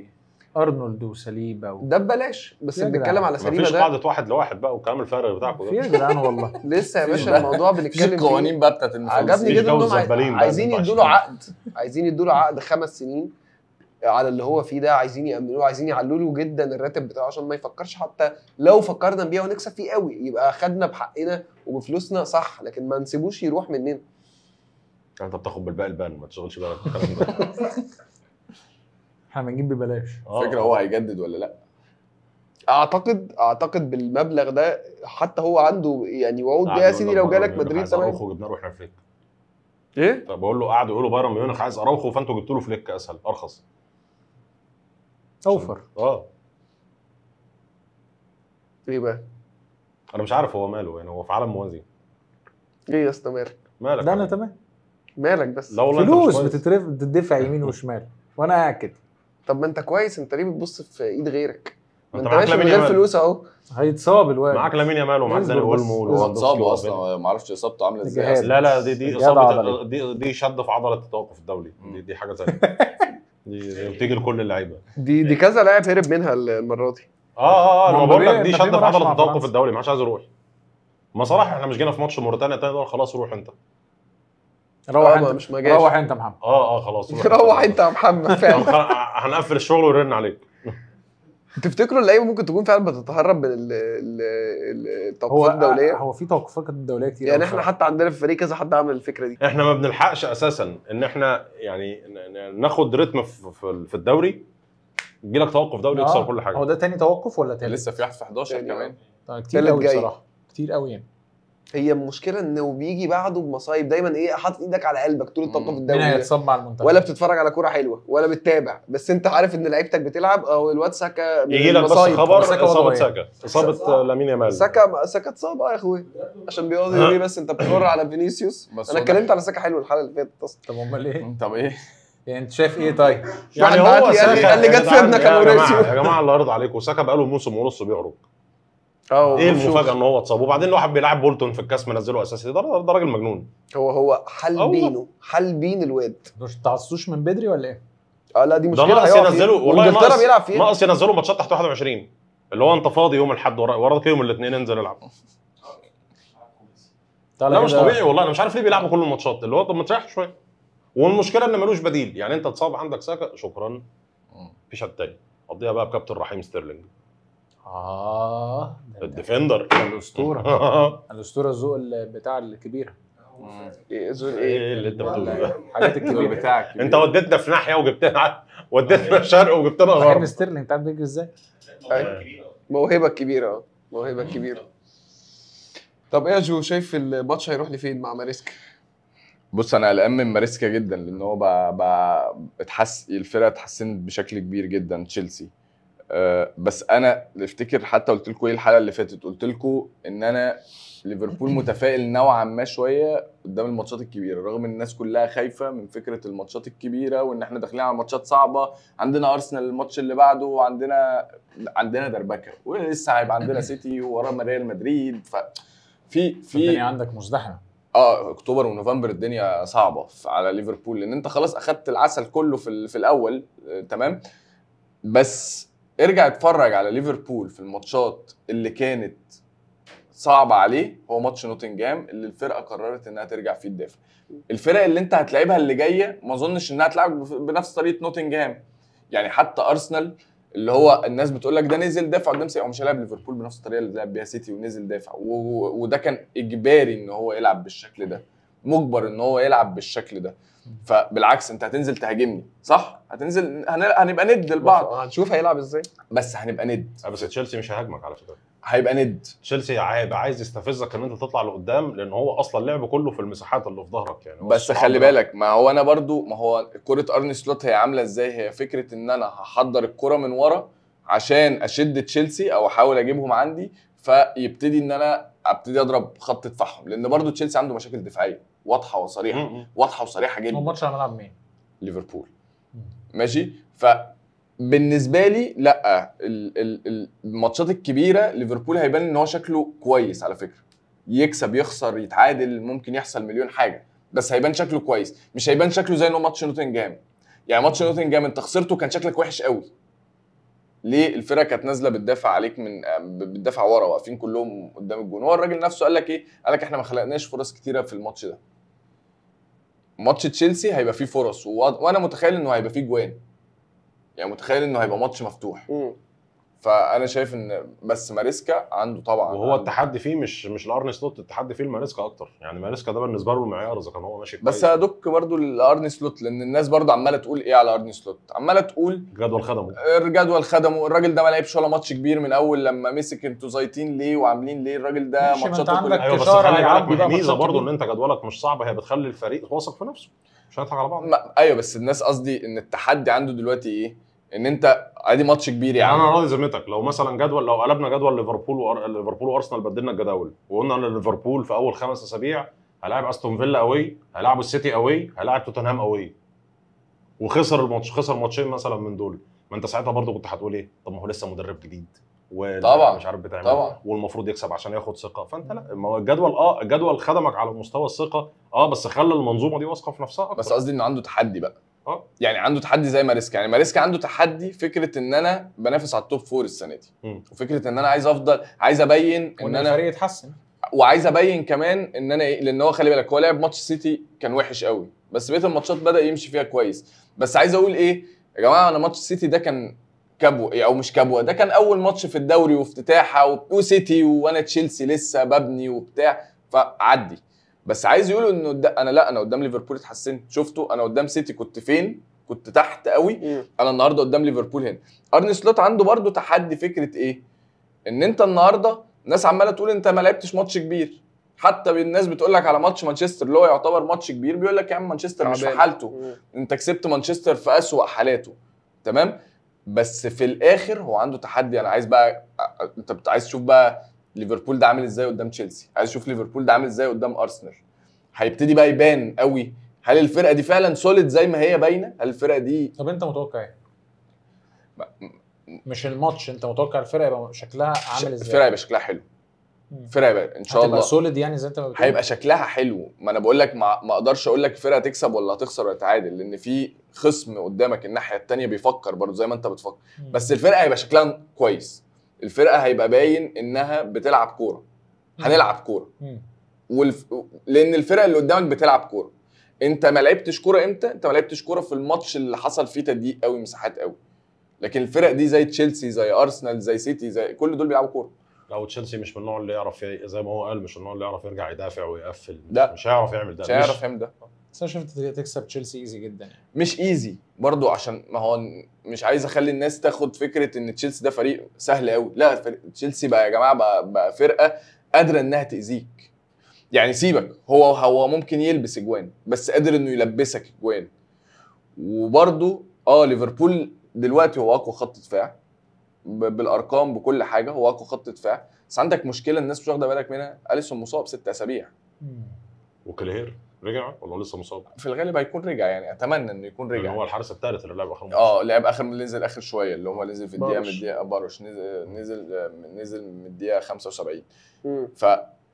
D: ارنولد وسليبه و...
B: ده ببلاش بس
D: يا
B: بنتكلم
D: جدعان.
B: على سليمه
A: مفيش
B: ده
A: قاعده واحد لواحد بقى والكلام الفارغ بتاعكم
D: في يا
A: ده
D: جدعان والله
B: لسه يا
C: مفيش
B: باشا
C: ده.
B: الموضوع
C: مفيش
B: بنتكلم فيه
C: القوانين بقى بتاعت المفلسين
B: عجبني
A: مفيش
B: جدا
A: جو
B: انهم عاي-
A: الزبالين بقى
B: عايزين
A: اللي
B: يدوا له عقد عايزين يدوا له عقد خمس سنين على اللي هو فيه ده عايزين يأمنوه عايزين يعلوا له جدا الراتب بتاعه عشان ما يفكرش حتى لو فكرنا نبيع ونكسب فيه قوي يبقى خدنا بحقنا وبفلوسنا صح لكن ما نسيبوش يروح مننا
A: انت بتاخد بالباقي البان ما تشغلش بالك بالكلام ده
D: احنا بنجيب ببلاش
A: آه.
C: فكره هو هيجدد ولا لا
B: اعتقد اعتقد بالمبلغ ده حتى هو عنده يعني وعود
A: قعد
B: بيها يا
A: يقول
B: سيدي
A: لك
B: لو
A: بايرن
B: جالك
A: ميونخ
B: مدريد
A: عايز
B: تمام
A: اراوخو جبنا له احنا فليك
B: ايه
A: طب بقول له قعدوا يقولوا بايرن ميونخ عايز اراوخو فانتوا جبتوا له فليك اسهل ارخص
D: اوفر
A: اه
B: ايه بقى
A: انا مش عارف هو ماله يعني هو في عالم موازي
B: ايه يا اسطى مالك
A: مالك
D: ده انا
A: يعني؟
D: تمام
B: مالك بس
A: لا والله أنت مش
D: فلوس
A: كويس.
D: بتترف بتدفع يمين وشمال وانا قاعد كده
B: طب ما انت كويس انت ليه بتبص في ايد غيرك ما
A: انت
B: انت
A: معاك
B: ماشي من
A: لامين
B: غير
A: يامال
B: فلوس اهو
D: هيتصاب الواد
A: معاك لامين يامال ومعاك
D: اصبر
A: داني
D: بس.
A: اولمو
C: هو
A: وليفاندوفسكي
C: اتصاب
A: وبيل.
C: اصلا ما اعرفش اصابته عامله ازاي
D: جهاز.
C: أصلاً.
A: لا لا دي دي
D: جهاد
A: اصابه
D: عضلي.
A: دي دي شد في عضله التوقف الدولي دي, دي حاجه ثانيه دي, دي بتيجي لكل اللعيبه
B: دي دي كذا لاعب هرب منها المره دي
A: اه اه اه
D: ما
A: انا بقول لك
D: مبابي-
A: دي
D: مبابي
A: شد في
D: ما راحش
A: عضله
D: مع
A: التوقف
D: فرنسا.
A: الدولي ما حدش عايز يروح ما صراحه احنا مش جينا في ماتش موريتانيا تاني دول خلاص روح انت
D: روح
B: آه، ما
D: انت
B: مش ما جاش.
D: روح انت يا محمد
A: اه اه خلاص
B: روح انت يا محمد فعلا
A: خ- هنقفل الشغل ونرن عليك
B: تفتكروا اللعيبه ممكن تكون فعلا بتتهرب من ال- ال- ال-
D: هو
B: التوقفات الدوليه
D: هو في توقفات دوليه كتير
B: يعني
D: أوي
B: احنا
D: بصراحة.
B: حتى عندنا في الفريق كذا حد عمل الفكره دي
A: احنا ما بنلحقش اساسا ان احنا يعني ن- ن- ناخد رتم في- في في الدوري يجي لك توقف دولي يكسر
D: آه،
A: كل حاجه
D: هو ده تاني توقف ولا تالت؟
C: لسه في واحد في 11
B: يعني
C: كمان
D: طيب كتير
B: تالت
D: قوي
B: جاي.
D: بصراحه كتير قوي يعني
B: هي المشكله انه بيجي بعده بمصايب دايما ايه حاطط ايدك على قلبك طول التوقف
C: مم.
D: مين
B: الدولي ده.
D: هيتصاب مع المنتخب؟
B: ولا بتتفرج على كوره حلوه ولا بتتابع بس انت عارف ان لعيبتك بتلعب او الواد ساكا من
A: يجي لك بس
B: المصايب.
A: خبر
D: ساكا وضعه
A: اصابه
D: إيه؟
A: ساكا اصابه لامين يامال
B: ساكا ساكا اتصاب اه يا اخويا عشان بيقعد يقول لي بس انت بتمر على فينيسيوس
C: بس
B: انا
C: هو
B: اتكلمت على ساكا حلو الحلقه اللي فاتت اصلا
D: طب امال ايه؟
C: طب ايه
D: يعني انت شايف ايه طيب؟
B: واحد بعت لي قال لي- قال لي
A: يا
B: جت في
A: جدعان،
B: ابنك
A: يا
B: ألوريسيو.
A: جماعه يا جماعه الله يرضى عليكم ساكا بقاله موسم ونص بيعرج
B: اه
A: ايه
B: شوف،
A: المفاجاه ان هو اتصاب وبعدين الواحد بيلعب بولتون في الكاس منزله اساسي ده ده راجل مجنون
B: هو هو حل
A: آه والله.
B: بينه حل بين الواد
D: مش تعصوش من بدري ولا ايه؟
B: اه لا دي
A: ده
B: مشكله
A: ناقص
B: هيقع فيها.
A: ينزلوا والله
B: وانجلترا
A: ناقص
B: بيلعب فيها
A: ناقص ينزلوا ماتشات تحت 21 اللي هو انت فاضي يوم الاحد ورا- وراك يوم الاثنين انزل العب
D: تعالى
A: لا مش
D: كده.
A: طبيعي والله انا مش عارف ليه بيلعبوا كل الماتشات اللي هو طب ما تريح شويه والمشكله ان ملوش بديل يعني انت اتصاب عندك ساكا شكرا مفيش حد تاني قضيها بقى بكابتن رحيم ستيرلينج
D: اه ده- ده-
A: الديفندر
D: ده الاسطوره الاسطوره الذوق ال- بتاع الكبيره
B: ايه زول
A: ايه
B: ايه
A: اللي انت بتقوله ده
D: الحاجات
C: الكبير
D: الكبيره
C: بتاعك
A: انت وديتنا في ناحيه وجبتنا وديتنا شرق وجبتنا
D: بحب
A: غرب
D: ستيرلينج انت عارف بيجري ازاي؟
B: موهبه كبيره اه موهبه كبيره طب ايه يا جو شايف الماتش هيروح لفين مع ماريسكا
C: بص انا قلقان من ماريسكا جدا لان هو بقى, بقى اتحس الفرقه اتحسنت بشكل كبير جدا تشيلسي أه بس انا افتكر حتى قلت لكم ايه الحلقه اللي فاتت قلت لكم ان انا ليفربول متفائل نوعا ما شويه قدام الماتشات الكبيره رغم ان الناس كلها خايفه من فكره الماتشات الكبيره وان احنا داخلين على ماتشات صعبه عندنا ارسنال الماتش اللي بعده وعندنا عندنا دربكه ولسه هيبقى عندنا سيتي وورانا ريال مدريد ف في في
D: الدنيا عندك مزدحمه
C: اه اكتوبر ونوفمبر الدنيا صعبه ف- على ليفربول لان انت خلاص اخدت العسل كله في ال- في الاول آه، تمام بس ارجع اتفرج على ليفربول في الماتشات اللي كانت صعبه عليه هو ماتش نوتنجهام اللي الفرقه قررت انها ترجع فيه تدافع الفرق اللي انت هتلعبها اللي جايه ما اظنش انها تلعب بف- بنفس طريقه نوتنجهام يعني حتى ارسنال اللي هو الناس بتقول لك ده نزل دافع قدام سيتي هو مش هيلعب ليفربول بنفس الطريقه اللي لعب بيها سيتي ونزل دافع و- و- وده كان اجباري ان هو يلعب بالشكل ده مجبر ان هو يلعب بالشكل ده فبالعكس انت هتنزل تهاجمني صح هتنزل هن- هنبقى ند لبعض
B: هنشوف هيلعب ازاي
C: بس هنبقى ند
A: آه، بس تشيلسي مش هيهاجمك على فكره
C: هيبقى ند
A: تشيلسي هيبقى عايز يستفزك ان انت تطلع لقدام لان هو اصلا لعبه كله في المساحات اللي في ظهرك يعني هو
C: بس
A: السرعة
C: خلي
A: بتاعته.
C: بالك ما هو انا برضو ما هو كرة ارني سلوت هي عامله ازاي هي فكره ان انا هحضر الكرة من ورا عشان اشد تشيلسي او احاول اجيبهم عندي فيبتدي ان انا ابتدي اضرب خط دفاعهم لان برضو تشيلسي عنده مشاكل دفاعيه واضحه وصريحه
A: م- م.
C: واضحه وصريحه
D: هو
C: جدا
D: الماتش على ملعب مين؟
C: ليفربول ماشي فبالنسبه لي لا ال- ال- ال- الماتشات الكبيره ليفربول هيبان ان هو شكله كويس على فكره يكسب يخسر يتعادل ممكن يحصل مليون حاجه بس هيبان شكله كويس مش هيبان شكله زي انه ماتش نوتنجهام يعني ماتش نوتنجهام انت خسرته كان شكلك وحش قوي ليه الفرقه كانت نازله بتدافع عليك من بتدافع ورا واقفين كلهم قدام الجون هو الراجل نفسه قال لك ايه قال لك احنا ما خلقناش فرص كتيره في الماتش ده ماتش تشيلسي هيبقى فيه فرص و... وانا متخيل انه هيبقى فيه جوان يعني متخيل انه هيبقى ماتش مفتوح
B: مم.
C: فانا شايف ان بس ماريسكا عنده طبعا
A: وهو
C: عنده-
A: التحدي فيه مش مش الارني سلوت التحدي فيه الماريسكا اكتر يعني ماريسكا ده بالنسبه له المعيار اذا كان هو ماشي
C: بس
A: كويس.
C: هدك برضو لارني سلوت لان الناس برضو عماله تقول ايه على ارني سلوت عماله تقول
A: جدول خدمه
C: الجدول خدمه الراجل ده ما لعبش ولا ماتش كبير من اول لما مسك انتوا زايطين ليه وعاملين ليه الراجل ده
D: ماشي، ما
C: ماتشاته
D: انت
C: كلها
D: عندك
A: ايوه بس
D: إشارة
A: خلي بالك
D: هيعدي بقى
A: ميزه
D: ماتشات
A: برضه ان
D: كبيرة.
A: انت جدولك مش صعب هي بتخلي الفريق واثق في نفسه مش هنضحك على بعض
C: ما ايوه بس الناس قصدي ان التحدي عنده دلوقتي ايه ان انت ادي ماتش كبير يا
A: يعني انا
C: عم
A: راضي ذمتك لو مثلا جدول لو قلبنا جدول ليفربول وأر... ليفربول وارسنال بدلنا الجداول وقلنا ان ليفربول في اول خمس اسابيع هيلاعب استون فيلا اوي هيلاعب السيتي اوي هيلاعب توتنهام اوي وخسر الماتش خسر ماتشين مثلا من دول ما انت ساعتها برضه كنت هتقول ايه طب ما هو لسه مدرب جديد
C: طبعا.
A: مش عارف بتعمل
C: طبعا.
A: إيه، والمفروض يكسب عشان ياخد ثقه فانت لا ما هو الجدول اه الجدول خدمك على مستوى الثقه اه بس خلى المنظومه دي واثقه في نفسها اكتر
C: بس قصدي انه عنده تحدي بقى
A: اه
C: يعني عنده تحدي زي ماريسكا يعني ماريسكا عنده تحدي فكره ان انا بنافس على التوب فور السنه دي
A: مم.
C: وفكره ان انا عايز افضل عايز ابين ان
D: وان
C: انا
D: الفريق يتحسن
C: وعايز ابين كمان ان انا ايه لان هو خلي بالك هو لعب ماتش سيتي كان وحش قوي بس بقيه الماتشات بدا يمشي فيها كويس بس عايز اقول ايه يا جماعه انا ماتش سيتي ده كان كبوه إيه او مش كبوه ده كان اول ماتش في الدوري وافتتاحها و- وسيتي وانا تشيلسي لسه ببني وبتاع فعدي بس عايز يقولوا انه ده انا لا انا قدام ليفربول اتحسنت شفتوا انا قدام سيتي كنت فين كنت تحت قوي
B: مم.
C: انا النهارده قدام ليفربول هنا ارني سلوت عنده برضو تحدي فكره ايه ان انت النهارده ناس عماله تقول انت ما لعبتش ماتش كبير حتى الناس بتقول لك على ماتش مانشستر اللي هو يعتبر ماتش كبير بيقول لك يا عم مانشستر مش في
B: تعبان.
C: حالته
B: مم.
C: انت كسبت مانشستر في اسوأ حالاته تمام بس في الاخر هو عنده تحدي انا عايز بقى أ- انت بت- عايز تشوف بقى ليفربول ده عامل ازاي قدام تشيلسي عايز تشوف ليفربول ده عامل ازاي قدام ارسنال هيبتدي بقى يبان قوي هل الفرقه دي فعلا سوليد زي ما هي باينه هل الفرقه دي
D: طب انت متوقع ايه؟
C: م-
D: مش الماتش انت متوقع الفرقه يبقى شكلها عامل ازاي؟
C: الفرقه يبقى شكلها حلو
D: مم.
C: الفرقه يبقى ان شاء
D: هتبقى
C: الله
D: سوليد يعني زي انت ما بتقول
C: هيبقى شكلها حلو ما انا بقول لك ما ما اقدرش اقول لك الفرقه تكسب ولا هتخسر ولا تعادل لان في خصم قدامك الناحيه التانية بيفكر برضه زي ما انت بتفكر
D: مم.
C: بس الفرقه هيبقى شكلها كويس الفرقه هيبقى باين انها بتلعب كوره
D: مم.
C: هنلعب كوره
D: مم.
C: والف... لان الفرقه اللي قدامك بتلعب كوره انت ما لعبتش كوره امتى انت ما لعبتش كوره في الماتش اللي حصل فيه تضييق قوي مساحات قوي لكن الفرق دي زي تشيلسي زي ارسنال زي سيتي زي كل دول بيلعبوا كوره
A: لو تشيلسي مش من النوع اللي يعرف ي- زي ما هو قال مش من النوع اللي يعرف يرجع يدافع ويقفل
C: لا.
A: مش هيعرف يعمل ده
C: مش هيعرف يعمل ده
D: بس انا شفت تكسب تشيلسي ايزي جدا يعني
C: مش ايزي برضو عشان ما هو مش عايز اخلي الناس تاخد فكره ان تشيلسي ده فريق سهل قوي لا فريق تشيلسي بقى يا جماعه بقى, بقى فرقه قادره انها تاذيك يعني سيبك هو هو ممكن يلبس اجوان بس قادر انه يلبسك اجوان وبرضو اه ليفربول دلوقتي هو اقوى خط دفاع ب- بالارقام بكل حاجه هو اقوى خط دفاع بس عندك مشكله الناس مش واخده بالك منها اليسون مصاب ست اسابيع
A: وكليهير رجع ولا لسه مصاب؟
C: في الغالب هيكون رجع يعني اتمنى انه يكون
A: لأن
C: رجع
A: هو الحارس الثالث اللي لعب اخر ماتش
C: اه لعب اخر نزل اخر شويه اللي هو نزل في الدقيقه من
B: باروش.
C: الدقيقه باروش نزل نزل نزل من الدقيقه 75
B: مم.
C: ف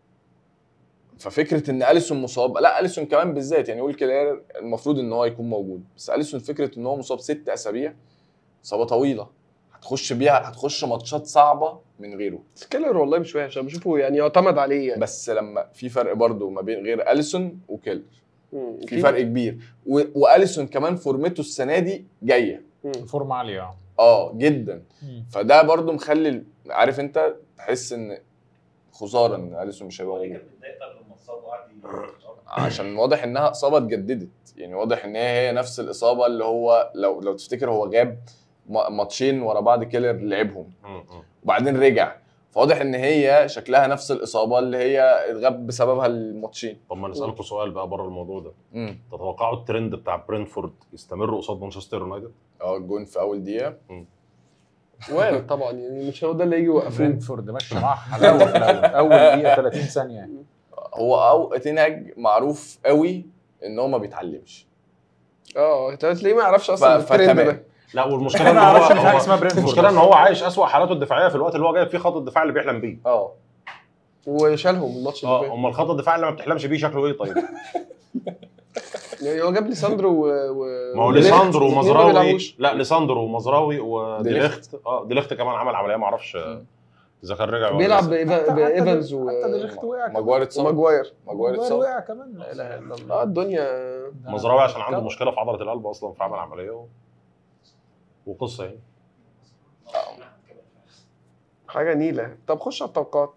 C: ففكره ان اليسون مصاب لا اليسون كمان بالذات يعني يقول كده المفروض ان هو يكون موجود بس اليسون فكره ان هو مصاب ست اسابيع اصابه طويله هتخش بيها هتخش ماتشات صعبه من غيره
B: سكيلر والله مش وحش انا بشوفه يعني يعتمد عليه يعني
C: بس لما في فرق برضو ما بين غير اليسون وكيلر
B: مم.
C: في فرق كبير و... واليسون كمان فورمته السنه دي جايه
B: مم.
D: فورمه عاليه اه
C: اه جدا
D: مم.
C: فده برضو مخلي ال- عارف انت تحس ان خساره ان اليسون مش هيبقى
E: هو ليه
C: موجود
E: كان متضايق طب لما اتصاب وقعد يتصاب؟
C: عشان واضح انها اصابه اتجددت يعني واضح ان هي هي نفس الاصابه اللي هو لو لو تفتكر هو جاب ما- ماتشين ورا بعض كيلر لعبهم
A: م- م.
C: وبعدين رجع فواضح ان هي شكلها نفس الاصابه اللي هي اتغاب بسببها الماتشين
A: طب ما نسالكم سؤال بقى بره الموضوع ده
C: امم
A: تتوقعوا الترند بتاع برينفورد يستمر قصاد مانشستر يونايتد؟
C: اه الجون في اول دقيقه
B: وارد طبعا يعني مش هو ده اللي يجي يوقفوه
D: برينفورد ماشي معاه حلاوه في الاول اول دقيقه 30 ثانيه يعني.
C: هو او تنهج معروف قوي ان هو ما بيتعلمش
B: اه تلاقيه ما يعرفش
C: ف-
B: اصلا الترند
C: فتمام.
B: ده
A: لا والمشكله ان
D: انا ما
A: هو
D: اعرفش ان في حاجه
A: هو-
D: اسمها برينفورد
A: المشكله ان هو عايش اسوأ حالاته الدفاعيه في الوقت اللي هو جايب فيه خط الدفاع اللي بيحلم بيه
C: اه
B: وشالهم الماتش اللي
A: اه
B: فات
A: امال خط الدفاع اللي ما بتحلمش بيه شكله ايه طيب؟
B: يعني هو جاب ليساندرو و, و...
A: ما هو
B: وديليخت،
A: ليساندرو
B: الاتنين ما
A: ومزراوي
B: بيلعبوش.
A: لا ليساندرو ومزراوي وديليخت
C: ديليخت.
A: اه ديليخت كمان عمل عمليه ما اعرفش
C: مم.
A: اذا كان رجع ولا
B: بيلعب
A: لسه.
B: بإيفا- بايفنز و...
D: حتى ديليخت وقع كمان.
C: ماجوار اتصاب
B: وماجواير
C: ماجوار
D: ماجواير
C: اتصاب
D: وقع كمان لا اله الا الله
B: اه الدنيا
D: ده-
A: مزراوي عشان عنده
D: كم-
A: مشكله في عضله القلب اصلا فعمل عمليه و... وقصه يعني
B: حاجه نيله طب خش على التوقعات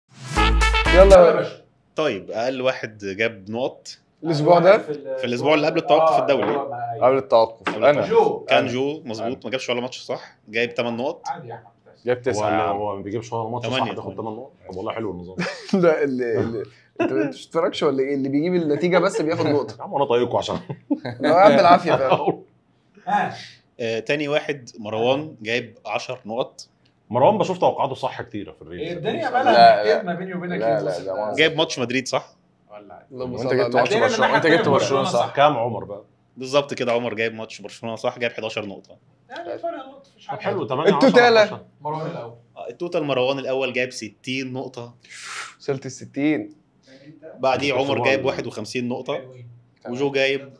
B: يلا
F: طيب اقل واحد جاب نقط
B: الاسبوع ده
F: في الأسبوع اللي قبل التوقف
D: آه،
F: الدولي.
D: هو ما-
C: قبل التوقف
F: قبل
C: انا
D: جو
F: كان جو مظبوط ما جابش ولا ماتش صح جايب 8 نقط
D: عادي يا احمد
C: جاب
A: هو
C: تسعه
A: اللي
C: يا عم.
A: هو ما بيجيبش ولا ماتش صح
F: تمانية،
A: بياخد
F: تمانية.
A: 8 نقط طب والله حلو النظام
B: لا اللي اللي انت ما بتشتركش ولا ايه اللي بيجيب النتيجه بس بياخد نقطه
A: يا عم انا طايقكم عشان
B: لو قاعد بالعافيه فعلا
D: ها
F: آه تاني واحد مروان جايب 10 نقط
A: مروان بشوف توقعاته صح كتير في الريل
D: إيه الدنيا
C: لا،
D: مالها
C: لا.
D: كده ما بيني وبينك
C: لا،
D: إيه
C: لا،
D: بص
C: ده
D: ده-
C: منظر.
F: جايب ماتش مدريد صح
D: ولا
B: اللهم
C: وانت
B: صل
C: جبت
B: على
C: ماتش
B: النبي.
D: هتلاقينا
C: برشلونه انت
D: الناحية
C: جبت
D: التانية
C: برشلونه
D: برشلونة
C: صح
A: كام عمر بقى
F: بالظبط كده عمر جايب ماتش برشلونه صح جايب 11 نقطه
D: يعني فرق نقطة مفيش
A: طب
D: حاجة
A: حلو 8
B: التوتالة.
D: مروان الاول
F: آه، التوتال مروان الاول جايب 60 نقطه
B: وصلت ال 60
F: بعديه
A: بس
F: عمر
A: هو-
F: جايب 51 نقطه
D: حلوين.
F: وجو جايب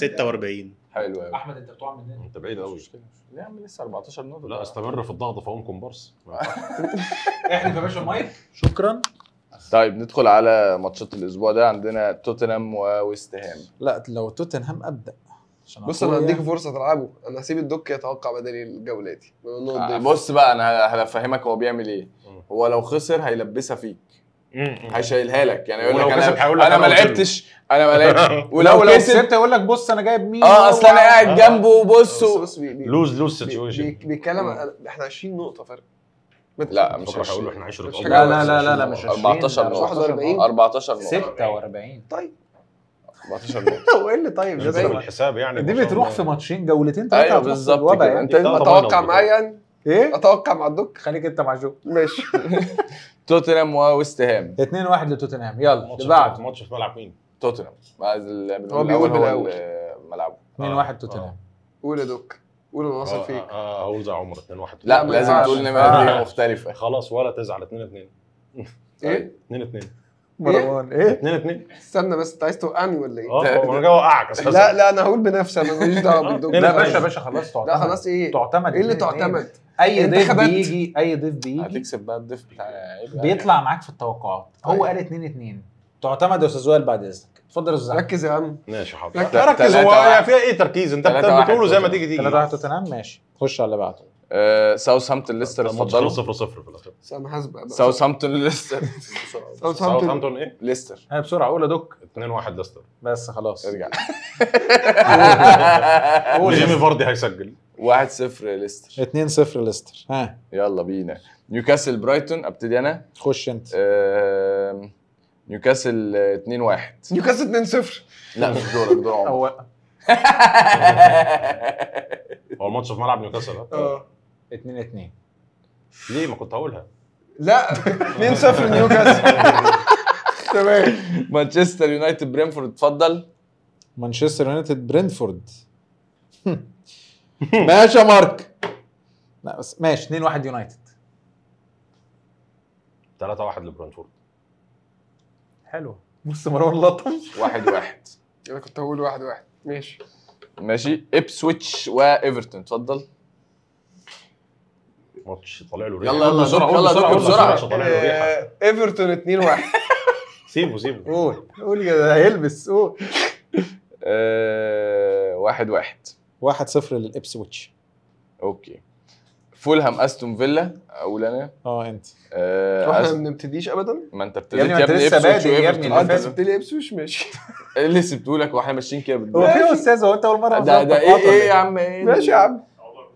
F: 46
C: حلو قوي
D: احمد انت بتوع مننا
A: انت بعيد قوي
C: لا يا عم لسه 14 نقطه
A: لا استمر في الضغط فهم كومبارس
D: احنا يا باشا المايك شكرا
C: طيب ندخل على ماتشات الاسبوع ده عندنا توتنهام وويست هام
D: لا لو توتنهام ابدا عشان
B: بص انا
D: أخويا-
B: هديك فرصه تلعبه انا هسيب الدك يتوقع بدل الجوله دي بما إنه
C: آه،
B: ضيف.
C: بص بقى انا هفهمك هو بيعمل ايه
A: مم.
C: هو لو خسر هيلبسها فيك هيشيلها لك يعني يقول
A: ولو
C: لك
A: كسب
C: انا
A: هيقول لك
C: انا ما
A: أنا قلت له.
C: لعبتش انا ما لعبتش
D: ولو
C: ولو
D: لو
C: كسب
D: كسبت يقول لك بص انا جايب مين
C: اه اصل انا قاعد
A: آه.
C: جنبه بص
B: بص
C: و-
B: بص بي- بي-
A: لوز لوز
B: بي- بي-
A: سيتويشن
B: بيتكلم أنا- احنا 20 نقطه فرق
C: لا مش
A: بكره هيقول له
C: 20
A: احنا 10
B: مش
A: نقط.
B: حاجة.
D: لا لا لا لا مش 20
C: 14
D: لا،
C: نقطة
B: 41.
C: 14 نقطة
D: 46
B: طيب
C: 14 نقطة
B: هو ايه اللي طيب
A: شوف
B: ده
A: الحساب يعني
D: دي
A: ما شاء
D: بتروح
A: الله.
D: في ماتشين جولتين ثلاثه
C: ايوه
D: هتروح في
C: بالظبط
D: الوبا
C: كده
D: يعني.
C: انت
A: لا،
B: اتوقع
A: طبعاً.
B: معايا يعني
D: ايه
B: اتوقع مع الدك
D: خليك انت مع جو
B: ماشي
C: توتنهام وويست هام
D: 2 1 لتوتنهام يلا
A: ماتش
D: اللي بعد
A: ماتش في ملعب مين؟
C: توتنهام بعد ال-
B: هو بيقول
C: الأول
B: بالأول.
C: ال- ملعبه
D: 2
A: آه.
D: 1 توتنهام
B: قول يا دك قول انا واثق
A: آه،
B: فيك
A: آه، آه، هقول زي عمر 2 1
C: لا
B: ما
C: لازم
B: ينفعش.
C: تقول
D: آه.
C: نمرة مختلفة
A: خلاص ولا تزعل 2 2
B: ايه
A: 2 2
D: مروان ايه
A: 2 2
B: استنى بس انت عايز توقعني ولا ايه
A: اه هو انا جاي اوقعك اساسا
B: لا لا انا هقول بنفسي انا ماليش دعوه بالدك
A: لا
D: لا
A: لا،
D: باشا باشا خلاص تعتمد
B: لا خلاص ايه
D: تعتمد
B: ايه اللي
D: 2-2.
B: تعتمد
D: اي ضيف
B: انتخابات.
D: بيجي اي ضيف بيجي
C: هتكسب بقى الضيف بتاع عيب.
D: بيطلع معاك في التوقعات هو قال 2 2 تعتمد يا استاذ وائل بعد اذنك اتفضل يا استاذ احمد
B: ركز يا عم
A: ماشي حاضر
B: ركز.
A: ركز
C: تلاتة
A: هو
C: واحد.
A: فيها ايه تركيز انت
C: تلاتة واحد
A: بتقوله زي ما
C: توتنهام.
A: تيجي تيجي
D: 3 1 توتنهام ماشي خش على اللي بعده
C: آه، ساوثهامبتون ليستر اتفضلوا
A: 0 0 في الاخر
B: بس انا هسبق بقى
C: ساوثهامبتون ليستر
B: ساوثهامبتون
A: ساوثهامبتون ايه؟
C: ليستر
D: ها بسرعه قول يا دوك
A: 2 1 ليستر
D: بس خلاص
C: ارجع
A: جيمي فاردي هيسجل
C: 1-0 ليستر
D: 2 0 ليستر ها
C: يلا بينا نيوكاسل برايتون ابتدي انا
D: خش انت
C: آم، نيوكاسل آه، 2-1
B: نيوكاسل 2 0
C: لا مش دورك دور عمر
D: أو
A: هو الماتش في ملعب نيوكاسل ها؟
B: اه
D: 2 2
A: ليه ما كنت هقولها
B: لا 2 0 نيوكاسل تمام
C: مانشستر يونايتد برينفورد اتفضل
D: مانشستر يونايتد برينفورد ماشي يا مارك لا بس ماشي 2 1 يونايتد
A: 3 1 لبرنتفورد
D: حلو بص مروان لطم
C: 1-1
B: انا كنت هقول واحد واحد ماشي
C: ماشي ابسويتش وايفرتون اتفضل
A: ماتش طالع له ريحه
C: يلا يلا
A: بسرعه
C: يلا
A: بسرعه
C: دول بسرعة.
A: بسرعه طالع له ريحه
B: آه، ايفرتون 2 1
A: سيبه سيبه
D: قول قول كده هيلبس قول
C: آه، واحد واحد
D: 1 0 للابسويتش
C: اوكي فولهام استون فيلا اقول انا
D: اه انت
C: آه،
B: واحنا
C: أست-
B: ما بنبتديش ابدا
C: ما انت
D: يا
C: ابتديت
D: ابني ما انت لسه
C: إبسويتش
D: بادئ يا
C: وإيفرتون.
D: ابني
B: اه
D: اللي
B: انت
D: فات.
B: سبت لي ابسوش ماشي
C: ايه اللي سبته لك واحنا ماشيين كده
D: هو
C: بالدور
D: في يا استاذ هو انت اول مره
C: ده ده ايه ايه يا عم ايه
B: ماشي يا عم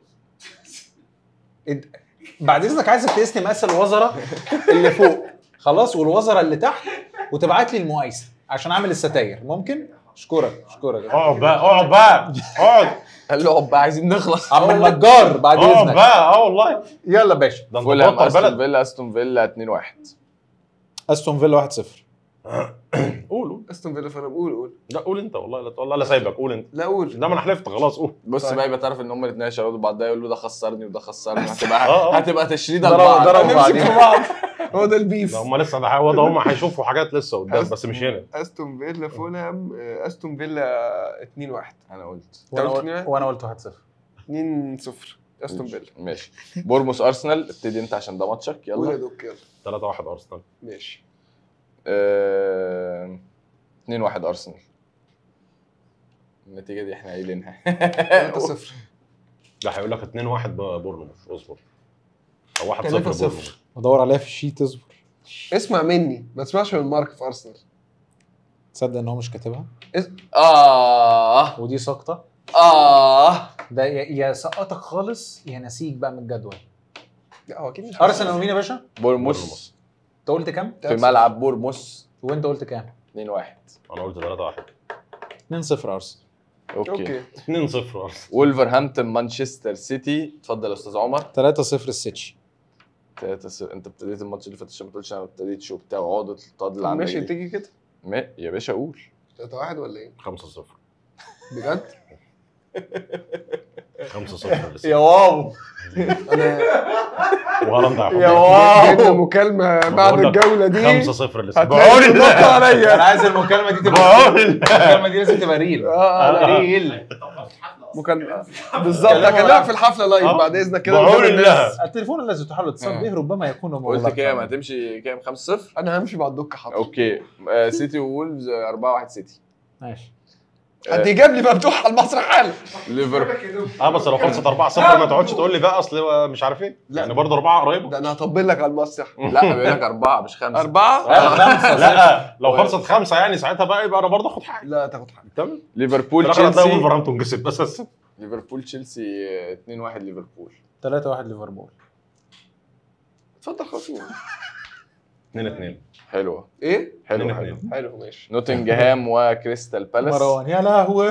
D: بعد اذنك عايزك تقيسني مقاس الوزره اللي فوق خلاص والوزره اللي تحت وتبعت لي المقايسه عشان اعمل الستاير ممكن اشكرك اشكرك
A: اقعد بقى اقعد بقى اقعد
C: قال له اقعد بقى عايزين نخلص
D: عم النجار بعد
A: اقعد
D: اذنك
A: بقى اه والله
D: يلا باشا
A: ده انت
C: فولهام
A: بطل
C: استون
A: بلد
C: فيلا استون فيلا 2 1
D: استون فيلا 1 0
A: قول قول
B: استون فيلا فانا بقول قول
A: لا قول انت والله لا والله لا سايبك قول انت
B: لا قول
A: لا ما انا حلفت خلاص قول
C: بص
B: طيب.
C: بقى يبقى تعرف ان هم الاثنين هيشغلوا بعض ده يقول له ده خسرني وده خسرني هتبقى
A: آه، آه.
C: هتبقى تشريده
B: ضربوا
C: لبعض
B: ضربوا
C: هنمسك
B: بعض
C: في
B: بعض هو ده البيف
A: ده هم لسه ده هو ده هم هيشوفوا حاجات لسه قدام بس مش هنا
B: استون فيلا فولهام آه، استون فيلا 2 1
C: انا قلت
D: وانا
B: قلت
D: قلت
B: مين؟
D: وانا قلت 1-0
B: 2 0 استون فيلا
C: ماشي بورموس ارسنال ابتدي انت عشان ده ماتشك
B: قول يا
C: يلا
B: دوك يلا
A: 3 1 ارسنال
B: ماشي
C: آه... 2 1 ارسنال النتيجه دي احنا قايلينها
B: 3 0
A: ده هيقول لك 2 1 بورنموث اصبر او 1
B: 3
A: 0
B: 0
D: بدور عليها في الشيت اصبر
B: اسمع مني ما تسمعش من مارك في ارسنال
D: تصدق ان هو مش كاتبها
C: اه
D: ودي سقطه
C: اه
D: ده يا يا سقطك خالص يا نسيك بقى من الجدول
B: لا هو اكيد مش
D: ارسنال ومين يا باشا؟
C: بورموس
D: انت قلت كام؟
C: في ملعب بورموس
D: وانت قلت كام؟
C: 2 1
A: انا قلت 3 1
D: 2-0 ارسنال
C: اوكي,
B: اوكي
A: 2 0 ارسنال
C: وولفرهامبتون مانشستر سيتي اتفضل يا استاذ عمر
D: 3-0 السيتش
C: 3 0 انت ابتديت الماتش اللي فات عشان ما تقولش انا ما ابتديتش وبتاع وعقدة الطاد اللي عندك
B: ماشي
C: دي.
B: تيجي كده
C: ما- يا باشا قول
B: 3 1 ولا ايه؟
A: 5 0
B: بجد؟
A: 5 0
C: يا واو
B: انا
A: وهالاند هيحط
C: يا واو
B: جبنا مكالمه بعد
A: بقول لك
B: الجوله دي
A: 5 0 لسه
B: هتلاقي
A: بقول
B: نط عليا
D: انا عايز المكالمه دي تبقى
A: بقول
D: المكالمه دي لازم تبقى ريل
B: اه لا
D: ريل
B: مكالمه بالظبط هكلمك في الحفله لايف
A: آه.
B: بعد اذنك كده
A: بقول
B: قدام الناس.
A: لها
D: التليفون الذي تحاول الاتصال
C: آه.
D: به ربما يكون
C: قلت
D: مغلقا.
C: كام هتمشي كام 5 0
B: انا همشي مع الدك حاضر
C: اوكي آه، سيتي وولفز 4 1 سيتي
D: ماشي
B: حد يجيب لي مفتوح على المسرح حالا
C: ليفربول
A: اه بس لو خلصت 4 0 ما تقعدش تقول لي بقى اصل هو مش عارف ايه
B: لا.
A: يعني برضه 4 قريبه
B: ده انا هطبل لك على المسرح
C: لا بيقول لك 4 مش 5
B: أربعة؟
A: لا لو خلصت خمسه يعني ساعتها بقى يبقى انا برضه اخد حاجه
B: لا تاخد حاجة
A: تمام في
C: ليفربول
A: الاخر هتلاقي
C: تشيلسي
A: ولفرهامبتون كسب بس بس
C: ليفربول تشيلسي 2 1 ليفربول
D: 3-1 ليفربول
B: اتفضل خلاص
A: 2 2
C: حلوه
B: ايه؟
C: حلو
A: 2
C: حلو
A: 2
B: حلو ماشي
C: نوتنجهام وكريستال بالاس
D: مروان يا لهوي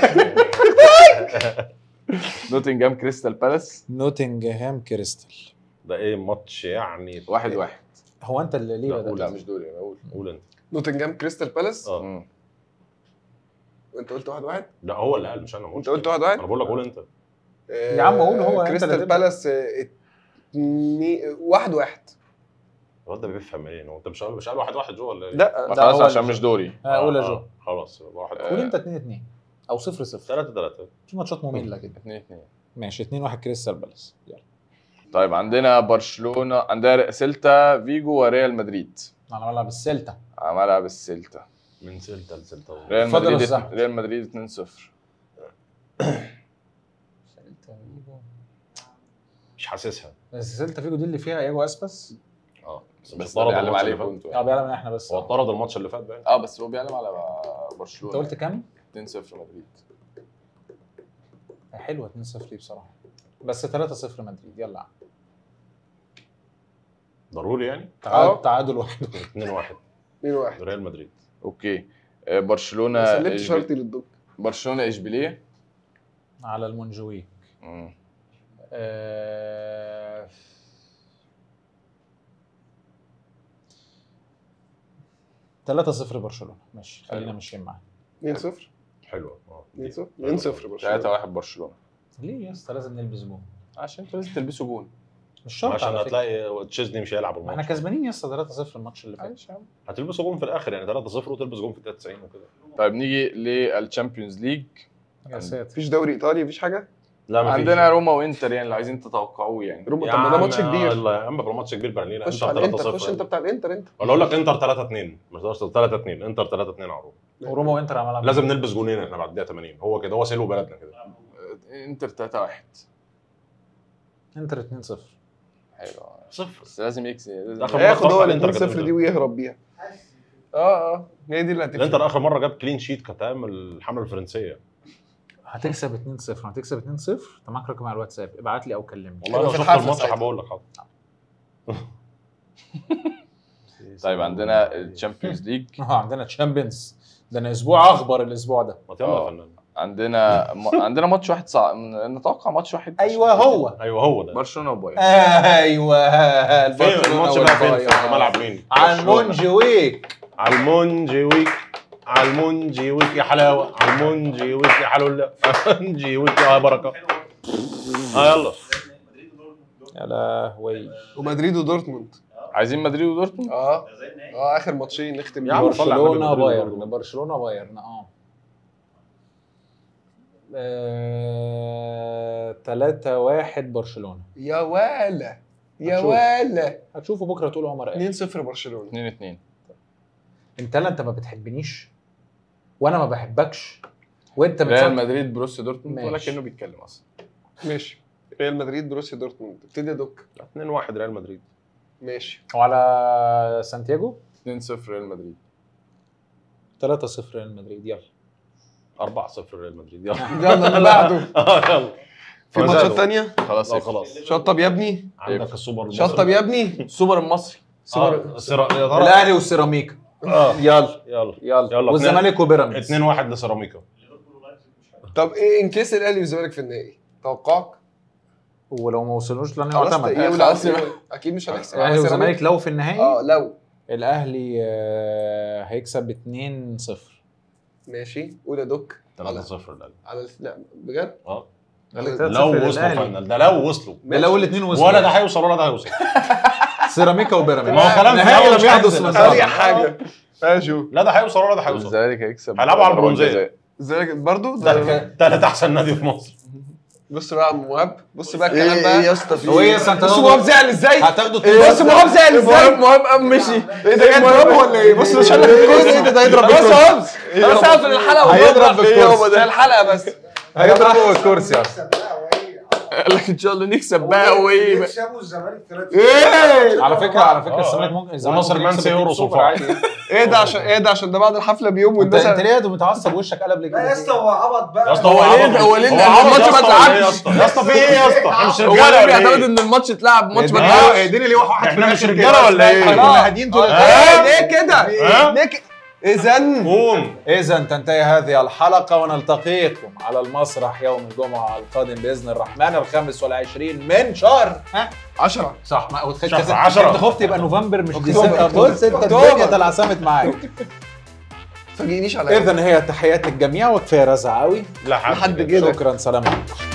C: نوتنجهام كريستال بالاس
D: نوتنجهام كريستال
A: ده ايه ماتش يعني
C: واحد واحد
D: هو انت اللي ليه
A: لا،
D: بدأت؟
C: لا مش دول انا بقول
A: قول انت
B: نوتنجهام كريستال بالاس
A: اه
C: مم.
B: وانت قلت واحد واحد
A: لا هو اللي قال مش انا ما
B: انت
A: قلتش
B: قلت واحد واحد
A: انا بقول لك قول انت
D: يا عم قول هو، انت اللي
B: كريستال
D: تبدأ.
B: بالاس آه، اتني- واحد واحد
A: الواد ده بيفهم منين هو انت مش قال مش قال واحد واحد جوه ولا ايه؟
B: لا
D: ده
C: خلاص
D: هو
C: عشان
D: اللي-
C: مش دوري
D: آه، قول يا
A: آه،
D: جو
A: آه، خلاص يبقى واحد
C: آه.
D: قول انت 2 2 او 0 0
A: 3 3
D: في ماتشات ممله كده
C: 2 2
D: ماشي 2 1 كريستال بالاس يلا
C: طيب عندنا برشلونه عندنا سيلتا فيجو وريال مدريد
D: على ملعب السلتا
C: على ملعب السيلتا
A: من سلتا لسلتا
C: ريال
D: اتفضل يا
C: مدريد
D: أستاذ.
C: ريال مدريد 2 0
A: مش حاسسها
D: بس سلتا فيجو دي اللي فيها ايجو اسبس
A: اه بس مش
C: بس
A: اتطرد
C: بيعلم
A: الماتش
C: عليه
A: اللي فات
C: بونت
D: اه بيعلم ان احنا بس
A: هو اتطرد الماتش اللي فات باين
C: اه بس هو بيعلم على برشلونه
D: انت قلت كام؟
C: 2 0 مدريد
D: حلوه 2 0 ليه بصراحه بس 3 0 مدريد يلا
A: ضروري يعني
D: تعادل تعادل واحد
A: 2 1
B: 2 واحد
A: ريال مدريد
C: اوكي آه، برشلونه
B: سلمت
C: إشبيل-
B: شرطي للدك
C: برشلونه اشبيليه
D: على المونجويك
C: مم.
D: آه... ثلاثة صفر برشلونة ماشي خلينا
C: حلو.
D: ماشيين معاه
B: 2 0
A: حلوه اه
B: 2 0 2 0
C: 3
B: برشلونه
C: 1 برشلونه
D: ليه يا اسطى لازم نلبس جون
C: عشان انتوا لازم تلبسوا جون
D: مش شرط
A: عشان
D: على فكرة.
A: هتلاقي تشيزني مش هيلعب
D: ما احنا
A: الماتش
D: كسبانين يا اسطى 3 0 الماتش اللي فات
C: معلش يا عم.
A: هتلبسوا جون في الاخر يعني 3 0 وتلبس جون في 93 وكده
C: طيب نيجي للتشامبيونز ليج
D: يا ساتر
B: مفيش دوري ايطالي مفيش حاجه
A: لا مفيش.
C: عندنا روما وانتر يعني لو عايزين تتوقعوه يعني
B: روما
A: يا
B: طب ما ده
A: عم
B: ماتش كبير
A: الله يا عم بقى ماتش كبير برلين
B: خش
A: انتر
B: على
A: 3
B: الانتر
A: 0
B: خش انت بتاع الانتر انت
A: ولا اقول لك انتر 3 2 مش تقدرش 3 2 انتر 3 2 على روما
D: وروما وانتر على ملعب
A: لازم نلبس جونين احنا بعد الدقيقه 80 هو كده هو سلو بلدنا كده
C: آه، انتر 3 1
D: انتر 2 0
C: حلو
A: صفر
C: بس لازم يكسب لازم
A: آخر
B: هياخد
A: مرة
B: هو ال
A: الإنتر
B: 2
A: كانت
B: 0 دي
A: إمتى؟
B: ويهرب بيها اه اه هي دي اللي هتفرق
A: الانتر اخر مره جاب كلين شيت كانت ايام الحمله الفرنسيه
D: هتكسب 2 0 هتكسب 2 0 انت معاك رقم على الواتساب ابعت لي او كلمني
A: والله لو
B: في
A: شفت
B: الحفلة
A: الماتش
B: ساعتها.
A: هبقول لك حاضر
C: طيب عندنا الشامبيونز ليج
D: اه عندنا تشامبيونز ده انا اسبوع اخبر الاسبوع ده
A: ما يلا
C: آه.
A: يا فنان
C: عندنا م... عندنا ماتش واحد صعب نتوقع ماتش واحد
D: ايوه هو
A: ايوه هو ده
C: برشلونه وبايرن
D: ايوه
A: فين الماتش بقى فين في ملعب مين؟
D: عن
A: برشلونة.
D: مونجويك
A: على المونجي ويك على المونجي ويك يا حلاوه على المونجي ويك يا حلوله المونجي ويك يا بركه اه يلا
E: مدريد ودورتموند
D: يا لهوي
B: ومدريد ودورتموند
C: عايزين مدريد ودورتموند
B: اه
E: ده زي النهائي
B: اه اخر ماتشين نختم
A: يا عم
B: بيهم.
A: صلي على النبي،
D: برشلونه
A: مدريد
D: بايرن
A: برضه.
D: برشلونه بايرن اه آه، 3 1 برشلونه
B: يا ولا يا
D: هتشوف.
B: ولا
D: هتشوفوا بكره تقولوا عمر ايه
B: 2-0 برشلونه
C: 2 2
D: انت لا انت ما بتحبنيش وانا ما بحبكش وانت
C: ريال
D: بتصدق
C: مدريد بروسيا دورتموند ولا
D: ماشي.
C: كانه بيتكلم اصلا
B: ماشي ريال مدريد بروسيا دورتموند ابتدي يا دوك
A: 2 1 ريال مدريد
B: ماشي
D: وعلى سانتياغو
C: 2 0 ريال مدريد
D: 3 0 ريال مدريد يلا
A: 4 0 ريال مدريد يلا
B: يلا اللي بعده
A: اه يلا
B: في
A: فزادوا.
B: ماتشات تانية
C: خلاص
A: لا
C: يقفل.
A: خلاص
B: شطب يا ابني
A: عندك السوبر المصري
B: شطب يا ابني
C: السوبر المصري
A: سوبر سيرا... يا ترى
D: الاهلي والسيراميكا
A: اه
D: يلا
A: يلا
D: يلا
A: يلا،
D: والزمالك وبيراميدز
A: 2 1 لسيراميكا
E: ليفربول ولايبزيج مش حلو
B: طب ايه ان كيس الاهلي والزمالك في النهائي توقعك
D: ولو ما وصلوش لن
B: خلاص
D: يعتمد
B: ايه
C: خلاص
B: ولا
C: يبقى.
B: اكيد مش هنحسب
D: الاهلي والزمالك لو في النهائي
B: اه لو
D: الاهلي آه، هيكسب 2 0
B: ماشي قول يا دوك
A: 3 0 الاهلي
B: على لا بجد
A: اه
B: لو
A: لو وصلوا فاينل ده لو وصلوا
D: لو الاثنين وصلوا
A: ولا ده هيوصل ولا ده هيوصل
D: سيراميكا وبيراميدز
A: ما هو كلام في
D: نهائي
A: الأول
D: لم
A: مش
D: يحدث
A: هينزل.
D: من
A: آه.
B: اي
D: قبل.
B: حاجه ماشي
A: لا ده هيوصل ولا ده هيوصل
C: الزمالك هيكسب
A: هيلعبوا على
C: ضربات
A: البرونزية.
C: جزاء.
B: الزمالك برضو
A: ده
B: ده
A: تالت احسن نادي في مصر
B: بص بقى يا عم مهاب بص بقى الكلام
C: ايه
B: بقى
C: ايه يا اسطى في
D: هو ايه
C: ايه؟
D: يا سانتا
B: بص مهاب زعل ازاي
D: هتاخدوا
B: بص مهاب زعل ازاي
C: مهم مهم قام مشي
B: ايه ده جد مهاب ولا ايه بص مش هنلعب الكرسي ده هيضرب بص مهاب خلاص اقفل الحلقه
D: هيضرب
B: ايه
D: بالكرسي.
B: هو ده الحلقه بس
D: هيضرب فوق الكرسي اصلا
C: قال لك ان شاء الله نكسب بقى وايه بقى.
G: يكسبوا الزمالك 3
B: ايه
D: على فكره على فكره
A: آه.
D: الزمالك ممكن الزمالك
A: وناصر
D: ممكن
A: منسي
D: يكسب
A: يورو
D: السوبر
A: صفار.
D: عادي.
B: ايه ده عشان ايه ده عشان ده بعد الحفله بيوم
D: انت
B: والناس
D: انت ليه متعصب وشك قلب ليه
G: لا يا
D: كده؟
G: اسطى هو عبط بقى
A: يا اسطى
C: هو
A: هو
C: ليه-
A: عبط.
C: هو ليه إن
A: عبط
C: الماتش
A: يا
C: ما
A: اسطى ولا ايه يا
C: اتلعبش؟
A: اسطى يا اسطى في ايه يا اسطى احنا مش
C: هو
A: رجاله
C: ليه
A: ولا
C: بيعتمد
A: ايه
C: ان الماتش اتلعب ماتش ما
A: اه
C: اتلعبش
D: اديني ليه واحد
A: احنا مش رجاله ولا ايه
D: كنا هادين طول
B: ايه ليه كده
A: ها؟
B: ليه كده اذا
A: قوم
D: إذا تنتهي هذه الحلقة ونلتقيكم على المسرح يوم الجمعة القادم بإذن الرحمن الخامس والعشرين من شهر ها
B: 10
D: صح ما وتخيل
A: شهر
D: كنت-
A: عشرة.
D: كنت خفت يبقى نوفمبر مش
B: أكتوبر.
D: ديسمبر بص انت
B: أكتوبر.
D: الدنيا تلعثمت معاك
B: تفاجئنيش على
D: إذا هي تحيات للجميع وكفاية رزع قوي
A: لحد
B: لحد كده
D: شكرا سلام عليكم